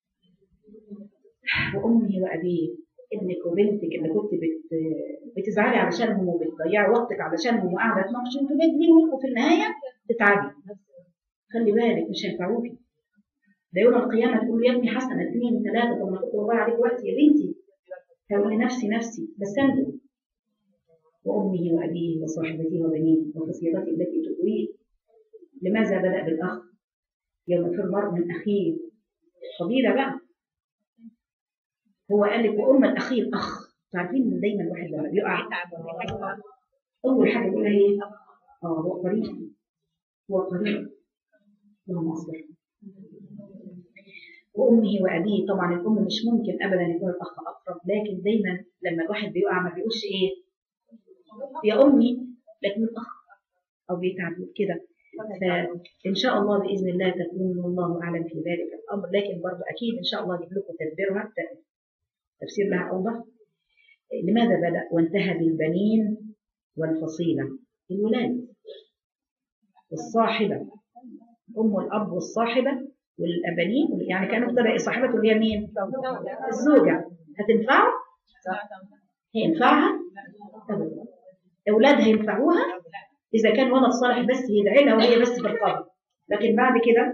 وامه وابيه ابنك وبنتك اللي كنت بت... بتزعلي علشانهم وبتضيعي وقتك علشانهم وقاعده تناقشوا انتوا ليه وفي النهايه تتعبي خلي بالك مش هينفعوكي ده يوم القيامة تقول يا ابني حسنة اثنين ثلاثة طب ما كنت والله عليك وقت يا بنتي تقول نفسي نفسي بس انتوا وأمه وأبيه وصاحبته وبنيه وفصيلته التي تؤويه لماذا بدأ بالأخ يوم يفر المرء من أخيه فضيلة بقى هو قال لك وأم الأخيه الأخ عارفين ان دايما الواحد لما بيقع أول حاجة يقولها إيه؟ آه هو قريب هو قريب اللهم اصبر وامه وابيه طبعا الام مش ممكن ابدا يكون الاخ اقرب لكن دايما لما الواحد بيقع ما بيقولش ايه يا امي لكن الاخ او بيتعب كده فان شاء الله باذن الله تكون والله اعلم في ذلك الامر لكن برضه اكيد ان شاء الله اجيب لكم تدبيرها تفسير لها اوضح لماذا بدا وانتهى بالبنين والفصيله الولاد والصاحبه الام والاب والصاحبه والابنين يعني كانوا ابتدى صاحبته اللي هي مين؟ الزوجه هتنفعه؟ هينفعها؟ ابدا اولادها ينفعوها اذا كان ولد صالح بس يدعي لها وهي بس في القبر لكن بعد كده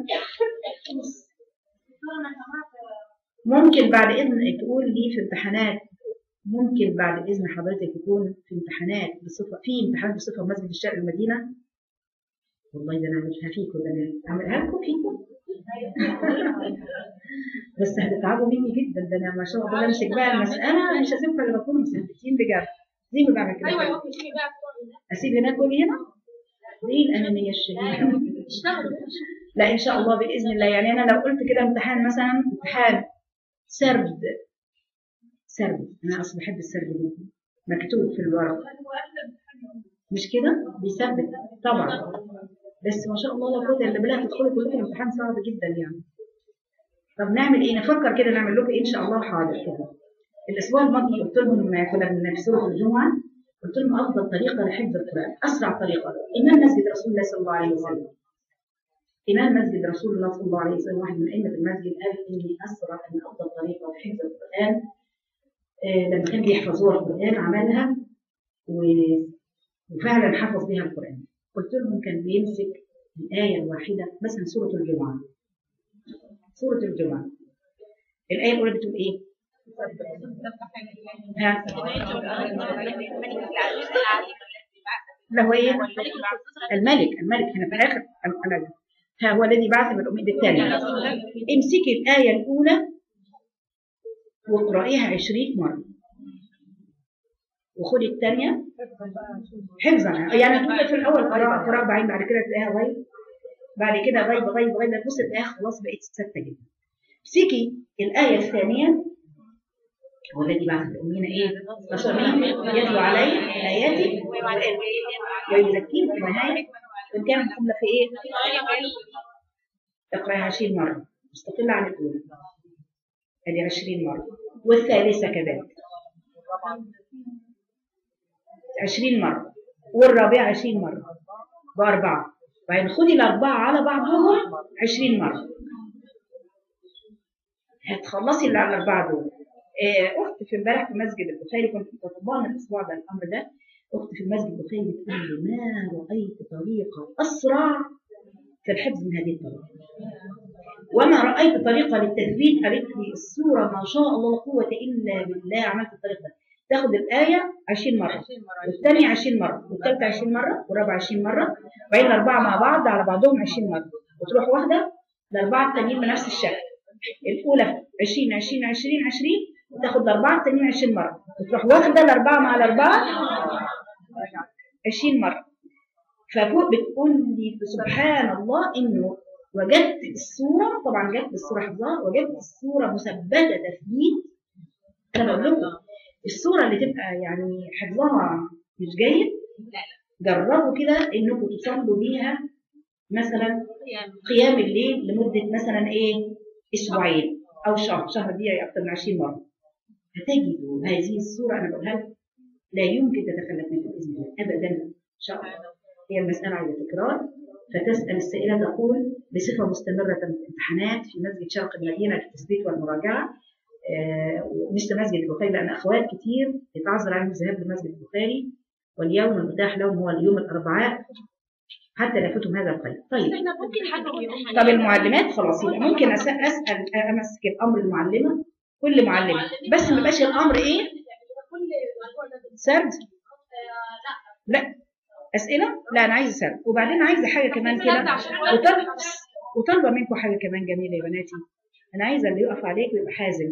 ممكن بعد اذن تقول لي في امتحانات ممكن بعد اذن حضرتك يكون في امتحانات بصفه في امتحانات بصفه مسجد الشرق المدينه والله ده انا اعملها فيكم ده انا اعملها لكم فيكم بس هتتعبوا مني جدا ده انا ما شاء الله امسك بقى المساله مش هسيبكم الا تكونوا مثبتين بجد زي ما بعمل كده ايوه ممكن تيجي بقى اسيب هناك واجي هنا دي الانانيه الشديده لا ان شاء الله باذن الله يعني انا لو قلت كده امتحان مثلا امتحان سرد سرد انا اصلا بحب السرد جدا مكتوب في الورق مش كده بيثبت طبعا بس ما شاء الله لا قوه الا بالله تدخلوا كلكم امتحان صعب جدا يعني طب نعمل ايه نفكر كده نعمل لكم إيه ان شاء الله حاضر كده الاسبوع الماضي قلت لهم كنا في سوره الجمعه قلت لهم افضل طريقه لحفظ القران اسرع طريقه امام مسجد رسول الله صلى الله عليه وسلم امام مسجد رسول الله صلى الله عليه وسلم واحد من ائمه المسجد قال اني اسرع ان افضل طريقه لحفظ القران آه لما كان بيحفظوا القران عملها وفعلا حفظ بها القران قلت لهم كان بيمسك الآية الواحدة مثلا سورة الجمعة سورة الجمعة الآية الأولى بتقول إيه؟ ها؟ له إيه؟ الملك الملك هنا في آخر الملك ها هو الذي بعث من الأمين الثانية امسكي الآية الأولى واقرأيها عشرين مرة وخدي الثانية حفظا يعني تقول في الأول قراءة قراءة بعدين بعد كده تلاقيها غيب بعد كده غيب غيب غيب تبص تلاقيها خلاص بقت ثابتة جدا امسكي الآية الثانية والذي بعث الأمين إيه؟ رسولين يتلو عليه آياتي ويزكيهم في النهاية وإن كانت الجملة في إيه؟ اقرأها 20 مرة مستقلة عن الأولى هذه 20 مرة والثالثة كذلك 20 مرة والرابعة 20 مرة بأربعة وبعدين خدي الأربعة على بعضهم 20 مرة هتخلصي اللي على الأربعة دول أخت في امبارح في مسجد البخاري كنت بطبقنا الأسبوع ده الأمر ده أخت في المسجد البخاري بتقول لي ما رأيت طريقة أسرع في الحفظ من هذه الطريقة وما رأيت طريقة للتثبيت قالت لي السورة ما شاء الله لا قوة إلا بالله عملت الطريقة ده تاخد الآية 20 مرة والثانية 20 مرة والثالثة 20 مرة والرابعة 20 مرة وبعدين الأربعة مع بعض على بعضهم 20 مرة وتروح واحدة الأربعة التانيين بنفس الشكل الاولى في 20 20 20 20 وتاخد الاربعه التانيين 20 مره وتروح واخده الاربعه مع الاربعه 20 مره ففوق بتقول لي سبحان الله انه وجدت الصوره طبعا جت الصوره حفظها وجدت الصوره مثبته تثبيت انا بقول لكم الصوره اللي تبقى يعني حفظها مش جيد جربوا كده انكم تصلوا بيها مثلا قيام الليل لمده مثلا ايه اسبوعين او شهر شهر دي اكثر من 20 مره هتجدوا هذه الصوره انا بقولها لكم لا يمكن تتخلف منها باذن الله ابدا ان شاء الله هي المساله عايزه تكرار فتسال السائله تقول بصفه مستمره امتحانات في مسجد شرق المدينه للتثبيت والمراجعه آه، مثل مسجد البخاري لان اخوات كتير يتعذر عليهم الذهاب لمسجد البخاري واليوم المتاح لهم هو اليوم الاربعاء حتى لا يفوتهم هذا الخير طيب احنا ممكن حد طب المعلمات خلاص يبقى ممكن أس- اسال امسك الامر المعلمه كل معلمه بس ما يبقاش الامر ايه كل الموضوع ده سرد لا اسئله لا انا عايزه سرد وبعدين عايزه حاجه كمان كده وطالبه وطالبه منكم حاجه كمان جميله يا بناتي انا عايزه اللي يقف عليك يبقى حازم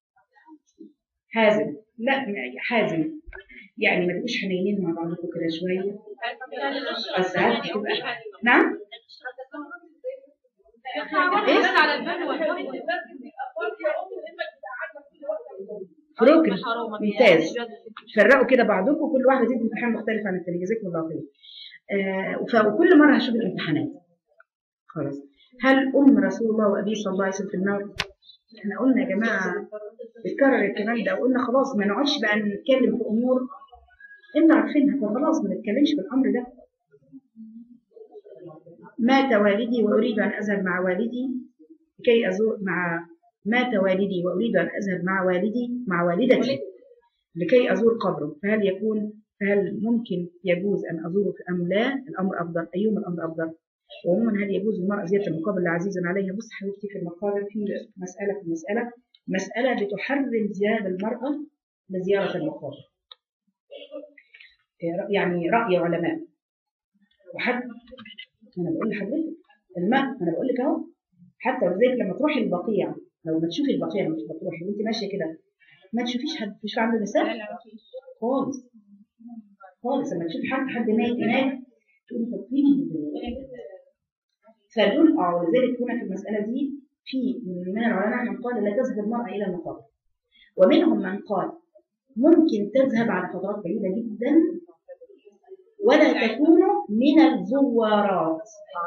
حازم لا م- حازم يعني ما تبقوش حنينين مع بعضكم كده شويه بس ساعات بتبقى نعم ايه على البر في ركن ممتاز فرقوا كده بعضكم كل واحده تدي امتحان مختلف عن الثانيه جزاكم الله خير آه وف- وكل مره هشوف الامتحانات خلاص هل ام رسول الله وابي صلى الله عليه وسلم في النار احنا قلنا يا جماعه بتكرر الكلام ده وقلنا خلاص ما نقعدش بقى نتكلم في امور انتوا عارفينها فخلاص ما نتكلمش في الامر ده مات والدي واريد ان اذهب مع والدي لكي ازور مع مات والدي واريد ان اذهب مع والدي مع والدتي لكي ازور قبره فهل يكون فهل ممكن يجوز ان ازوره ام لا الامر افضل ايهما الامر افضل وعموما هل يجوز للمرأة زيارة المقابر لعزيز عليها بص حبيبتي في المقابر في مسألة في مسألة مسألة بتحرم زيارة المرأة لزيارة المقابر يعني رأي علماء وحتى انا بقول لحضرتك الماء انا بقول لك اهو حتى ولذلك لما تروحي البقيع لو ما تشوفي البقيع مش بتروحي وانت ماشيه كده ما تشوفيش حد مش عنده نساء خالص خالص لما تشوفي حد حد ميت هناك تقولي طب فين ال- فدول اه ولذلك هنا في المساله دي في من العلماء من قال لا تذهب المراه الى المقابر ومنهم من قال ممكن تذهب على فترات بعيده جدا ولا تكون من الزوارات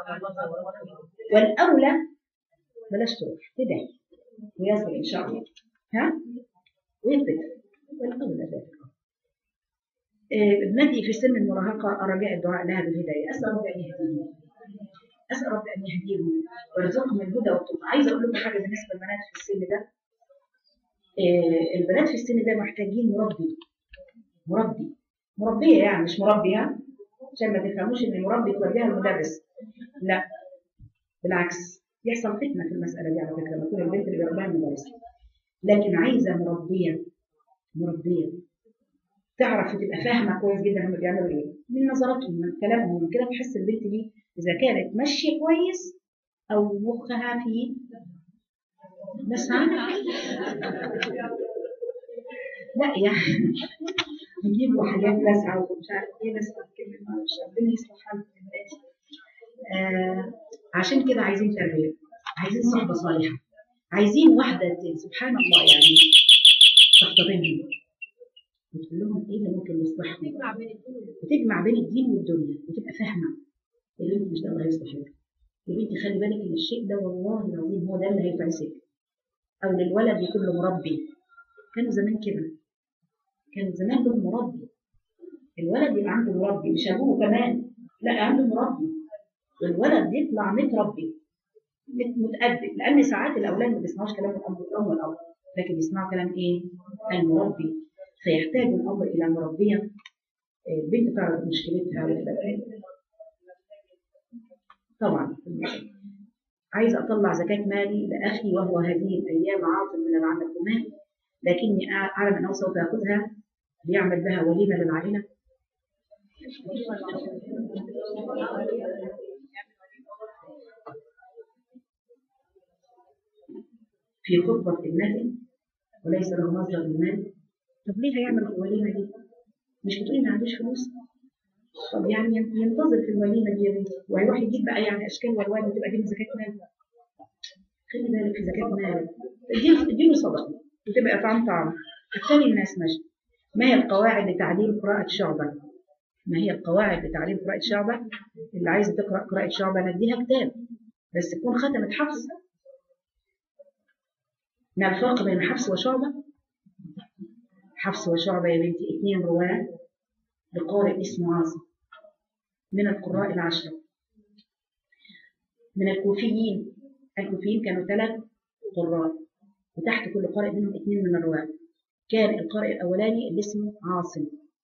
والاولى بلاش تروح تدعي ويصل ان شاء الله ها ويثبت والاولى ذلك آه، ابنتي في سن المراهقة رجاء الدعاء لها بالهداية أسأل ربي أن يهديهم أسأل ربي أن يهديهم ويرزقهم الهدى والتقى عايزة أقول لكم حاجة بالنسبة للبنات في السن ده آه، البنات في السن ده محتاجين مربي مربي مربية يعني مش مربية عشان ما تفهموش ان المربي توديها المدرس لا بالعكس يحصل فتنه في المساله دي على فكره لما تكون البنت اللي بيربيها المدرس لكن عايزه مربيه مربيه تعرف وتبقى فاهمه كويس جدا هم بيعملوا ايه من نظراتهم من كلامهم من كده تحس البنت دي اذا كانت ماشيه كويس او مخها في بس لا يعني نجيبوا حاجات لاسعه ومش عارف ايه بس كلمه مش ربنا يصلح حالكم يا بناتي آه عشان كده عايزين تربيه عايزين صحبه صالحه عايزين واحده ت- سبحان الله يعني تحتضنهم وتقول لهم ايه اللي ممكن يصلحهم وتجمع بين الدين والدنيا وتبقى فاهمه يا بنتي مش ده اللي هيصلح لك يا بنتي خلي بالك ان الشيء ده والله العظيم هو ده اللي هيتعسك او للولد يكون له مربي كانوا زمان كده كان زمان له مربي الولد يبقى عنده مربي مش ابوه كمان لا عنده مربي والولد يطلع متربي مت- متأدب لان ساعات الاولاد ما بيسمعوش كلام الاب والام والاب لكن بيسمعوا كلام ايه؟ المربي فيحتاج الامر الى مربيه البنت تعرف مشكلتها وتبقى- طبعا عايزه اطلع زكاه مالي لاخي وهو هذه الايام عاطل من العمل لكني اعلم انه سوف ياخذها ليعمل بها وليمه للعائله في خطبة ابنته وليس له مصدر من المال طب ليه هيعمل الوليمة دي؟ مش بتقولي ما عندوش فلوس؟ طب يعني ينتظر في الوليمة دي يا بنتي وهيروح يجيب بقى يعني أشكال والوان وتبقى دي من زكاة مال خلي بالك في زكاة مال اديله اديله صدقة وتبقى طعم طعم الثاني الناس ماشي ما هي القواعد لتعليم قراءة شعبة؟ ما هي القواعد لتعليم قراءة شعبة؟ اللي عايز تقرأ قراءة شعبة نديها كتاب بس تكون ختمت حفظ ما الفرق بين حفص وشعبة؟ حفص وشعبة يا بنتي اثنين رواة لقارئ اسمه عاصم من القراء العشرة من الكوفيين الكوفيين كانوا ثلاث قراء وتحت كل قارئ منهم اثنين من الرواة كان القارئ الأولاني اللي اسمه عاصم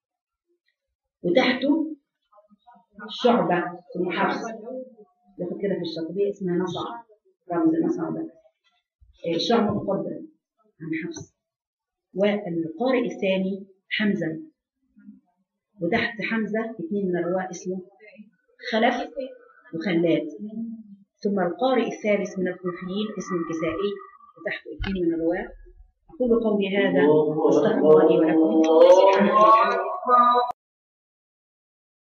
وتحته شعبة اسمه حفص ياخد كده في الشاطبية اسمها نصع رمز نصع ده إيه، شعبة مقدم عن حفص والقارئ الثاني حمزة وتحت حمزة اثنين من الرواة اسمه خلف وخلاد ثم القارئ الثالث من الكوفيين اسمه الكسائي وتحته اثنين من الرواة أقول قولي هذا واستغفر الله لي ولكم سبحانه وتعالى